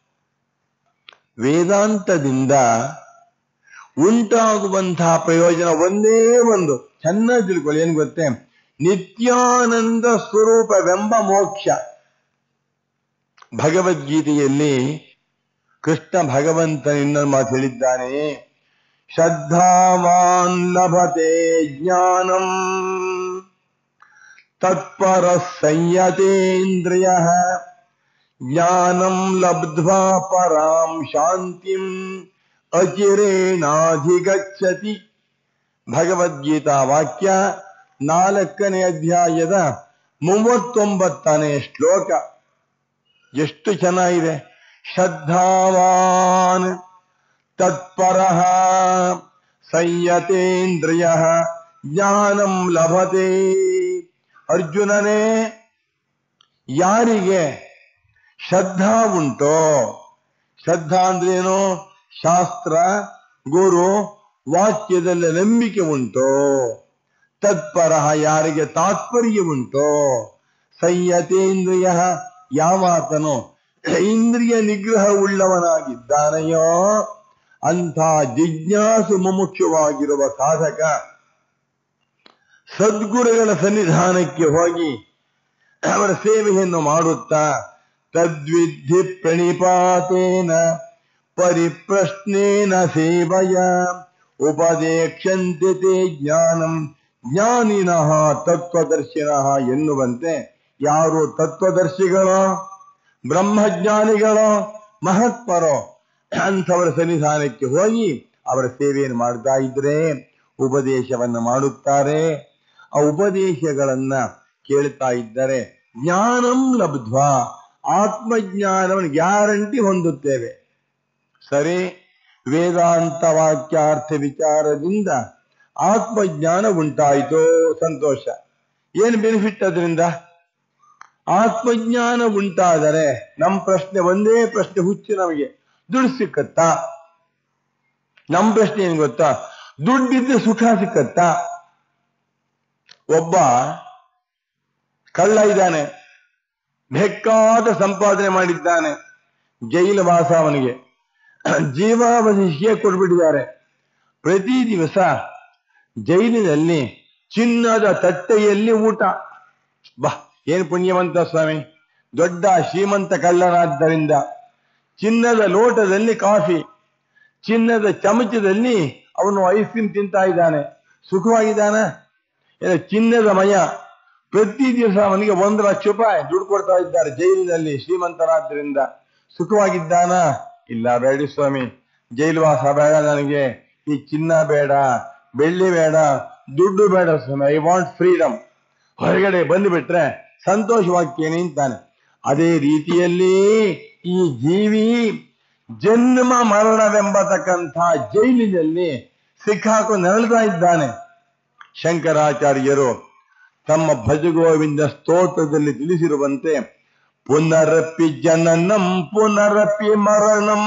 B: ವೇದಾಂತದಿಂದ ಉಂಟಾಗುವಂತಹ ಪ್ರಯೋಜನ ಒಂದೇ ಒಂದು ಚೆನ್ನಾಗಿ ತಿಳ್ಕೊಳ್ಳಿ ಏನ್ ಗೊತ್ತೇ ನಿತ್ಯಾನಂದ ಸ್ವರೂಪವೆಂಬ ಮೋಕ್ಷ ಭಗವದ್ಗೀತೆಯಲ್ಲಿ ಕೃಷ್ಣ ಭಗವಂತನಿನ್ನ ಮಾತು ಹೇಳಿದ್ದಾನೆ ಶ್ರದ್ಧಾವಾನ್ ಲಭತೆ ಜ್ಞಾನಂ ತತ್ಪರ ಸಂಯತೇಂದ್ರಿಯ ಜ್ಞಾನಂ ಲಬ್ಧ್ವಾ ಪರಾಂ ಶಾಂತಿಂ ಅಚಿರೇಣಾಧಿಗಚ್ಚತಿ ಭಗವದ್ಗೀತಾ ವಾಕ್ಯ ನಾಲ್ಕನೇ ಅಧ್ಯಾಯದ ಮೂವತ್ತೊಂಬತ್ತನೇ ಶ್ಲೋಕ ಎಷ್ಟು ಚೆನ್ನಾಗಿದೆ ಶ್ರದ್ಧಾವಾನ್ ತತ್ಪರ ಸಂಯತೇಂದ್ರಿಯ ಜ್ಞಾನಂ ಲಭತೆ ಅರ್ಜುನನೇ ಯಾರಿಗೆ ಶ್ರದ್ಧಾ ಉಂಟೋ ಶ್ರದ್ಧಾ ಅಂದ್ರೇನು ಶಾಸ್ತ್ರ ಗುರು ವಾಕ್ಯದಲ್ಲಿ ನಂಬಿಕೆ ಉಂಟೋ ತತ್ಪರ ಯಾರಿಗೆ ತಾತ್ಪರ್ಯ ಉಂಟೋ ಸಂಯತೇಂದ್ರಿಯ ಯಾವಾತನು ಇಂದ್ರಿಯ ನಿಗ್ರಹ ಉಳ್ಳವನಾಗಿದ್ದಾನೆಯೋ ಅಂಥ ಜಿಜ್ಞಾಸು ಮುಮುಕ್ಷವಾಗಿರುವ ಸಾಧಕ ಸದ್ಗುರುಗಳ ಸನ್ನಿಧಾನಕ್ಕೆ ಹೋಗಿ ಅವರ ಸೇವೆಯನ್ನು ಮಾಡುತ್ತಾ ತದ್ವಿಧಿ ಪ್ರಣಿಪಾತೇನ ಪರಿಪ್ರಶ್ನೇನ ಸೇವಯ ಉಪದೇಕ್ಷಂತೆ ತೇ ಜ್ಞಾನಂ ಜ್ಞಾನಿನಃ ತತ್ವದರ್ಶಿನಃ ಎನ್ನುವಂತೆ ಯಾರು ತತ್ವದರ್ಶಿಗಳೋ ಬ್ರಹ್ಮಜ್ಞಾನಿಗಳೋ ಮಹತ್ಪರೋ ಅಂಥವರ ಸನ್ನಿಧಾನಕ್ಕೆ ಹೋಗಿ ಅವರ ಸೇವೆಯನ್ನು ಮಾಡ್ತಾ ಇದ್ರೆ ಉಪದೇಶವನ್ನ ಮಾಡುತ್ತಾರೆ ಆ ಉಪದೇಶಗಳನ್ನ ಕೇಳ್ತಾ ಇದ್ದರೆ ಜ್ಞಾನಂ ಲಬ್ಧ್ವಾ ಆತ್ಮಜ್ಞಾನವನ್ನು ಗ್ಯಾರಂಟಿ ಹೊಂದುತ್ತೇವೆ ಸರಿ ವೇದಾಂತ ವಾಕ್ಯಾರ್ಥ ವಿಚಾರದಿಂದ ಆತ್ಮಜ್ಞಾನ ಉಂಟಾಯಿತು ಸಂತೋಷ ಏನು ಬೆನಿಫಿಟ್ ಅದರಿಂದ ಆತ್ಮಜ್ಞಾನ ಉಂಟಾದರೆ ನಮ್ಮ ಪ್ರಶ್ನೆ ಒಂದೇ ಪ್ರಶ್ನೆ ಹುಚ್ಚು ನಮಗೆ ದುಡ್ಡು ಸಿಕ್ಕತ್ತಾ ನಮ್ಮ ಪ್ರಶ್ನೆ ಏನ್ ಗೊತ್ತಾ ದುಡ್ಡಿದ್ರೆ ಸುಖ ಸಿಕ್ಕತ್ತಾ ಒಬ್ಬ ಕಳ್ಳ ಇದ್ದಾನೆ ಬೇಕಾದ ಸಂಪಾದನೆ ಮಾಡಿದ್ದಾನೆ ಜೈಲು ವಾಸ ಅವನಿಗೆ ಜೀವಾವಧಿ ಶಿಕ್ಷೆ ಕೊಟ್ಬಿಟ್ಟಿದ್ದಾರೆ ಪ್ರತಿ ದಿವಸ ಜೈಲಿನಲ್ಲಿ ಚಿನ್ನದ ತಟ್ಟೆಯಲ್ಲಿ ಊಟ ಬಾ ಏನು ಪುಣ್ಯವಂತ ಸ್ವಾಮಿ ದೊಡ್ಡ ಶ್ರೀಮಂತ ಕಳ್ಳನಾದ್ದರಿಂದ ಚಿನ್ನದ ಲೋಟದಲ್ಲಿ ಕಾಫಿ ಚಿನ್ನದ ಚಮಚದಲ್ಲಿ ಅವನು ಐಸ್ ಕ್ರೀಮ್ ತಿಂತಾ ಇದ್ದಾನೆ ಸುಖವಾಗಿದ್ದಾನ ಇಲ್ಲ ಚಿನ್ನದ ಮಯ ಪ್ರತಿ ದಿವಸ ಅವನಿಗೆ ಒಂದು ಲಕ್ಷ ರೂಪಾಯಿ ದುಡ್ಡು ಕೊಡ್ತಾ ಇದ್ದಾರೆ ಜೈಲಿನಲ್ಲಿ ಶ್ರೀಮಂತರಾದ್ರಿಂದ ಸುಖವಾಗಿದ್ದಾನ ಇಲ್ಲ ಬೇಡಿ ಸ್ವಾಮಿ ಜೈಲುವಾಸ ಬೇಡ ನನಗೆ ಈ ಚಿನ್ನ ಬೇಡ ಬೆಳ್ಳಿ ಬೇಡ ದುಡ್ಡು ಬೇಡ ಸ್ವಾಮಿ ಐ ವಾಂಟ್ ಫ್ರೀಡಮ್ ಹೊರಗಡೆ ಬಂದುಬಿಟ್ರೆ ಸಂತೋಷವಾಗ್ತೇನೆ ಅಂತಾನೆ ಅದೇ ರೀತಿಯಲ್ಲಿ ಈ ಜೀವಿ ಜನ್ಮ ಮರಣವೆಂಬತಕ್ಕಂಥ ಜೈಲಿನಲ್ಲಿ ಸಿಕ್ಕಾಕೊಂಡು ನರಳ್ತಾ ಇದ್ದಾನೆ ಶಂಕರಾಚಾರ್ಯರು ತಮ್ಮ ಭಜಗೋವಿಂದ ಸ್ತೋತ್ರದಲ್ಲಿ ತಿಳಿಸಿರುವಂತೆ ಪುನರಪಿ ಜನನಂ ಪುನರಪಿ ಮರಣಂ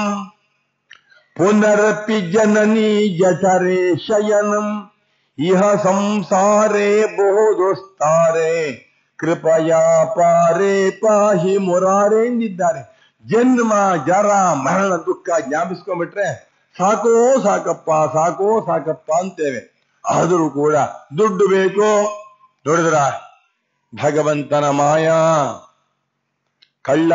B: ಪುನರಪಿ ಜನನಿ ಜಠರೇ ಶಯನಂ ಇಹ ಸಂಸಾರೇ ಬಹುದೋಸ್ತಾರೆ ಕೃಪಯಾ ಪಾರೇ ಪಾಹಿ ಮುರಾರೆ ಎಂದಿದ್ದಾರೆ ಜನ್ಮ ಜರ ಮರಣ ದುಃಖ ಜ್ಞಾಪಿಸ್ಕೊಂಡ್ಬಿಟ್ರೆ ಸಾಕೋ ಸಾಕಪ್ಪ ಸಾಕೋ ಸಾಕಪ್ಪ ಅಂತೇವೆ ಆದರೂ ಕೂಡ ದುಡ್ಡು ಬೇಕು ನೋಡಿದ್ರ ಭಗವಂತನ ಮಾಯಾ ಕಳ್ಳ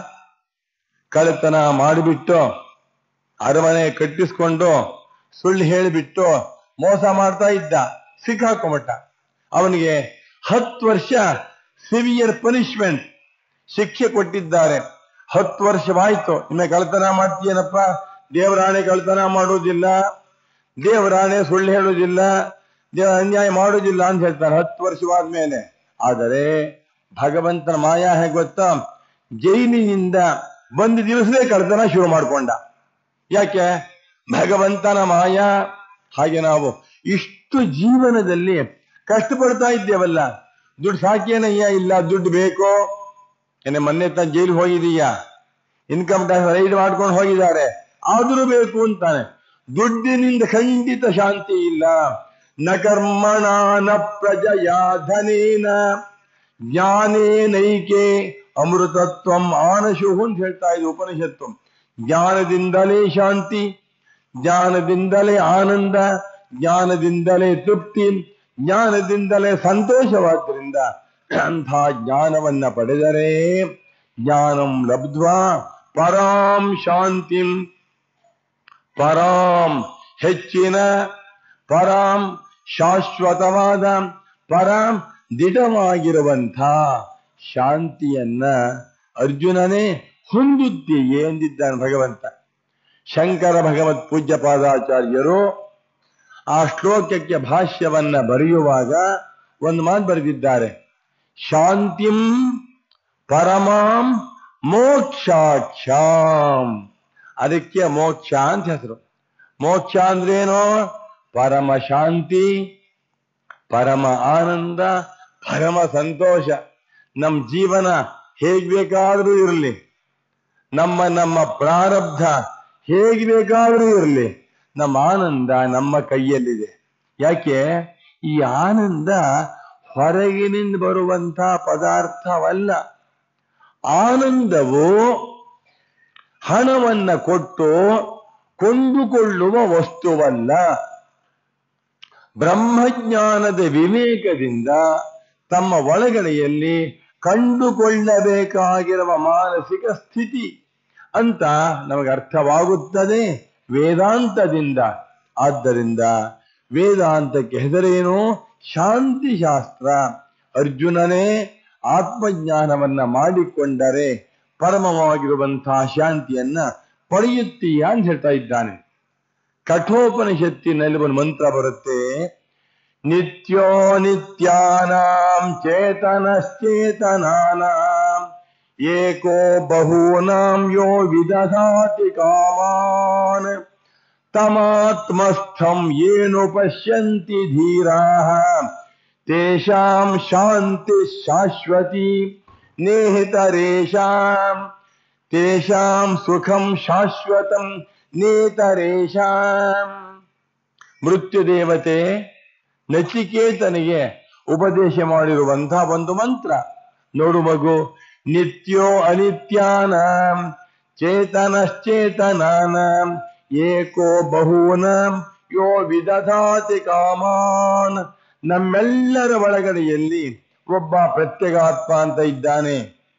B: ಕಳ್ಳತನ ಮಾಡಿಬಿಟ್ಟು ಅರಮನೆ ಕಟ್ಟಿಸ್ಕೊಂಡು ಸುಳ್ಳು ಹೇಳಿಬಿಟ್ಟು ಮೋಸ ಮಾಡ್ತಾ ಇದ್ದ ಸಿಕ್ಕಾಕೊಂಬಿಟ್ಟ ಅವನಿಗೆ ಹತ್ತು ವರ್ಷ ಸಿವಿಯರ್ ಪನಿಷ್ಮೆಂಟ್ ಶಿಕ್ಷೆ ಕೊಟ್ಟಿದ್ದಾರೆ ಹತ್ತು ವರ್ಷವಾಯ್ತು ಇನ್ನು ಕಳ್ತನ ಮಾಡ್ತೀಯನಪ್ಪ ದೇವರಾಣೆ ಕಳ್ತನ ಮಾಡೋದಿಲ್ಲ ದೇವರಾಣೆ ಸುಳ್ಳು ಹೇಳೋದಿಲ್ಲ ದೇವ ಅನ್ಯಾಯ ಮಾಡೋದಿಲ್ಲ ಅಂತ ಹೇಳ್ತಾರೆ ಹತ್ತು ವರ್ಷವಾದ ಮೇಲೆ ಆದರೆ ಭಗವಂತನ ಮಾಯಾ ಹೇಗೆ ಗೊತ್ತಾ ಜೈಲಿನಿಂದ ಒಂದು ದಿವಸದೇ ಕಳ್ತನ ಶುರು ಮಾಡ್ಕೊಂಡ ಯಾಕೆ ಭಗವಂತನ ಮಾಯಾ ಹಾಗೆ ನಾವು ಇಷ್ಟು ಜೀವನದಲ್ಲಿ ಕಷ್ಟಪಡ್ತಾ ಇದ್ದೇವಲ್ಲ ದುಡ್ಡು ಸಾಕೇನಯ್ಯ ಇಲ್ಲ ದುಡ್ಡು ಬೇಕೋ ಏನೇ ಮೊನ್ನೆ ತ ಜೈಲಿಗೆ ಹೋಗಿದೀಯಾ ಇನ್ಕಮ್ ಟ್ಯಾಕ್ಸ್ ರೈಡ್ ಮಾಡ್ಕೊಂಡು ಹೋಗಿದ್ದಾರೆ ಆದರೂ ಬೇಕು ಅಂತಾನೆ ದುಡ್ಡಿನಿಂದ ಖಂಡಿತ ಶಾಂತಿ ಇಲ್ಲ ನ ಕರ್ಮಣ ನ ಪ್ರಜಯಾ ಧನೇನ ಜ್ಞಾನೇನೈಕೆ ಅಮೃತತ್ವಂ ಆನಶು ಅಂತ ಹೇಳ್ತಾ ಇದೆ ಉಪನಿಷತ್ತು ಜ್ಞಾನದಿಂದಲೇ ಶಾಂತಿ ಜ್ಞಾನದಿಂದಲೇ ಆನಂದ ಜ್ಞಾನದಿಂದಲೇ ತೃಪ್ತಿ ಜ್ಞಾನದಿಂದಲೇ ಸಂತೋಷವಾದ್ದರಿಂದ ಅಂಥ ಜ್ಞಾನವನ್ನ ಪಡೆದರೆ ಜ್ಞಾನಂ ಲಬ್ಧ್ವಾ ಪರಾಂ ಶಾಂತಿಂ ಪರಾಂ ಹೆಚ್ಚಿನ ಪರಾಂ ಶಾಶ್ವತವಾದ ಪರಾಂ ದಿಢವಾಗಿರುವಂಥ ಶಾಂತಿಯನ್ನ ಅರ್ಜುನನೇ ಹೊಂದುತ್ತೀಯೇ ಎಂದಿದ್ದಾನೆ ಭಗವಂತ ಶಂಕರ ಭಗವತ್ ಪೂಜ್ಯ ಪಾದಾಚಾರ್ಯರು ಆ ಶ್ಲೋಕಕ್ಕೆ ಭಾಷ್ಯವನ್ನ ಬರೆಯುವಾಗ ಒಂದು ಮಾತು ಬರೆದಿದ್ದಾರೆ ಶಾಂತಿಂ ಪರಮಾಂ ಮೋಕ್ಷಾಕ್ಷಾಂ ಅದಕ್ಕೆ ಮೋಕ್ಷ ಅಂತ ಹೆಸರು ಮೋಕ್ಷ ಅಂದ್ರೇನು ಪರಮ ಶಾಂತಿ ಪರಮ ಆನಂದ ಪರಮ ಸಂತೋಷ ನಮ್ಮ ಜೀವನ ಹೇಗ್ ಬೇಕಾದ್ರೂ ಇರಲಿ ನಮ್ಮ ನಮ್ಮ ಪ್ರಾರಬ್ಧ ಹೇಗೆ ಬೇಕಾದ್ರೂ ಇರಲಿ ನಮ್ಮ ಆನಂದ ನಮ್ಮ ಕೈಯಲ್ಲಿದೆ ಯಾಕೆ ಈ ಆನಂದ ಹೊರಗಿನಿಂದ ಬರುವಂತ ಪದಾರ್ಥವಲ್ಲ ಆನಂದವು ಹಣವನ್ನ ಕೊಟ್ಟು ಕೊಂಡುಕೊಳ್ಳುವ ವಸ್ತುವಲ್ಲ ಬ್ರಹ್ಮಜ್ಞಾನದ ವಿವೇಕದಿಂದ ತಮ್ಮ ಒಳಗಡೆಯಲ್ಲಿ ಕಂಡುಕೊಳ್ಳಬೇಕಾಗಿರುವ ಮಾನಸಿಕ ಸ್ಥಿತಿ ಅಂತ ನಮಗೆ ಅರ್ಥವಾಗುತ್ತದೆ ವೇದಾಂತದಿಂದ ಆದ್ದರಿಂದ ವೇದಾಂತಕ್ಕೆ ಹೆಸರೇನು ಶಾಂತಿ ಶಾಸ್ತ್ರ ಅರ್ಜುನನೇ ಆತ್ಮಜ್ಞಾನವನ್ನ ಮಾಡಿಕೊಂಡರೆ ಪರಮವಾಗಿರುವಂತಹ ಶಾಂತಿಯನ್ನ ಪಡೆಯುತ್ತೀಯ ಅಂತ ಹೇಳ್ತಾ ಇದ್ದಾನೆ ಕಠೋಪನಿಷತ್ತಿನಲ್ಲಿ ಒಂದು ಮಂತ್ರ ಬರುತ್ತೆ ನಿತ್ಯೋ ನಿತ್ಯಾನಾಂ ಚೇತನಶ್ಚೇತನಾನಾಂ ಏಕೋ ಬಹೂನಾಂ ಯೋ ವಿದಧಾತಿ ಕಾಮಾನ್ ತಮಾತ್ಮಸ್ಥಂ ಏನು ಪಶ್ಯಂತಿ ಧೀರಾಃ ತೇಷಾಂ ಶಾಂತಿ ಶಾಶ್ವತಿ ನೇಹಿತರೇಷಾಂ ತೇಷಾಂ ಸುಖಂ ಶಾಶ್ವತಂ ನೇತರೇಷಾಂ ಮೃತ್ಯುದೇವತೆ ನಚಿಕೇತನಿಗೆ ಉಪದೇಶ ಮಾಡಿರುವಂತಹ ಒಂದು ಮಂತ್ರ ನೋಡು ಮಗು ನಿತ್ಯೋ ಅನಿತ್ಯಾನಾಂ ಚೇತನಶ್ಚೇತನಾನಾಂ ಏಕೋ ಬಹೂನಾಂ ಯೋ ವಿದಧಾತಿ ಕಾಮಾನ್ ನಮ್ಮೆಲ್ಲರ ಒಳಗಡೆಯಲ್ಲಿ ಒಬ್ಬ ಪ್ರತ್ಯಗಾತ್ಮ ಅಂತ ಇದ್ದಾನೆ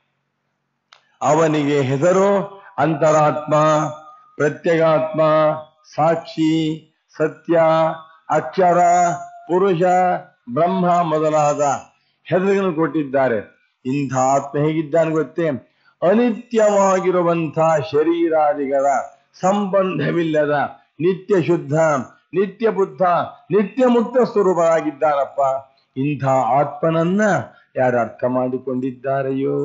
B: ಅವನಿಗೆ ಹೆಸರು ಅಂತರಾತ್ಮ ಪ್ರತ್ಯಗಾತ್ಮ ಸಾಕ್ಷಿ ಸತ್ಯ ಅಕ್ಷರ ಪುರುಷ ಬ್ರಹ್ಮ ಮೊದಲಾದ ಹೆಸರುಗಳನ್ನು ಕೊಟ್ಟಿದ್ದಾರೆ ಇಂಥ ಆತ್ಮ ಹೇಗಿದ್ದಾನೆ ಗೊತ್ತೇ ಅನಿತ್ಯವಾಗಿರುವಂತಹ ಶರೀರಾದಿಗಳ ಸಂಬಂಧವಿಲ್ಲದ ನಿತ್ಯ ಶುದ್ಧ ನಿತ್ಯ ಬುದ್ಧ ನಿತ್ಯ ಮುಕ್ತ ಸ್ವರೂಪರಾಗಿದ್ದಾರಪ್ಪ ಇಂಥ ಆತ್ಮನನ್ನ ಯಾರು ಅರ್ಥ ಮಾಡಿಕೊಂಡಿದ್ದಾರೆಯೋ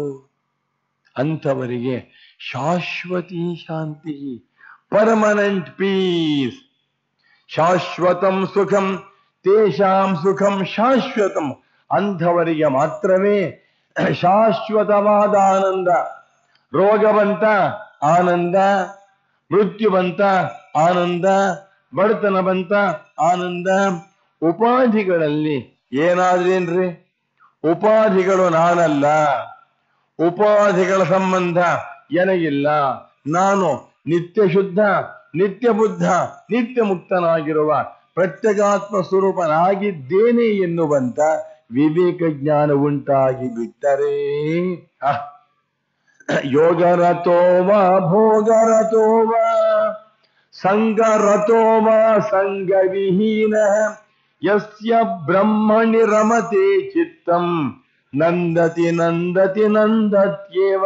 B: ಅಂಥವರಿಗೆ ಶಾಶ್ವತಿ ಶಾಂತಿ ಪರ್ಮನೆಂಟ್ ಪೀಸ್ ಶಾಶ್ವತಂ ಸುಖಂ ತೇಷಾಂ ಸುಖಂ ಶಾಶ್ವತಂ ಅಂಥವರಿಗೆ ಮಾತ್ರವೇ ಶಾಶ್ವತವಾದ ಆನಂದ ರೋಗ ಬಂತ ಆನಂದ ಮೃತ್ಯು ಬಂತ ಆನಂದ ಬಡತನ ಬಂತ ಆನಂದ ಉಪಾಧಿಗಳಲ್ಲಿ ಏನಾದ್ರೇನ್ರಿ ಉಪಾಧಿಗಳು ನಾನಲ್ಲ ಉಪಾಧಿಗಳ ಸಂಬಂಧ ಎನಗಿಲ್ಲ ನಾನು ನಿತ್ಯ ಶುದ್ಧ ನಿತ್ಯ ಬುದ್ಧ ನಿತ್ಯ ಮುಕ್ತನಾಗಿರುವ ಪ್ರತ್ಯಗಾತ್ಮ ಸ್ವರೂಪನಾಗಿದ್ದೇನೆ ಎನ್ನುವಂತ ವಿವೇಕ ಜ್ಞಾನ ಉಂಟಾಗಿ ಬಿಟ್ಟರೆ ಆಹ್, ಯೋಗರತೋ ವಾ ಭೋಗರತೋ ವಾ ಸಂಗರತೋ ವಾ ಸಂಗವಿಹೀನ ಯಸ್ಯ ಬ್ರಹ್ಮಣಿ ರಮತೆ ಚಿತ್ತಂ ನಂದತಿ ನಂದತಿ ನಂದತ್ಯೇವ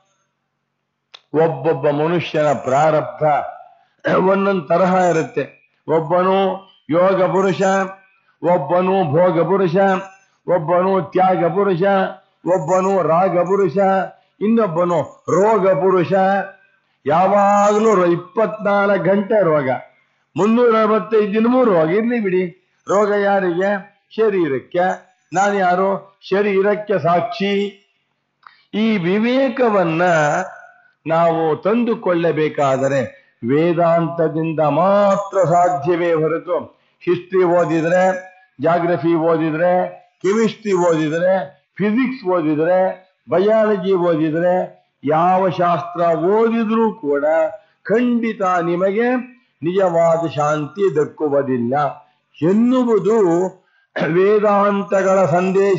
B: ಒಬ್ಬೊಬ್ಬ ಮನುಷ್ಯನ ಪ್ರಾರಬ್ಧ ಒಂದೊಂದು ತರಹ ಇರುತ್ತೆ ಒಬ್ಬನು ಯೋಗ ಪುರುಷ ಒಬ್ಬನು ಭೋಗ ಪುರುಷ ಒಬ್ಬನು ತ್ಯಾಗ ಪುರುಷ ಒಬ್ಬನು ರಾಗ ಪುರುಷ ಇನ್ನೊಬ್ಬನು ರೋಗ ಪುರುಷ ಯಾವಾಗಲೂ ಇಪ್ಪತ್ನಾಲ್ಕು ಗಂಟೆ ರೋಗ ಮುನ್ನೂರ ಅರವತ್ತೈದು ದಿನವೂ ರೋಗ ಇರ್ಲಿ ಬಿಡಿ ರೋಗ ಯಾರಿಗೆ ಶರೀರಕ್ಕೆ ನಾನು ಯಾರು ಶರೀರಕ್ಕೆ ಸಾಕ್ಷಿ ಈ ವಿವೇಕವನ್ನ ನಾವು ತಂದುಕೊಳ್ಳಬೇಕಾದರೆ ವೇದಾಂತದಿಂದ ಮಾತ್ರ ಸಾಧ್ಯವೇ ಹೊರತು ಹಿಸ್ಟ್ರಿ ಓದಿದ್ರೆ ಜಾಗ್ರಫಿ ಓದಿದ್ರೆ ಕೆಮಿಸ್ಟ್ರಿ ಓದಿದ್ರೆ ಫಿಸಿಕ್ಸ್ ಓದಿದ್ರೆ ಬಯಾಲಜಿ ಓದಿದ್ರೆ ಯಾವ ಶಾಸ್ತ್ರ ಓದಿದ್ರೂ ಕೂಡ ಖಂಡಿತ ನಿಮಗೆ ನಿಜವಾದ ಶಾಂತಿ ದಕ್ಕುವುದಿಲ್ಲ ಎನ್ನುವುದು ವೇದಾಂತಗಳ ಸಂದೇಶ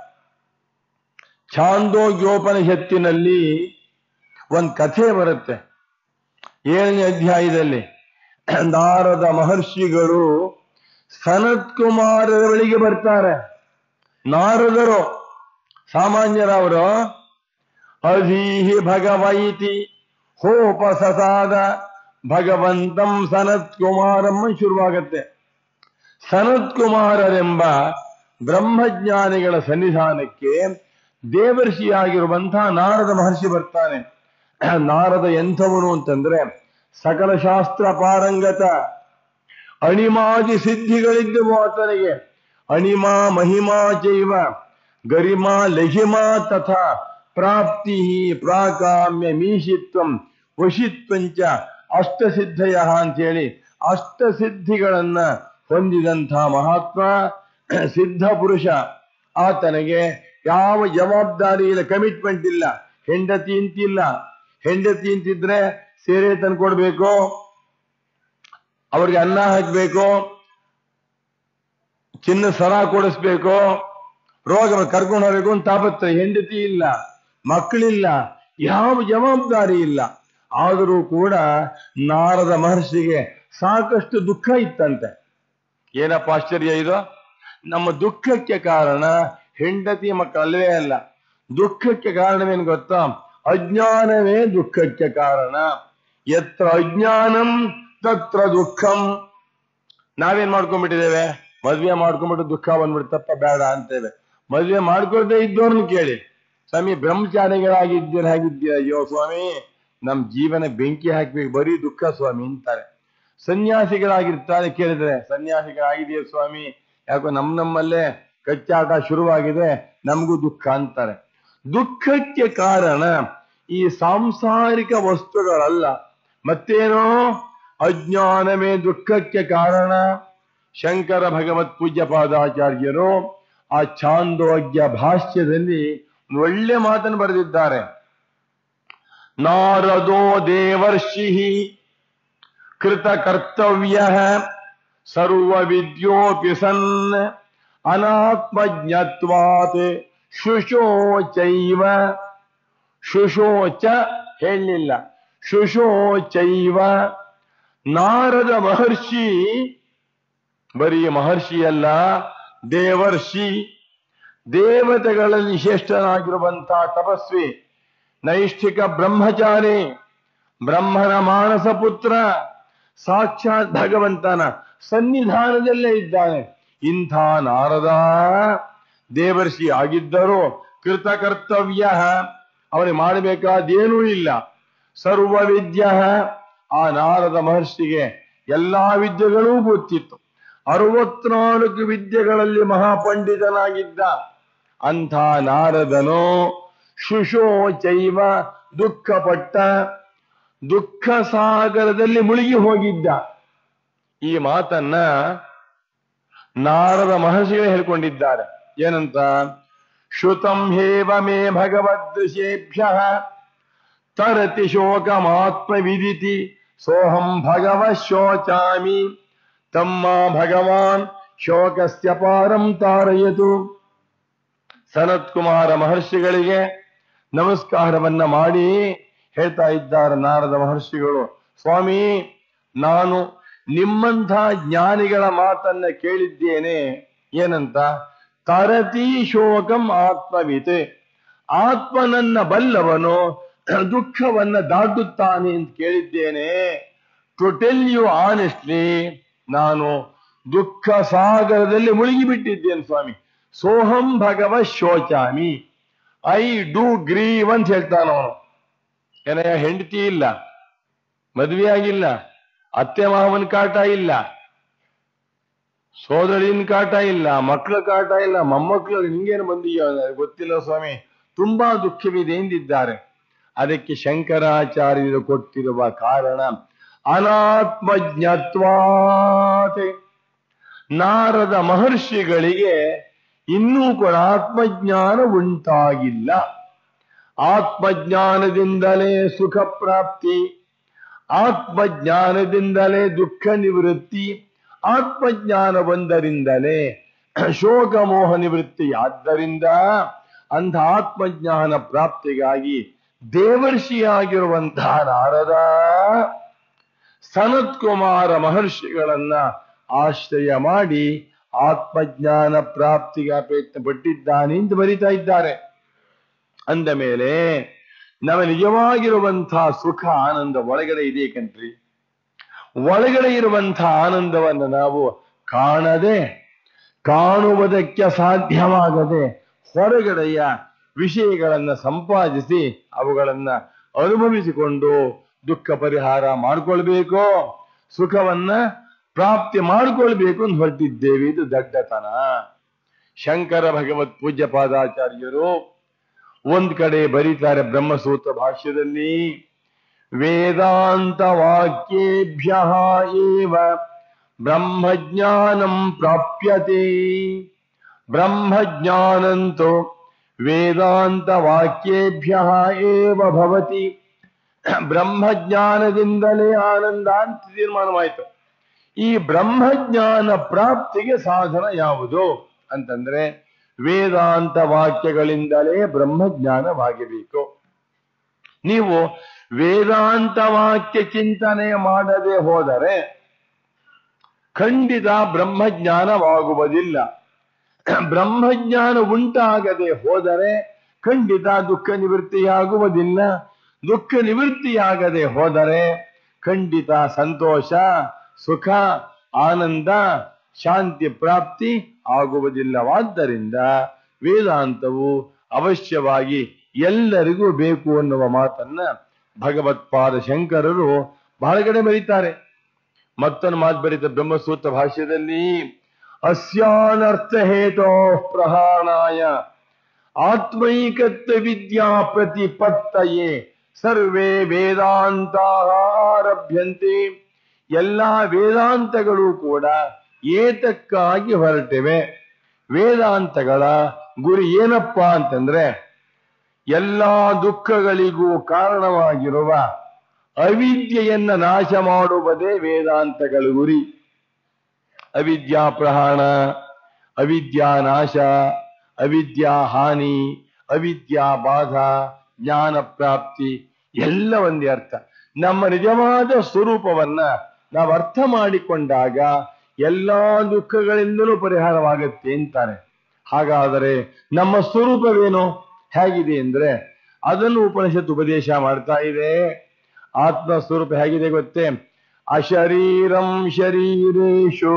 B: ಛಾಂದೋಗ್ಯೋಪನಿಷತ್ತಿನಲ್ಲಿ ಒಂದು ಕಥೆ ಬರುತ್ತೆ ಏಳನೇ ಅಧ್ಯಾಯದಲ್ಲಿ ನಾರದ ಮಹರ್ಷಿಗಳು ಸನತ್ ಕುಮಾರರ ಬಳಿಗೆ ಬರ್ತಾರೆ ನಾರದರು ಸಾಮಾನ್ಯರವರು ಅಧೀಹಿ ಭಗವೈತಿ ಹೋಪಸಸಾದ ಭಗವಂತಂ ಸನತ್ ಕುಮಾರಂ ಶುರುವಾಗತ್ತೆ ಸನತ್ ಕುಮಾರರೆಂಬ ಬ್ರಹ್ಮಜ್ಞಾನಿಗಳ ಸನ್ನಿಧಾನಕ್ಕೆ ದೇವರ್ಷಿಯಾಗಿರುವಂತಹ ನಾರದ ಮಹರ್ಷಿ ಬರ್ತಾನೆ ನಾರದ ಎಂಥವನು ಅಂತಂದ್ರೆ ಸಕಲ ಶಾಸ್ತ್ರ ಪಾರಂಗತ ಅಣಿಮಾದಿ ಸಿದ್ಧಿಗಳಿದ್ದವು ಆತನಿಗೆ ಅಣಿಮಾ ಮಹಿಮಾ ಚೈವ ಗರಿಮಾ ಲಹಿಮಾ ತಥಾ ಪ್ರಾಪ್ತಿ ಪ್ರಾಕಾಮ್ಯ ಮೀಶಿತ್ವಂ ವಶಿತ್ವಂಚ ಅಷ್ಟಸಿದ್ಧಯ ಅಂತೇಳಿ ಅಷ್ಟಸಿದ್ಧಿಗಳನ್ನ ಹೊಂದಿದಂಥ ಮಹಾತ್ಮ ಸಿದ್ಧ ಪುರುಷ ಆತನಿಗೆ ಯಾವ ಜವಾಬ್ದಾರಿ ಇಲ್ಲ ಕಮಿಟ್ಮೆಂಟ್ ಇಲ್ಲ ಹೆಂಡತಿ ಅಂತಿಲ್ಲ ಹೆಂಡತಿ ಅಂತಿದ್ರೆ ಸೇರೆ ತಂದ್ಕೊಡ್ಬೇಕು ಅವ್ರಿಗೆ ಅನ್ನ ಹಾಕ್ಬೇಕು ಚಿನ್ನ ಸರ ಕೊಡಿಸ್ಬೇಕು ರೋಗ ಕರ್ಕೊಂಡು ಹೋಗ್ಬೇಕು ಅಂತ ತಾಪತ್ರ ಹೆಂಡತಿ ಇಲ್ಲ ಮಕ್ಕಳಿಲ್ಲ ಯಾವ ಜವಾಬ್ದಾರಿ ಇಲ್ಲ ಆದರೂ ಕೂಡ ನಾರದ ಮಹರ್ಷಿಗೆ ಸಾಕಷ್ಟು ದುಃಖ ಇತ್ತಂತೆ ಏನಪ್ಪ ಆಶ್ಚರ್ಯ ಇದು ನಮ್ಮ ದುಃಖಕ್ಕೆ ಕಾರಣ ಹೆಂಡತಿ ಮಕ್ಕಳಲ್ಲವೇ ಅಲ್ಲ ದುಃಖಕ್ಕೆ ಕಾರಣವೇನು ಗೊತ್ತಾ ಅಜ್ಞಾನವೇ ದುಃಖಕ್ಕೆ ಕಾರಣ ಎತ್ರ ಅಜ್ಞಾನಂ ತತ್ರ ದುಃಖಂ ನಾವೇನ್ ಮಾಡ್ಕೊಂಡ್ಬಿಟ್ಟಿದ್ದೇವೆ ಮದ್ವೆ ಮಾಡ್ಕೊಂಡ್ಬಿಟ್ಟು ದುಃಖ ಬಂದ್ಬಿಡ್ತಪ್ಪ ಬೇಡ ಅಂತೇವೆ ಮದ್ವೆ ಮಾಡ್ಕೊಳ್ದೇ ಇದ್ದವ್ರನ್ನ ಕೇಳಿ ಸ್ವಾಮಿ ಬ್ರಹ್ಮಚಾರಿಗಳಾಗಿದ್ದೀರ ಹಾಗಿದ್ದೀರ ಅಯ್ಯೋ ಸ್ವಾಮಿ ನಮ್ ಜೀವನ ಬೆಂಕಿ ಹಾಕ್ಬೇಕು ಬರೀ ದುಃಖ ಸ್ವಾಮಿ ಅಂತಾರೆ ಸನ್ಯಾಸಿಗಳಾಗಿರ್ತಾರೆ ಕೇಳಿದ್ರೆ ಸನ್ಯಾಸಿಗಳಾಗಿದೆಯಾ ಸ್ವಾಮಿ ಯಾಕೋ ನಮ್ ನಮ್ಮಲ್ಲೇ ಕಚ್ಚಾಟ ಶುರುವಾಗಿದೆ ನಮಗೂ ದುಃಖ ಅಂತಾರೆ ದುಃಖಕ್ಕೆ ಕಾರಣ ಈ ಸಾಂಸಾರಿಕ ವಸ್ತುಗಳಲ್ಲ ಮತ್ತೇನೋ ಅಜ್ಞಾನವೇ ದುಃಖಕ್ಕೆ ಕಾರಣ ಶಂಕರ ಭಗವತ್ ಪೂಜ್ಯ ಪಾದಾಚಾರ್ಯರು ಆ ಛಾಂದೋಗ್ಯ ಭಾಷ್ಯದಲ್ಲಿ ಒಂದು ಒಳ್ಳೆ ಮಾತನ್ನು ಬರೆದಿದ್ದಾರೆ ನಾರದೋ ದೇವರ್ಷಿ ಕೃತ ಕರ್ತವ್ಯ ಸರ್ವ ವಿದ್ಯೋಪಿ ಸನ್ ಅನಾತ್ಮಜ್ಞತ್ವಾತ್ ಶುಶೋಚೈವ ಶುಶೋಚ ಹೇಳಲಿಲ್ಲ ಶುಶೋಚೈವ ನಾರದ ಮಹರ್ಷಿ ಬರೀ ಮಹರ್ಷಿಯಲ್ಲ ದೇವರ್ಷಿ ದೇವತೆಗಳಲ್ಲಿ ಶ್ರೇಷ್ಠನಾಗಿರುವಂತಹ ತಪಸ್ವಿ ನೈಷ್ಠಿಕ ಬ್ರಹ್ಮಚಾರಿ ಬ್ರಹ್ಮನ ಮಾನಸ ಪುತ್ರ ಸಾಕ್ಷಾತ್ ಭಗವಂತನ ಸನ್ನಿಧಾನದಲ್ಲೇ ಇದ್ದಾನೆ ಇಂಥ ನಾರದ ದೇವರ್ಷಿ ಆಗಿದ್ದರೂ ಕೃತ ಕರ್ತವ್ಯ ಅವನಿಗೆ ಮಾಡಬೇಕಾದೇನೂ ಇಲ್ಲ ಸರ್ವ ವಿದ್ಯ ಆ ನಾರದ ಮಹರ್ಷಿಗೆ ಎಲ್ಲಾ ವಿದ್ಯೆಗಳೂ ಗೊತ್ತಿತ್ತು ಅರವತ್ನಾಲ್ಕು ವಿದ್ಯೆಗಳಲ್ಲಿ ಮಹಾಪಂಡಿತನಾಗಿದ್ದ ಅಂಥ ನಾರದನು ಶುಶೋಚೈವ ದುಃಖಪಟ್ಟ ದುಃಖ ಸಾಗರದಲ್ಲಿ ಮುಳುಗಿ ಹೋಗಿದ್ದ ಈ ಮಾತನ್ನ ನಾರದ ಮಹರ್ಷಿಗಳೇ ಹೇಳ್ಕೊಂಡಿದ್ದಾರೆ ಏನಂತ ಶ್ರುತಂ ಹೇವ ಮೇ ಭಗವದೃಶೇಭ್ಯ ತರತಿ ಶೋಕಮಾತ್ಮ ವಿದಿತಿ ಸೋಹಂ ಭಗವ ಶೋಚಾಮಿ ತಮ್ಮ ಭಗವಾನ್ ಶೋಕಸ್ಯ ಪಾರಂ ತಾರಯತು ಸನತ್ಕುಮಾರ ಮಹರ್ಷಿಗಳಿಗೆ ನಮಸ್ಕಾರವನ್ನ ಮಾಡಿ ಹೇಳ್ತಾ ಇದ್ದಾರೆ ನಾರದ ಮಹರ್ಷಿಗಳು ಸ್ವಾಮಿ ನಾನು ನಿಮ್ಮಂಥ ಜ್ಞಾನಿಗಳ ಮಾತನ್ನ ಕೇಳಿದ್ದೇನೆ ಏನಂತ ತರತಿ ಶೋಕಂ ಆತ್ಮವಿತೆ ಆತ್ಮನನ್ನ ಬಲ್ಲವನು ದುಃಖವನ್ನ ದಾಟುತ್ತಾನೆ ಅಂತ ಕೇಳಿದ್ದೇನೆ ಟು ಟೆಲ್ ಯು ಆನೆಸ್ಟ್ಲಿ ನಾನು ದುಃಖ ಸಾಗರದಲ್ಲಿ ಮುಳುಗಿಬಿಟ್ಟಿದ್ದೇನೆ ಸ್ವಾಮಿ ಸೋಹಂ ಭಗವ ಶೋಚಾಮಿ ಐ ಡೂ ಗ್ರೀವ್ ಅಂತ ಹೇಳ್ತಾನವನು ಏನಯ್ಯ ಹೆಂಡತಿ ಇಲ್ಲ ಮದ್ವೆ ಆಗಿಲ್ಲ ಅತ್ತೆ ಮಾವನ ಕಾಟ ಇಲ್ಲ ಸೋದರಿನ ಕಾಟ ಇಲ್ಲ ಮಕ್ಕಳ ಕಾಟ ಇಲ್ಲ ಮೊಮ್ಮಕ್ಕಳು ನಿಂಗೇನು ಬಂದಿಯೋ ಗೊತ್ತಿಲ್ಲ ಸ್ವಾಮಿ ತುಂಬಾ ದುಃಖವಿದೆ ಎಂದಿದ್ದಾರೆ ಅದಕ್ಕೆ ಶಂಕರಾಚಾರ್ಯರು ಕೊಟ್ಟಿರುವ ಕಾರಣ ಅನಾತ್ಮಜ್ಞತ್ವಾತೆ ನಾರದ ಮಹರ್ಷಿಗಳಿಗೆ ಇನ್ನೂ ಕೂಡ ಆತ್ಮಜ್ಞಾನ ಉಂಟಾಗಿಲ್ಲ ಆತ್ಮಜ್ಞಾನದಿಂದಲೇ ಸುಖ ಪ್ರಾಪ್ತಿ ಆತ್ಮಜ್ಞಾನದಿಂದಲೇ ದುಃಖ ನಿವೃತ್ತಿ ಆತ್ಮಜ್ಞಾನ ಬಂದರಿಂದಲೇ ಶೋಕ ಮೋಹ ನಿವೃತ್ತಿ ಆದ್ದರಿಂದ ಅಂಥ ಆತ್ಮಜ್ಞಾನ ಪ್ರಾಪ್ತಿಗಾಗಿ ದೇವರ್ಷಿಯಾಗಿರುವಂತಹ ನಾರದ ಸನತ್ಕುಮಾರ ಮಹರ್ಷಿಗಳನ್ನ ಆಶ್ರಯ ಮಾಡಿ ಆತ್ಮಜ್ಞಾನ ಪ್ರಾಪ್ತಿಗೆ ಪ್ರಯತ್ನ ಪಟ್ಟಿದ್ದಾನೆ ಎಂದು ಬರೀತಾ ಇದ್ದಾರೆ ಅಂದ ಮೇಲೆ ನಮ್ಮ ನಿಜವಾಗಿರುವಂತಹ ಸುಖ ಆನಂದ ಒಳಗಡೆ ಇದೆ ಕಣ್ರಿ ಒಳಗಡೆ ಇರುವಂತಹ ಆನಂದವನ್ನು ನಾವು ಕಾಣದೆ ಕಾಣುವುದಕ್ಕೆ ಸಾಧ್ಯವಾಗದೆ ಹೊರಗಡೆಯ ವಿಷಯಗಳನ್ನ ಸಂಪಾದಿಸಿ ಅವುಗಳನ್ನ ಅನುಭವಿಸಿಕೊಂಡು ದುಃಖ ಪರಿಹಾರ ಮಾಡ್ಕೊಳ್ಬೇಕು ಸುಖವನ್ನ ಪ್ರಾಪ್ತಿ ಮಾಡ್ಕೊಳ್ಬೇಕು ಅಂತ ಹೊರಟಿದ್ದೇವೆ ಇದು ದಡ್ಡತನ ಶಂಕರ ಭಗವತ್ ಪೂಜ್ಯ ಪಾದಾಚಾರ್ಯರು ಒಂದ್ ಕಡೆ ಬರೀತಾರೆ ಬ್ರಹ್ಮಸೂತ್ರ ಭಾಷ್ಯದಲ್ಲಿ ವೇದಾಂತ ವಾಕ್ಯೇಭ್ಯ ಏವ ಬ್ರಹ್ಮಜ್ಞಾನಂ ಪ್ರಾಪ್ಯತೆ ಬ್ರಹ್ಮಜ್ಞಾನಂತೋ ವೇದಾಂತ ವಾಕ್ಯೇಭ್ಯ ಏವ ಭವತಿ ಬ್ರಹ್ಮಜ್ಞಾನದಿಂದಲೇ ಆನಂದ ಅಂತ ತೀರ್ಮಾನವಾಯಿತು ಈ ಬ್ರಹ್ಮಜ್ಞಾನ ಪ್ರಾಪ್ತಿಗೆ ಸಾಧನ ಯಾವುದು ಅಂತಂದ್ರೆ ವೇದಾಂತ ವಾಕ್ಯಗಳಿಂದಲೇ ಬ್ರಹ್ಮಜ್ಞಾನವಾಗಬೇಕು ನೀವು ವೇದಾಂತ ವಾಕ್ಯ ಚಿಂತನೆ ಮಾಡದೆ ಹೋದರೆ ಖಂಡಿತ ಬ್ರಹ್ಮಜ್ಞಾನವಾಗುವುದಿಲ್ಲ ಬ್ರಹ್ಮಜ್ಞಾನ ಉಂಟಾಗದೆ ಹೋದರೆ ಖಂಡಿತ ದುಃಖ ನಿವೃತ್ತಿಯಾಗುವುದಿಲ್ಲ ದುಃಖ ನಿವೃತ್ತಿಯಾಗದೆ ಹೋದರೆ ಖಂಡಿತ ಸಂತೋಷ ಸುಖ ಆನಂದ ಶಾಂತಿ ಪ್ರಾಪ್ತಿ ಆಗುವುದಿಲ್ಲವಾದ್ದರಿಂದ ವೇದಾಂತವು ಅವಶ್ಯವಾಗಿ ಎಲ್ಲರಿಗೂ ಬೇಕು ಅನ್ನುವ ಮಾತನ್ನ ಭಗವತ್ಪಾದ ಶಂಕರರು ಬಹಳ ಕಡೆ ಬರೀತಾರೆ ಮತ್ತೊಂದು ಮಾತು ಬರೀತ ಬ್ರಹ್ಮಸೂತ್ರ ಭಾಷ್ಯದಲ್ಲಿ ಅಸ್ಯಾನರ್ಥ ಹೇತೋ ಪ್ರಹಾಣಾಯ ಆತ್ಮೈಕತ್ವ ವಿದ್ಯಾ ಪ್ರತಿಪತ್ತಯೇ ಸರ್ವೇ ವೇದಾಂತ ಆರಭ್ಯಂತೆ ಎಲ್ಲಾ ವೇದಾಂತಗಳು ಕೂಡ ಏತಕ್ಕಾಗಿ ಹೊರಟಿವೆ ವೇದಾಂತಗಳ ಗುರಿ ಏನಪ್ಪಾ ಅಂತಂದ್ರೆ ಎಲ್ಲಾ ದುಃಖಗಳಿಗೂ ಕಾರಣವಾಗಿರುವ ಅವಿದ್ಯೆಯನ್ನ ನಾಶ ಮಾಡುವುದೇ ವೇದಾಂತಗಳ ಗುರಿ ಅವಿದ್ಯಾ ಪ್ರಹಾಣ ಅವಿದ್ಯಾ ನಾಶ ಅವಿದ್ಯಾ ಹಾನಿ ಅವಿದ್ಯಾ ಬಾಧ ಜ್ಞಾನ ಪ್ರಾಪ್ತಿ ಎಲ್ಲ ಒಂದೇ ಅರ್ಥ ನಮ್ಮ ನಿಜವಾದ ಸ್ವರೂಪವನ್ನ ನಾವು ಅರ್ಥ ಮಾಡಿಕೊಂಡಾಗ ಎಲ್ಲಾ ದುಃಖಗಳಿಂದಲೂ ಪರಿಹಾರವಾಗುತ್ತೆ ಅಂತಾರೆ ಹಾಗಾದರೆ ನಮ್ಮ ಸ್ವರೂಪವೇನು ಹೇಗಿದೆ ಅಂದ್ರೆ ಅದನ್ನು ಉಪನಿಷತ್ ಉಪದೇಶ ಮಾಡ್ತಾ ಇದೆ ಆತ್ಮ ಸ್ವರೂಪ ಹೇಗಿದೆ ಗೊತ್ತೇ ಅಶರೀರಂ ಶರೀರೇಶು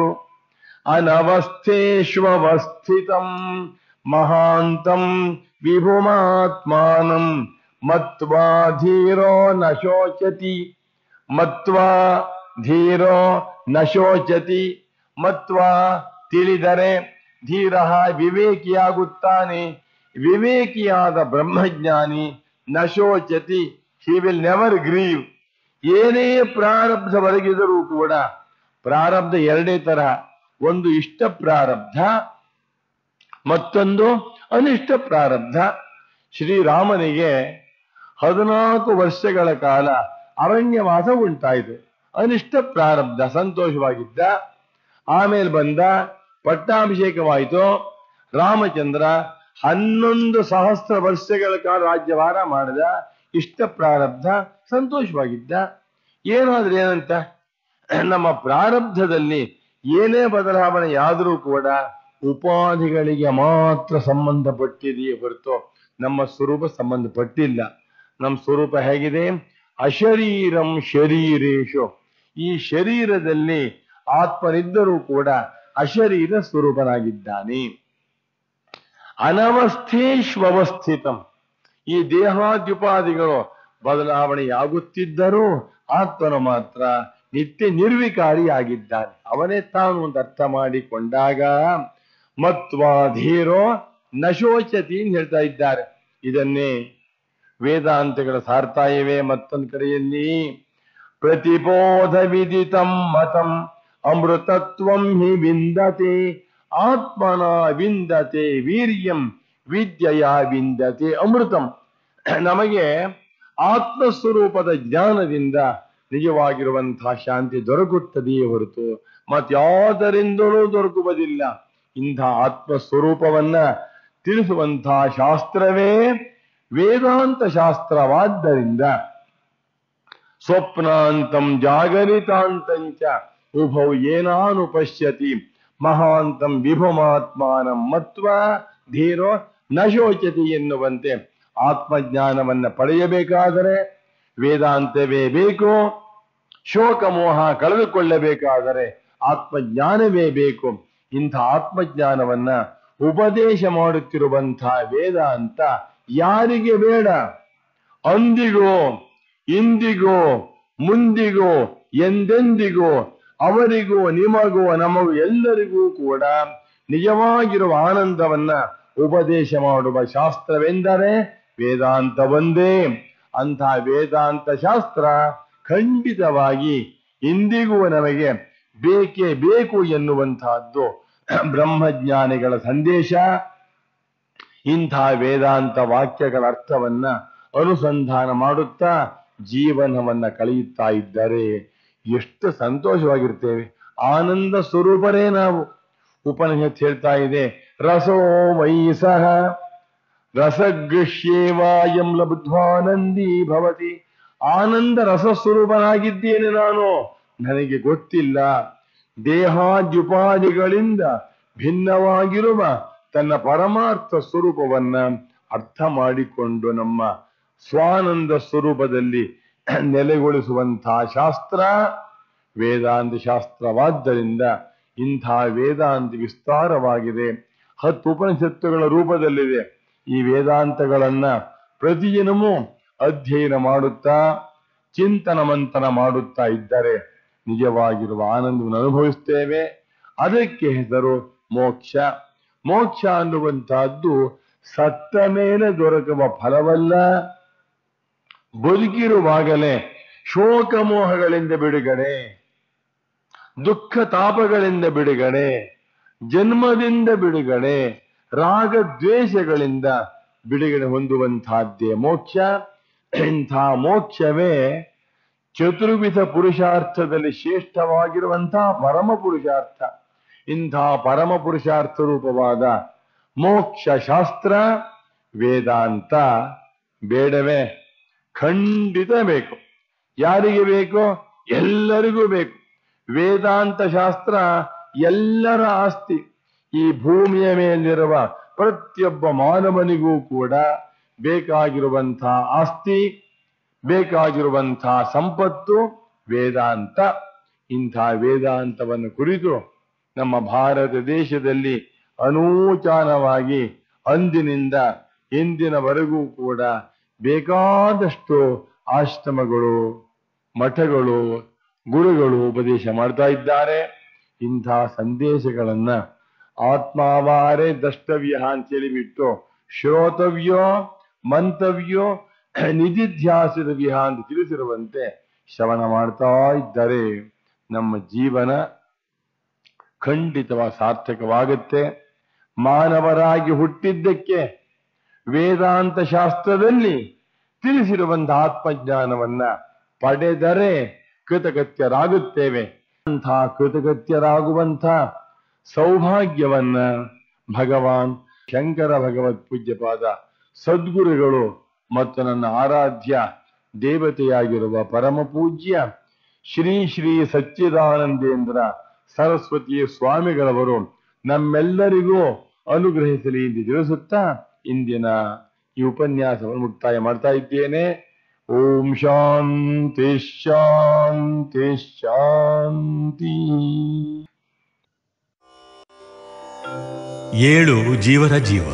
B: ಅನವಸ್ಥೇಷ್ವಸ್ಥಿತಂ ಮಹಾಂತಂ ವಿಭುಮಾತ್ಮಾನಂ ಮತ್ವಾ ಧೀರೋ ನ ಶೋಚತಿ ಮತ್ವಾ ಧೀರೋ ನ ಶೋಚತಿ ಮತ್ವಾ ತಿಳಿದರೆ ಧೀರ ವಿವೇಕಿಯಾಗುತ್ತಾನೆ ವಿವೇಕಿಯಾದ ಬ್ರಹ್ಮಜ್ಞಾನಿ ನ ಶೋಚತಿ ಹಿ ವಿಲ್ ನೆವರ್ ಗ್ರೀವ್ ಏನೇ ಪ್ರಾರಬ್ಧ ಒದಗಿದರೂ ಕೂಡ ಪ್ರಾರಬ್ಧ ಎರಡೇ ತರಹ ಒಂದು ಇಷ್ಟ ಪ್ರಾರಬ್ಧ ಮತ್ತೊಂದು ಅನಿಷ್ಟ ಪ್ರಾರಬ್ಧ ಶ್ರೀರಾಮನಿಗೆ ಹದಿನಾಲ್ಕು ವರ್ಷಗಳ ಕಾಲ ಅರಣ್ಯವಾಸ ಉಂಟಾಯಿತು ಅನಿಷ್ಟ ಪ್ರಾರಬ್ಧ ಸಂತೋಷವಾಗಿದ್ದ ಆಮೇಲೆ ಬಂದ ಪಟ್ಟಾಭಿಷೇಕವಾಯಿತು ರಾಮಚಂದ್ರ ಹನ್ನೊಂದು ಸಹಸ್ರ ವರ್ಷಗಳ ಕಾಲ ರಾಜ್ಯಭಾರ ಮಾಡಿದ ಇಷ್ಟ ಪ್ರಾರಬ್ಧ ಸಂತೋಷವಾಗಿದ್ದ ಏನಾದ್ರೆ ಏನಂತ ನಮ್ಮ ಪ್ರಾರಬ್ಧದಲ್ಲಿ ಏನೇ ಬದಲಾವಣೆಯಾದರೂ ಕೂಡ ಉಪಾಧಿಗಳಿಗೆ ಮಾತ್ರ ಸಂಬಂಧಪಟ್ಟಿದೆಯೇ ಹೊರತು ನಮ್ಮ ಸ್ವರೂಪ ಸಂಬಂಧಪಟ್ಟಿಲ್ಲ ನಮ್ಮ ಸ್ವರೂಪ ಹೇಗಿದೆ ಅಶರೀರಂ ಶರೀರೇಶು ಈ ಶರೀರದಲ್ಲಿ ಆತ್ಮನಿದ್ದರೂ ಕೂಡ ಅಶರೀರ ಸ್ವರೂಪನಾಗಿದ್ದಾನೆ ಅನವಸ್ಥೇಶ್ವಸ್ಥಿತಂ ಈ ದೇಹಾದ್ಯುಪಾದಿಗಳು ಬದಲಾವಣೆಯಾಗುತ್ತಿದ್ದರೂ ಆತ್ಮನು ಮಾತ್ರ ನಿತ್ಯ ನಿರ್ವಿಕಾರಿಯಾಗಿದ್ದಾನೆ ಅವನೇ ತಾನು ಅಂತ ಅರ್ಥ ಮಾಡಿಕೊಂಡಾಗ ಮತ್ವಾಧೀರೋ ನಶೋಚತಿ ಅಂತ ಹೇಳ್ತಾ ಇದ್ದಾರೆ ಇದನ್ನೇ ವೇದಾಂತಗಳ ಸಾರ್ತಾ ಇವೆ ಮತ್ತೊಂದು ಕಡೆಯಲ್ಲಿ ಪ್ರತಿಬೋಧ ವಿದಿತಂ ಮತಂ ಅಮೃತತ್ವಂ ಹಿ ವಿಂದತೆ ಆತ್ಮನ ವಿಂದತೆ ವೀರ್ಯಂ ವಿದ್ಯೆಯ ವಿಂದತೆ ಅಮೃತಂ ನಮಗೆ ಆತ್ಮಸ್ವರೂಪದ ಜ್ಞಾನದಿಂದ ನಿಜವಾಗಿರುವಂತಹ ಶಾಂತಿ ದೊರಕುತ್ತದೆಯೇ ಹೊರತು ಮತ್ಯಾವುದರಿಂದಲೂ ದೊರಕುವುದಿಲ್ಲ ಇಂಥ ಆತ್ಮಸ್ವರೂಪವನ್ನ ತಿಳಿಸುವಂತಹ ಶಾಸ್ತ್ರವೇ ವೇದಾಂತ ಶಾಸ್ತ್ರವಾದ್ದರಿಂದ ಸ್ವಪ್ನಾಂತಂ ಜಾಗರಿತಾಂತಂಚ ಉಭೌ ಏನಾನು ಪಶ್ಯತಿ ಮಹಾಂತಂ ವಿಭುಮಾತ್ಮಾನಂ ಮತ್ವ ಧೀರೋ ನ ಶೋಚತಿ ಎನ್ನುವಂತೆ ಆತ್ಮಜ್ಞಾನವನ್ನ ಪಡೆಯಬೇಕಾದರೆ ವೇದಾಂತವೇ ಬೇಕು ಶೋಕ ಮೋಹ ಕಳೆದುಕೊಳ್ಳಬೇಕಾದರೆ ಆತ್ಮಜ್ಞಾನವೇ ಬೇಕು ಇಂಥ ಆತ್ಮಜ್ಞಾನವನ್ನ ಉಪದೇಶ ಮಾಡುತ್ತಿರುವಂತಹ ವೇದಾಂತ ಯಾರಿಗೆ ಬೇಡ ಅಂದಿಗೋ ಇಂದಿಗೋ ಮುಂದಿಗೋ ಎಂದೆಂದಿಗೋ ಅವರಿಗೂ ನಿಮಗೂ ನಮಗೂ ಎಲ್ಲರಿಗೂ ಕೂಡ ನಿಜವಾಗಿರುವ ಆನಂದವನ್ನ ಉಪದೇಶ ಮಾಡುವ ಶಾಸ್ತ್ರವೆಂದರೆ ವೇದಾಂತ ಒಂದೇ ಅಂತಹ ವೇದಾಂತ ಶಾಸ್ತ್ರ ಖಂಡಿತವಾಗಿ ಇಂದಿಗೂ ನಮಗೆ ಬೇಕೇ ಬೇಕು ಎನ್ನುವಂತಹದ್ದು ಬ್ರಹ್ಮಜ್ಞಾನಿಗಳ ಸಂದೇಶ ಇಂಥ ವೇದಾಂತ ವಾಕ್ಯಗಳ ಅರ್ಥವನ್ನ ಅನುಸಂಧಾನ ಮಾಡುತ್ತಾ ಜೀವನವನ್ನ ಕಳೆಯುತ್ತಾ ಇದ್ದರೆ ಎಷ್ಟು ಸಂತೋಷವಾಗಿರ್ತೇವೆ ಆನಂದ ಸ್ವರೂಪರೇ ನಾವು ಉಪನಿಷತ್ ಹೇಳ್ತಾ ಇದೆ ರಸೋ ವೈಸಹ ರಸಗೃಹ್ಯೇವಾಯಂ ಲಬ್ಧ್ವಾನಂದಿ ಭವತಿ ಆನಂದ ರಸಸ್ವರೂಪನಾಗಿದ್ದೇನೆ ನಾನು ನನಗೆ ಗೊತ್ತಿಲ್ಲ ದೇಹಾದ್ಯುಪಾದಿಗಳಿಂದ ಭಿನ್ನವಾಗಿರುವ ತನ್ನ ಪರಮಾರ್ಥ ಸ್ವರೂಪವನ್ನ ಅರ್ಥ ಮಾಡಿಕೊಂಡು ನಮ್ಮ ಸ್ವಾನಂದ ಸ್ವರೂಪದಲ್ಲಿ ನೆಲೆಗೊಳಿಸುವಂತಹ ಶಾಸ್ತ್ರ ವೇದಾಂತ ಶಾಸ್ತ್ರವಾದ್ದರಿಂದ ಇಂಥ ವೇದಾಂತ ವಿಸ್ತಾರವಾಗಿದೆ ಹತ್ತು ಉಪನಿಷತ್ತುಗಳ ರೂಪದಲ್ಲಿದೆ ಈ ವೇದಾಂತಗಳನ್ನ ಪ್ರತಿದಿನವೂ ಅಧ್ಯಯನ ಮಾಡುತ್ತಾ ಚಿಂತನ ಮಂಥನ ಮಾಡುತ್ತಾ ಇದ್ದರೆ ನಿಜವಾಗಿರುವ ಆನಂದವನ್ನು ಅನುಭವಿಸ್ತೇವೆ ಅದಕ್ಕೆ ಹೆಸರು ಮೋಕ್ಷ ಮೋಕ್ಷ ಅನ್ನುವಂತಹದ್ದು ಸತ್ತ ಮೇಲೆ ದೊರಕುವ ಫಲವಲ್ಲ ಬದುಕಿರುವಾಗಲೇ ಶೋಕ ಮೋಹಗಳಿಂದ ಬಿಡುಗಡೆ ದುಃಖ ತಾಪಗಳಿಂದ ಬಿಡುಗಡೆ ಜನ್ಮದಿಂದ ಬಿಡುಗಡೆ ರಾಗ ದ್ವೇಷಗಳಿಂದ ಬಿಡುಗಡೆ ಹೊಂದುವಂತಹದ್ದೇ ಮೋಕ್ಷ ಇಂಥ ಮೋಕ್ಷವೇ ಚತುರ್ವಿಧ ಪುರುಷಾರ್ಥದಲ್ಲಿ ಶ್ರೇಷ್ಠವಾಗಿರುವಂತಹ ಪರಮ ಪುರುಷಾರ್ಥ ಇಂಥ ಪರಮ ಪುರುಷಾರ್ಥ ರೂಪವಾದ ಮೋಕ್ಷ ಶಾಸ್ತ್ರ ವೇದಾಂತ ಬೇಡವೇ ಖಂಡಿತ ಬೇಕು ಯಾರಿಗೆ ಬೇಕು ಎಲ್ಲರಿಗೂ ಬೇಕು ವೇದಾಂತ ಶಾಸ್ತ್ರ ಎಲ್ಲರ ಆಸ್ತಿ ಈ ಭೂಮಿಯ ಮೇಲಿರುವ ಪ್ರತಿಯೊಬ್ಬ ಮಾನವನಿಗೂ ಕೂಡ ಬೇಕಾಗಿರುವಂತಹ ಆಸ್ತಿ ಬೇಕಾಗಿರುವಂತಹ ಸಂಪತ್ತು ವೇದಾಂತ ಇಂಥ ವೇದಾಂತವನ್ನು ಕುರಿತು ನಮ್ಮ ಭಾರತ ದೇಶದಲ್ಲಿ ಅನೂಚಾನವಾಗಿ ಅಂದಿನಿಂದ ಇಂದಿನವರೆಗೂ ಕೂಡ ಬೇಕಾದಷ್ಟು ಆಶ್ರಮಗಳು ಮಠಗಳು ಗುರುಗಳು ಉಪದೇಶ ಮಾಡ್ತಾ ಇದ್ದಾರೆ ಇಂಥ ಸಂದೇಶಗಳನ್ನ ಆತ್ಮಾವಾರೇ ದ್ರಷ್ಟವ್ಯ ಅಂತೇಳಿ ಬಿಟ್ಟು ಶ್ರೋತವ್ಯೋ ಮಂತವ್ಯೋ ನಿಧಿಧ್ಯಾಸಿತವ್ಯ ಅಂತ ತಿಳಿಸಿರುವಂತೆ ಶ್ರವಣ ಮಾಡ್ತಾ ಇದ್ದರೆ ನಮ್ಮ ಜೀವನ ಖಂಡಿತವಾಗಿ ಸಾರ್ಥಕವಾಗುತ್ತೆ ಮಾನವರಾಗಿ ಹುಟ್ಟಿದ್ದಕ್ಕೆ ವೇದಾಂತ ಶಾಸ್ತ್ರದಲ್ಲಿ ತಿಳಿಸಿರುವಂತಹ ಆತ್ಮಜ್ಞಾನವನ್ನ ಪಡೆದರೆ ಕೃತಕೃತ್ಯರಾಗುತ್ತೇವೆ ಅಂಥ ಕೃತಕೃತ್ಯರಾಗುವಂಥ ಸೌಭಾಗ್ಯವನ್ನ ಭಗವಾನ್ ಶಂಕರ ಭಗವತ್ ಪೂಜ್ಯಪಾದ ಸದ್ಗುರುಗಳು ಮತ್ತು ನನ್ನ ಆರಾಧ್ಯ ದೇವತೆಯಾಗಿರುವ ಪರಮ ಪೂಜ್ಯ ಶ್ರೀ ಶ್ರೀ ಸಚ್ಚಿದಾನಂದೇಂದ್ರ ಸರಸ್ವತಿ ಸ್ವಾಮಿಗಳವರು ನಮ್ಮೆಲ್ಲರಿಗೂ ಅನುಗ್ರಹಿಸಲಿ ಎಂದು ತಿಳಿಸುತ್ತಾ ಇಂದಿನ ಈ ಉಪನ್ಯಾಸವನ್ನು ಮುಕ್ತಾಯ ಮಾಡ್ತಾ ಇದ್ದೇನೆ ಓಂ ಶಾಂತಿ ಶಾಂತಿ ಶಾಂತಿ
C: ಏಳು ಜೀವರ ಜೀವ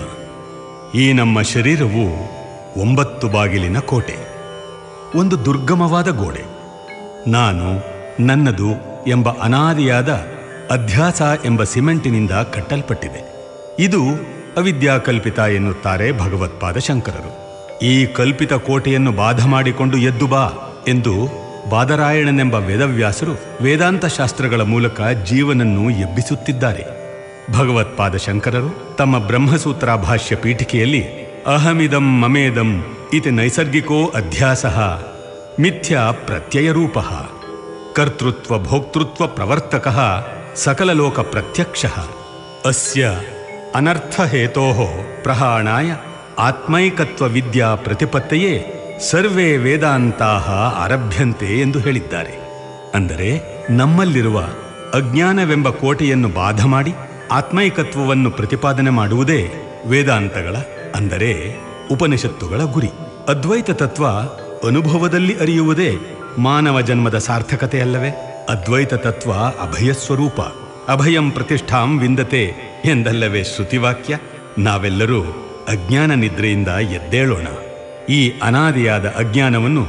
C: ಈ ನಮ್ಮ ಶರೀರವು ಒಂಬತ್ತು ಬಾಗಿಲಿನ ಕೋಟೆ ಒಂದು ದುರ್ಗಮವಾದ ಗೋಡೆ ನಾನು ನನ್ನದು ಎಂಬ ಅನಾದಿಯಾದ ಅಧ್ಯಾಸ ಎಂಬ ಸಿಮೆಂಟಿನಿಂದ ಕಟ್ಟಲ್ಪಟ್ಟಿದೆ ಇದು ಅವಿದ್ಯಾಕಲ್ಪಿತ ಎನ್ನುತ್ತಾರೆ ಭಗವತ್ಪಾದ ಶಂಕರರು ಈ ಕಲ್ಪಿತ ಕೋಟೆಯನ್ನು ಬಾಧ ಮಾಡಿಕೊಂಡು ಎದ್ದು ಬಾ ಎಂದು ಬಾದರಾಯಣನೆಂಬ ವೇದವ್ಯಾಸರು ವೇದಾಂತ ಶಾಸ್ತ್ರಗಳ ಮೂಲಕ ಜೀವನನ್ನು ಎಬ್ಬಿಸುತ್ತಿದ್ದಾರೆ ಭಗವತ್ಪಾದ ಶಂಕರರು ತಮ್ಮ ಬ್ರಹ್ಮಸೂತ್ರ ಭಾಷ್ಯ ಪೀಠಿಕೆಯಲ್ಲಿ ಅಹಮಿದಂ ಮಮೇದಂ ಇತಿ ನೈಸರ್ಗಿಕೋ ಅಧ್ಯಾಸ ಮಿಥ್ಯಾ ಪ್ರತ್ಯಯರೂಪ ಕರ್ತೃತ್ವ ಭೋಕ್ತೃತ್ವ ಪ್ರವರ್ತಕ ಸಕಲಲೋಕ ಪ್ರತ್ಯಕ್ಷ ಅಸ್ಯ ಅನರ್ಥಹೇತೋ ಪ್ರಹಾಣಾಯ ಆತ್ಮೈಕತ್ವ ವಿದ್ಯಾ ಪ್ರತಿಪತ್ತೆಯೇ ಸರ್ವೇ ವೇದಾಂತಾ ಆರಭ್ಯಂತೆ ಎಂದು ಹೇಳಿದ್ದಾರೆ ಅಂದರೆ ನಮ್ಮಲ್ಲಿರುವ ಅಜ್ಞಾನವೆಂಬ ಕೋಟೆಯನ್ನು ಬಾಧ ಮಾಡಿ ಆತ್ಮೈಕತ್ವವನ್ನು ಪ್ರತಿಪಾದನೆ ಮಾಡುವುದೇ ವೇದಾಂತಗಳ ಅಂದರೆ ಉಪನಿಷತ್ತುಗಳ ಗುರಿ ಅದ್ವೈತ ತತ್ವ ಅನುಭವದಲ್ಲಿ ಅರಿಯುವುದೇ ಮಾನವ ಜನ್ಮದ ಸಾರ್ಥಕತೆಯಲ್ಲವೇ ಅದ್ವೈತ ತತ್ವ ಅಭಯ ಸ್ವರೂಪ ಅಭಯಂ ಪ್ರತಿಷ್ಠಾಂ ವಿಂದತೆ ಎಂದಲ್ಲವೇ ಶ್ರುತಿವಾಕ್ಯ ನಾವೆಲ್ಲರೂ ಅಜ್ಞಾನ ನಿದ್ರೆಯಿಂದ ಎದ್ದೇಳೋಣ ಈ ಅನಾದಿಯಾದ ಅಜ್ಞಾನವನ್ನು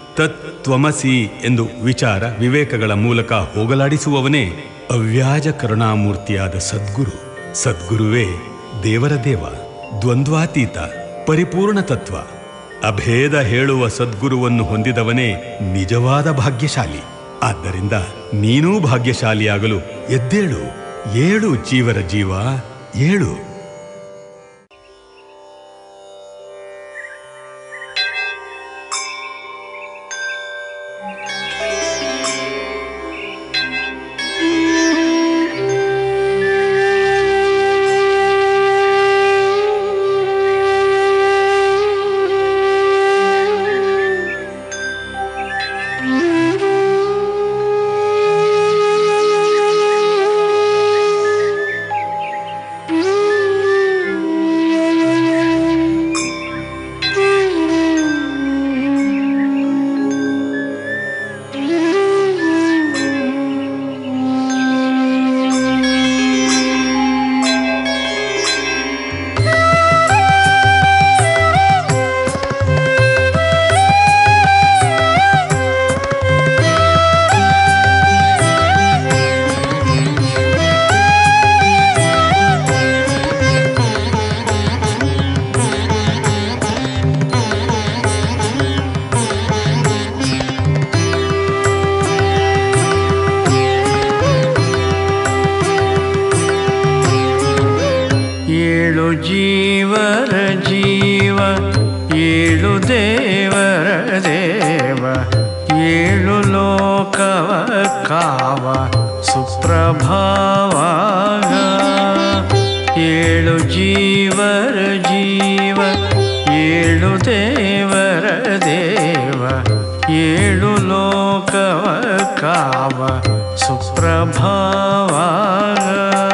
C: ತತ್ವಮಸಿ ಎಂದು ವಿಚಾರ ವಿವೇಕಗಳ ಮೂಲಕ ಹೋಗಲಾಡಿಸುವವನೇ ಅವ್ಯಾಜ ಕರುಣಾಮೂರ್ತಿಯಾದ ಸದ್ಗುರು ಸದ್ಗುರುವೇ ದೇವರ ದೇವ ದ್ವಂದ್ವಾತೀತ ಪರಿಪೂರ್ಣ ತತ್ವ ಅಭೇದ ಹೇಳುವ ಸದ್ಗುರುವನ್ನು ಹೊಂದಿದವನೇ ನಿಜವಾದ ಭಾಗ್ಯಶಾಲಿ ಆದ್ದರಿಂದ ನೀನೂ ಭಾಗ್ಯಶಾಲಿಯಾಗಲು ಎದ್ದೇಳು ಏಳು ಜೀವರ ಜೀವ ಏಳು
D: Thank you.
A: ಏಳು ಲೋಕವ ಕಾವ ಸುಪ್ರಭಾವಾಗ ಏಳು ಜೀವರ ಜೀವ ಏಳು ದೇವರ ದೇವ ಏಳು ಲೋಕವ ಕಾವ ಸುಪ್ರಭಾವಾಗ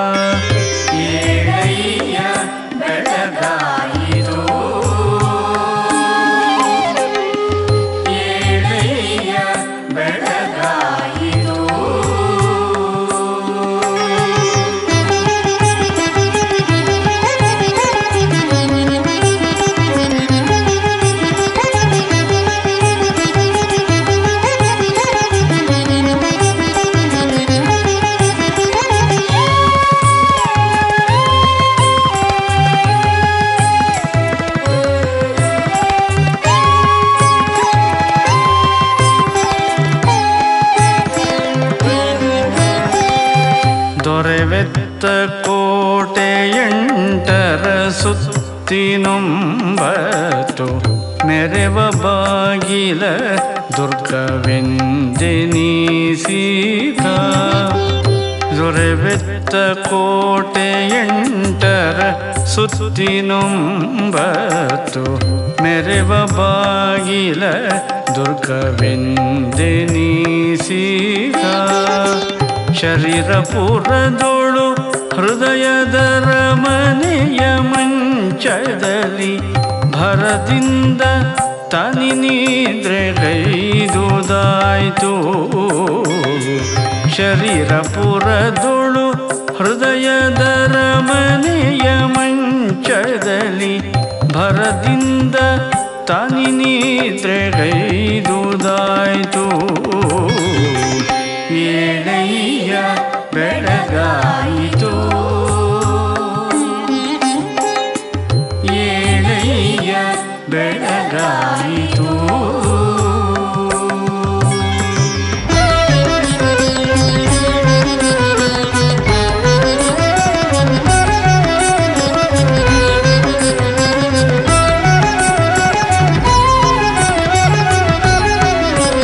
A: ಏಳಯ್ಯ ಬೆಳಗಾಯಿತು ಏಳಯ್ಯ ಬೆಳಗಾಯಿತು ದೊರೆವೆತ್ತ ಕೋಟೆ ಎಂಟರ ಸುತ್ತಿನೊಂಬತ್ತು ಮೆರೆವ ಬಾಗಿಲ ದುರ್ಗವೆಂದೆನೀಸೀತ ದೊರೆವೆತ್ತ ಕೋಟೆ ಎಂಟರ ಸುತ್ತಿನೊಂಬತ್ತು ಮೆರೆವ ಬಾಗಿಲ ದುರ್ಗವೆಂದೆನೀಸೀತ ಶರೀರ ಪುರದೊಳು ಹೃದಯದ ರಮನೆಯ ಮಂಚದಲ್ಲಿ ಭರದಿಂದ ತನಿ ನಿದ್ರೆಗೈದುದಾಯ್ತು ಶರೀರ ಪುರದೊಳು ಹೃದಯದ ರಮನೆಯ ಮಂಚದಲ್ಲಿ ಭರದಿಂದ ತನಿ ನಿದ್ರೆಗೈದುದಾಯ್ತು ಏಳಯ್ಯ ಬೆಳಗಾಯಿತು ಏಳಯ್ಯ ಬೆಳಗಾಯಿತು
D: Thank you.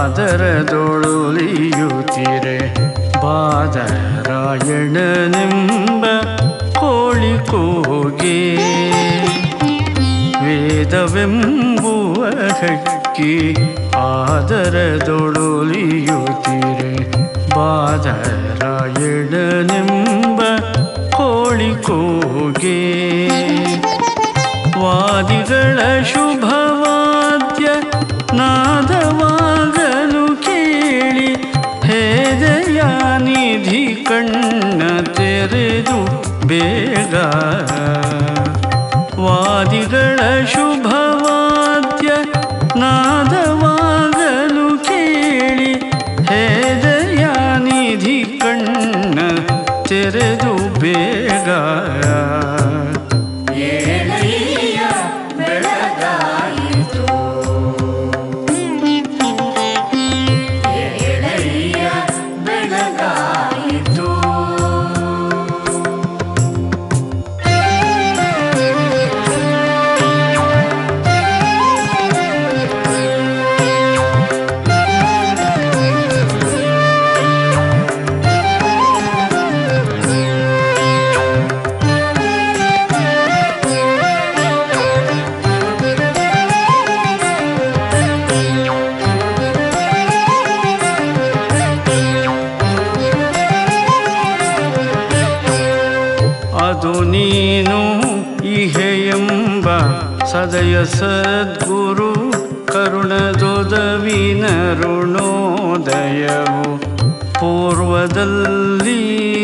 A: ಆದರದೊಳುಲಿಯುತ್ತಿರೆ ಬಾದರಾಯಣನೆಂಬ ಕೋಳಿ ಕೂಗೆ ವೇದವೆಂಬುವ ಹಕ್ಕಿ ಆದರದೊಳುಲಿಯುತ್ತಿರೆ ಬಾದರಾಯಣನೆಂಬ ಕೋಳಿ ಕೂಗೆ ವಾದಿಗಳ ಶುಭವಾದ್ಯ ನಾದವಾಗಲು ಕೇಳಿ ಹೇದಯಾನಿಧಿ ಕಣ್ಣ ತೆರೆದು ಬೇಗ ವಾದಿಗಳ ಶುಭವಾದ್ಯ ನಾದವಾಗಲು ಕೇಳಿ ಹೇದಯಾನಿಧಿ ಕಣ್ಣ ತೆರೆದು ಬೇಗ ಅದು ನೀನು ಇಹೆಯೆಂಬ ಸದಯ ಸದ್ಗುರು ಕರುಣದೊದವಿನ ಋಣೋದಯವು ಪೂರ್ವದಲ್ಲಿ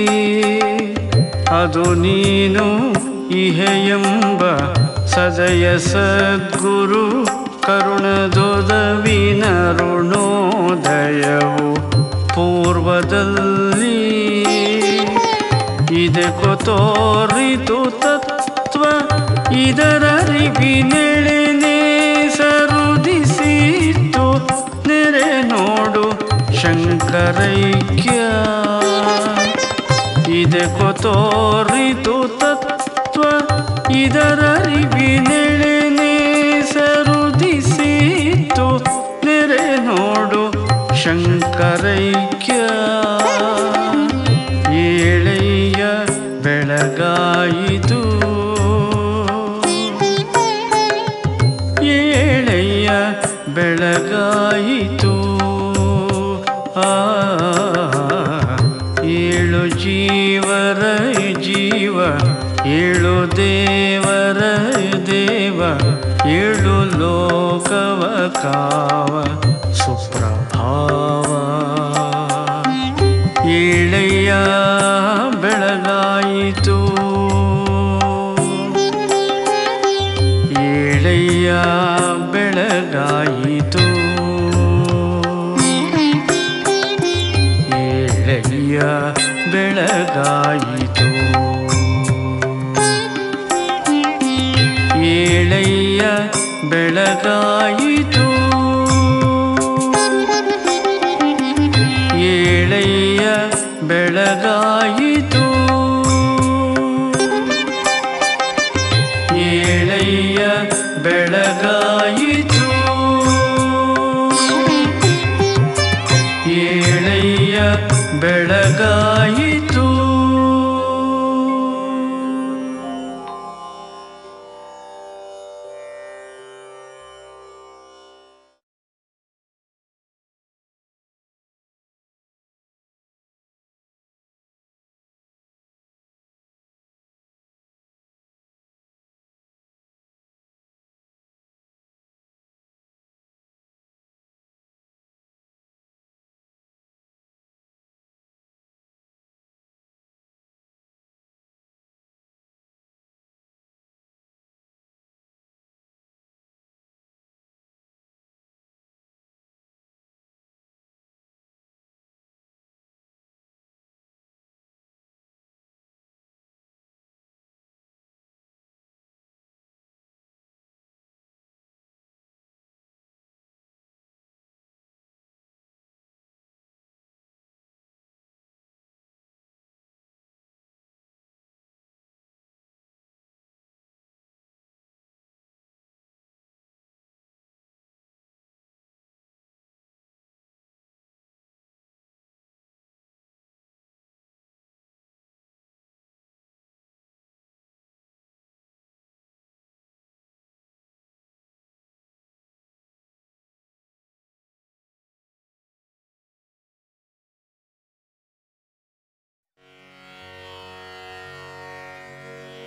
A: ಅದು ನೀನು ಇಹೆಯೆಂಬ ಸದಯ ಸದ್ಗುರು ಕರುಣದೊದವಿನ ಋಣೋದಯವು ಪೂರ್ವದಲ್ಲಿ ಇದಕ್ಕೊ ತೋರಿತು ತತ್ವ ಇದರರಿವಿನೆಳೆನೆ ಸರುದಿಸಿತು ನೆರೆ ನೋಡು ಶಂಕರೈಕ್ಯ ಇದಕ್ಕೊ ತೋರಿತು ತತ್ವ ಇದರರಿವಿನೆಳೆನೆ ಸರುದಿಸಿತು ನೆರೆ ನೋಡು ಶಂಕರೈಕ್ಯ ಏಳೆಯ ಬೆಳಗಾಯಿತು ಏಳೆಯ ಬೆಳಗಾಯಿತು ಆ ಏಳು ಜೀವರ ಜೀವ ಏಳು ದೇವರ ದೇವ ಏಳು ಲೋಕವ ಕಾವ ಸುಪ್ರಭಾವ ಏಳೆಯ ಬೆಳಗಾಯಿತು ಏಳೆಯ ಬೆಳಗಾಯಿತು ಏಳೆಯ ಬೆಳಗಾಯಿತು ಏಳೆಯ ಬೆಳಗಾಯಿತು ಏಳೆಯ ಬೆಳಗಾಯಿತು ಏಳೆಯ ಬೆಳಗಾಯಿತು ಏಳೆಯ ಬೆಳಗಾಯಿತು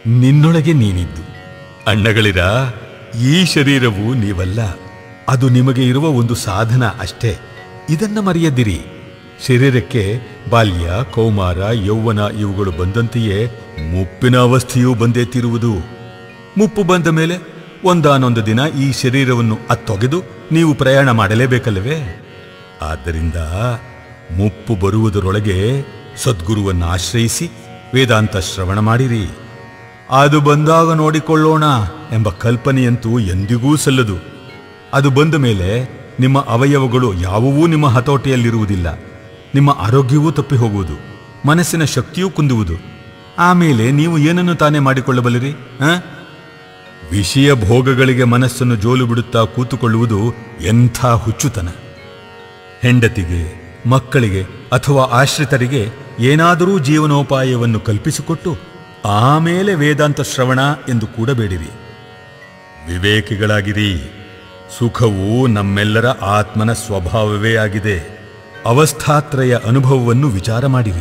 C: ನಿನ್ನೊಳಗೆ ನೀನಿದ್ದು ಅಣ್ಣಗಳಿರ ಈ ಶರೀರವು ನೀವಲ್ಲ ಅದು ನಿಮಗೆ ಇರುವ ಒಂದು ಸಾಧನ ಅಷ್ಟೇ ಇದನ್ನ ಮರೆಯದಿರಿ ಶರೀರಕ್ಕೆ ಬಾಲ್ಯ ಕೌಮಾರ ಯೌವನ ಇವುಗಳು ಬಂದಂತೆಯೇ ಮುಪ್ಪಿನ ಅವಸ್ಥೆಯೂ ಬಂದೇ ತಿರುವುದು ಮುಪ್ಪು ಬಂದ ಮೇಲೆ ಒಂದಾನೊಂದು ದಿನ ಈ ಶರೀರವನ್ನು ಅತ್ತೊಗೆದು ನೀವು ಪ್ರಯಾಣ ಮಾಡಲೇಬೇಕಲ್ಲವೇ ಆದ್ದರಿಂದ ಮುಪ್ಪು ಬರುವುದರೊಳಗೆ ಸದ್ಗುರುವನ್ನು ಆಶ್ರಯಿಸಿ ವೇದಾಂತ ಶ್ರವಣ ಮಾಡಿರಿ ಅದು ಬಂದಾಗ ನೋಡಿಕೊಳ್ಳೋಣ ಎಂಬ ಕಲ್ಪನೆಯಂತೂ ಎಂದಿಗೂ ಸಲ್ಲದು ಅದು ಬಂದ ಮೇಲೆ ನಿಮ್ಮ ಅವಯವಗಳು ಯಾವುವೂ ನಿಮ್ಮ ಹತೋಟಿಯಲ್ಲಿರುವುದಿಲ್ಲ ನಿಮ್ಮ ಆರೋಗ್ಯವೂ ತಪ್ಪಿ ಹೋಗುವುದು ಮನಸ್ಸಿನ ಶಕ್ತಿಯೂ ಕುಂದುವುದು ಆಮೇಲೆ ನೀವು ಏನನ್ನು ತಾನೇ ಮಾಡಿಕೊಳ್ಳಬಲ್ಲಿರಿ ಆ? ವಿಷಯ ಭೋಗಗಳಿಗೆ ಮನಸ್ಸನ್ನು ಜೋಲು ಬಿಡುತ್ತಾ ಕೂತುಕೊಳ್ಳುವುದು ಎಂಥ ಹುಚ್ಚುತನ ಹೆಂಡತಿಗೆ ಮಕ್ಕಳಿಗೆ ಅಥವಾ ಆಶ್ರಿತರಿಗೆ ಏನಾದರೂ ಜೀವನೋಪಾಯವನ್ನು ಕಲ್ಪಿಸಿಕೊಟ್ಟು ಆಮೇಲೆ ವೇದಾಂತ ಶ್ರವಣ ಎಂದು ಕೂಡಬೇಡಿರಿ ವಿವೇಕಿಗಳಾಗಿರಿ ಸುಖವು ನಮ್ಮೆಲ್ಲರ ಆತ್ಮನ ಸ್ವಭಾವವೇ ಆಗಿದೆ ಅವಸ್ಥಾತ್ರಯ ಅನುಭವವನ್ನು ವಿಚಾರ ಮಾಡಿರಿ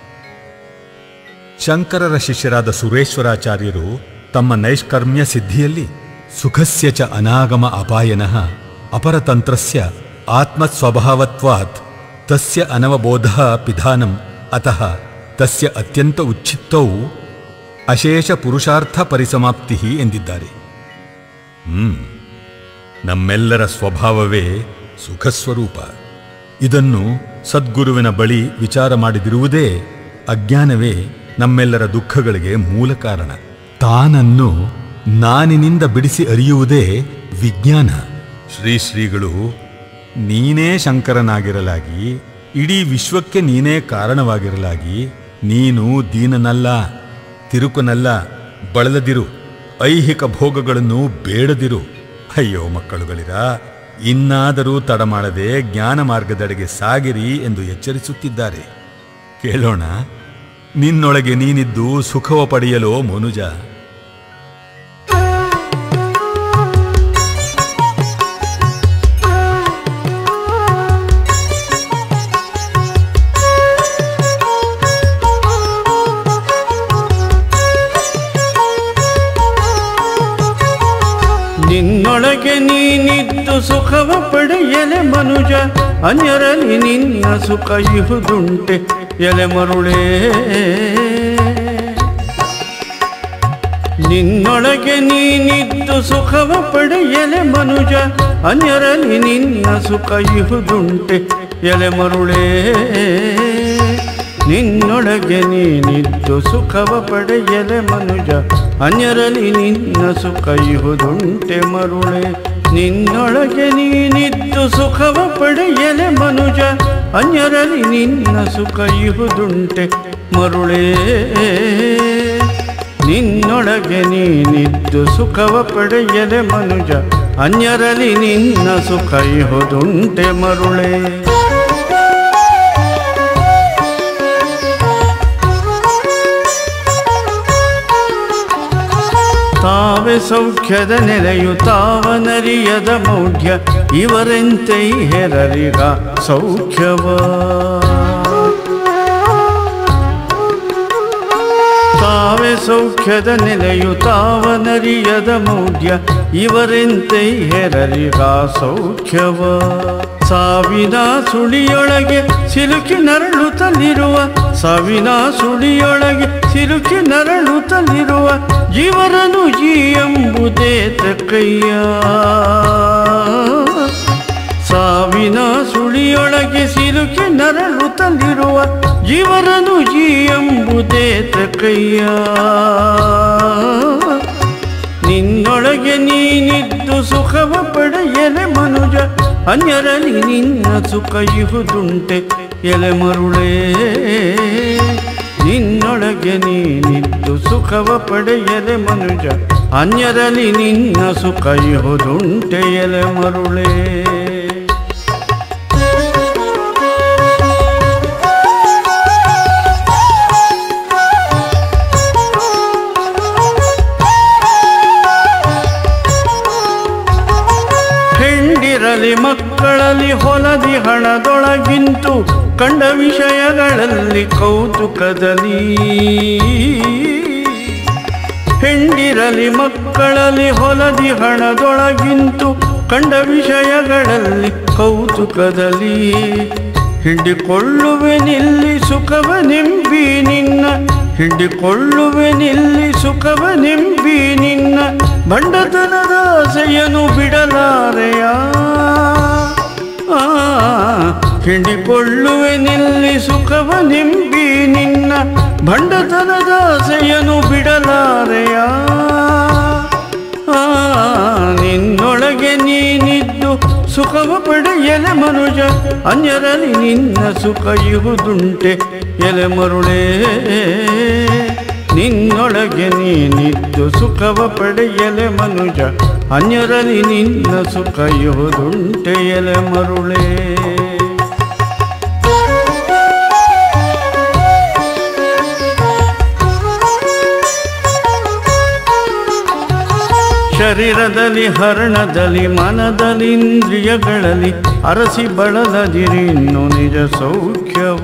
C: ಶಂಕರರ ಶಿಷ್ಯರಾದ ಸುರೇಶ್ವರಾಚಾರ್ಯರು ತಮ್ಮ ನೈಷ್ಕರ್ಮ್ಯ ಸಿದ್ಧಿಯಲ್ಲಿ ಸುಖಸ್ಯ ಚ ಅನಾಗಮ ಅಪಾಯನಃ ಅಪರತಂತ್ರಸ್ಯ ಆತ್ಮಸ್ವಭಾವತ್ವಾತ್ ತಸ್ಯ ಅನವಬೋಧ ಪಿಧಾನಂ ಅತಃ ತಸ್ಯ ಅತ್ಯಂತ ಉಚ್ಛಿತ್ತೌ ಅಶೇಷ ಪುರುಷಾರ್ಥ ಪರಿಸಮಾಪ್ತಿ ಎಂದಿದ್ದಾರೆ ಹ್ಮ್ ನಮ್ಮೆಲ್ಲರ ಸ್ವಭಾವವೇ ಸುಖಸ್ವರೂಪ ಇದನ್ನು ಸದ್ಗುರುವಿನ ಬಳಿ ವಿಚಾರ ಮಾಡಿದಿರುವುದೇ ಅಜ್ಞಾನವೇ ನಮ್ಮೆಲ್ಲರ ದುಃಖಗಳಿಗೆ ಮೂಲ ಕಾರಣ ತಾನನ್ನು ನಾನಿನಿಂದ ಬಿಡಿಸಿ ಅರಿಯುವುದೇ ವಿಜ್ಞಾನ ಶ್ರೀ ಶ್ರೀಗಳು ನೀನೇ ಶಂಕರನಾಗಿರಲಾಗಿ ಇಡೀ ವಿಶ್ವಕ್ಕೆ ನೀನೇ ಕಾರಣವಾಗಿರಲಾಗಿ ನೀನು ದೀನನಲ್ಲ ತಿರುಕನಲ್ಲ ಬಳಲದಿರು ಐಹಿಕ ಭೋಗಗಳನ್ನು ಬೇಡದಿರು ಅಯ್ಯೋ ಮಕ್ಕಳುಗಳಿರ ಇನ್ನಾದರೂ ತಡ ಮಾಡದೆ ಜ್ಞಾನ ಮಾರ್ಗದೆಡೆಗೆ ಸಾಗಿರಿ ಎಂದು ಎಚ್ಚರಿಸುತ್ತಿದ್ದಾರೆ ಕೇಳೋಣ ನಿನ್ನೊಳಗೆ ನೀನಿದ್ದು ಸುಖವ ಪಡೆಯಲೋ ಮನುಜ
A: ನಿನ್ನೊಳಗೆ ನೀನಿದ್ದು ಸುಖವ ಪಡೆಯಲೆ ಮನುಜ ಅನ್ಯರಲ್ಲಿ ನಿನ್ನ ಸುಖ ಇಹುದುಂಟೆ ಎಲೆ ಮರುಳೇ ನಿನ್ನೊಳಗೆ ನೀನಿದ್ದು ಸುಖವ ಪಡೆಯಲೆ ಮನುಜ ಅನ್ಯರಲ್ಲಿ ನಿನ್ನ ಸುಖ ಇಹುದುಂಟೆ ಎಲೆ ಮರುಳೇ ನಿನ್ನೊಳಗೆ ನೀನಿದ್ದು ಸುಖವ ಪಡೆಯಲೆ ಮನುಜ ಅನ್ಯರಲ್ಲಿ ನಿನ್ನ ಸುಖ ಇಹುದುಂಟೆ ಮರುಳೆ ನಿನ್ನೊಳಗೆ ನೀನಿದ್ದು ಸುಖವ ಪಡೆಯಲೆ ಮನುಜ ಅನ್ಯರಲ್ಲಿ ನಿನ್ನ ಸುಖ ಇಹುದುಂಟೆ ಮರುಳೇ ನಿನ್ನೊಳಗೆ ನೀನಿದ್ದು ಸುಖವ ಪಡೆಯಲೆ ಮನುಜ ಅನ್ಯರಲ್ಲಿ ನಿನ್ನ ಸುಖ ಇಹುದುಂಟೆ ಮರುಳೇ ತಾವೇ ಸೌಖ್ಯದ ನೆಲೆಯು ತಾವನರಿಯದ ಮೌಢ್ಯ ಇವರೆಂತೆ ಹೆರರಿಗ ಸೌಖ್ಯವ ತಾವೇ ಸೌಖ್ಯದ ನೆಲೆಯು ತಾವನರಿಯದ ಮೌಢ್ಯ ಇವರೆಂತೆ ಹೆರರಿಗ ಸೌಖ್ಯವ ಸಾವಿನ ಸುಳಿಯೊಳಗೆ ಸಿಲುಕಿ ನರಳುತ್ತಲಿರುವ ಸಾವಿನ ಸುಳಿಯೊಳಗೆ ಸಿಲುಕಿ ನರಳುತ್ತಲಿರುವ ಜೀವರನು ಜೀ ಎಂಬುದೇ ತಕ್ಕಯ್ಯ ಸಾವಿನ ಸುಳಿಯೊಳಗೆ ಸಿಲುಕಿ ನರಳುತ್ತಲಿರುವ ಜೀವರನು ಜೀ ಎಂಬುದೇ ತಕ್ಕಯ್ಯ ನಿನ್ನೊಳಗೆ ನೀನಿದ್ದು ಸುಖವ ಪಡೆಯಲೆ ಮನುಜ ಅನ್ಯರಲ್ಲಿ ನಿನ್ನ ಸುಖ ಇಹುದುಂಟೆ ಎಲೆ ಮರುಳೇ ನಿನ್ನೊಳಗೆ ನೀನಿದ್ದು ಸುಖವ ಪಡೆಯಲೆ ಮನುಜ ಅನ್ಯರಲ್ಲಿ ನಿನ್ನ ಸುಖ ಇಹುದುಂಟೆ ಎಲೆ ಮರುಳೇ ಹೆಂಡಿರಲಿ ಮಕ್ಕಳಲ್ಲಿ ಹೊಲದಿ ಹಣದೊಳಗಿಂತು ಕಂಡ ವಿಷಯಗಳಲ್ಲಿ ಕೌತುಕದಲ್ಲಿ ಹೆಂಡಿರಲಿ ಮಕ್ಕಳಲ್ಲಿ ಹೊಲದಿ ಹಣದೊಳಗಿಂತು ಕಂಡ ವಿಷಯಗಳಲ್ಲಿ ಕೌತುಕದಲ್ಲಿ ಹಿಂಡಿಕೊಳ್ಳುವೆ ನಿಲ್ಲಿ ಸುಖವ ನಿಂಬಿ ನಿನ್ನ ಹಿಂಡಿಕೊಳ್ಳುವೆ ನಿಲ್ಲಿ ಸುಖವ ನಿಂಬಿ ನಿನ್ನ ಬಂಡತನದ ಆಸೆಯನ್ನು ಬಿಡಲಾರೆಯ ಆ, ಹಿಂಡಿಕೊಳ್ಳುವೆ ನಿಲ್ಲಿ ಸುಖವ ನಿಂಬಿ ನಿನ್ನ ಭಂಡತನದ ಆಸೆಯನ್ನು ಬಿಡಲಾರೆಯ ಆ, ನಿನ್ನೊಳಗೆ ನೀನಿದ್ದು ಸುಖವ ಪಡೆಯಲೆ ಮನುಜ ಅನ್ಯರಲ್ಲಿ ನಿನ್ನ ಸುಖ ಇಹುದುಂಟೆ ಎಲೆ ಮರುಳೇ ನಿನ್ನೊಳಗೆ ನೀನಿದ್ದು ಸುಖವ ಪಡೆಯಲೆ ಮನುಜ ಅನ್ಯರಲ್ಲಿ ನಿನ್ನ ಸುಖ ಇಹುದುಂಟೆ ಎಲೆ ಮರುಳೇ ಶರೀರದಲ್ಲಿ ಹರಣದಲ್ಲಿ ಮನದಲ್ಲಿ ಇಂದ್ರಿಯಗಳಲ್ಲಿ ಅರಸಿ ಬಳಲದಿರಿನ್ನು ನಿಜ ಸೌಖ್ಯವ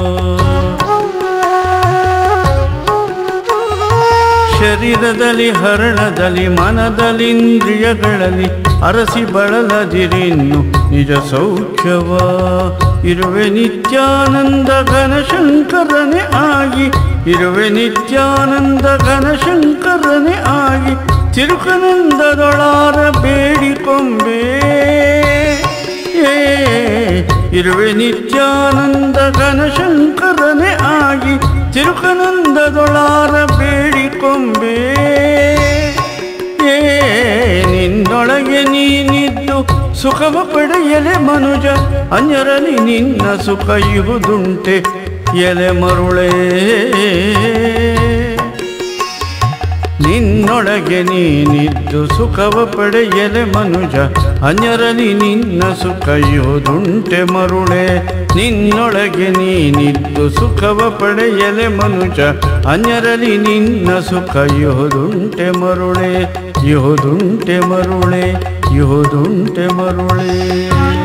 A: ಶರೀರದಲ್ಲಿ ಹರಣದಲ್ಲಿ ಮನದಲ್ಲಿ ಇಂದ್ರಿಯಗಳಲ್ಲಿ ಅರಸಿ ಬಳಲದಿರಿನ್ನು ನಿಜ ಸೌಖ್ಯವ ಇರುವೆ ನಿತ್ಯಾನಂದ ಘನಶಂಕರನೆ ಆಗಿ ಇರುವೆ ನಿತ್ಯಾನಂದ ಘನಶಂಕರನೆ ಆಗಿ ತಿರುಕನಂದದೊಳಾರ ಬೇಡಿಕೊಂಬೆ ಏ ಇರುವೆ ನಿತ್ಯಾನಂದ ಘನಶಂಕರನೆ ಆಗಿ ತಿರುಕನಂದದೊಳಾರ ಬೇಡಿಕೊಂಬೆ ಏ ನಿನ್ನೊಳಗೆ ನೀನಿದ್ದು ಸುಖವ ಪಡೆಯಲೆ ಮನುಜ ಅನ್ಯರಲ್ಲಿ ನಿನ್ನ ಸುಖ ಇಹುದುಂಟೆ ಎಲೆ ಮರುಳೇ ನಿನ್ನೊಳಗೆ ನೀನಿದ್ದು ಸುಖವ ಪಡೆಯಲೆ ಮನುಜ ಅನ್ಯರಲ್ಲಿ ನಿನ್ನ ಸುಖ ಯೋದುಂಟೆ ಮರುಳೆ ನಿನ್ನೊಳಗೆ ನೀನಿದ್ದು ಸುಖವ ಪಡೆಯಲೆ ಮನುಜ ಅನ್ಯರಲ್ಲಿ ನಿನ್ನ ಸುಖ ಯೋದುಂಟೆ ಮರುಳೆ ಯೋದುಂಟೆ ಮರುಳೆ ಯೋದುಂಟೆ ಮರುಳೆ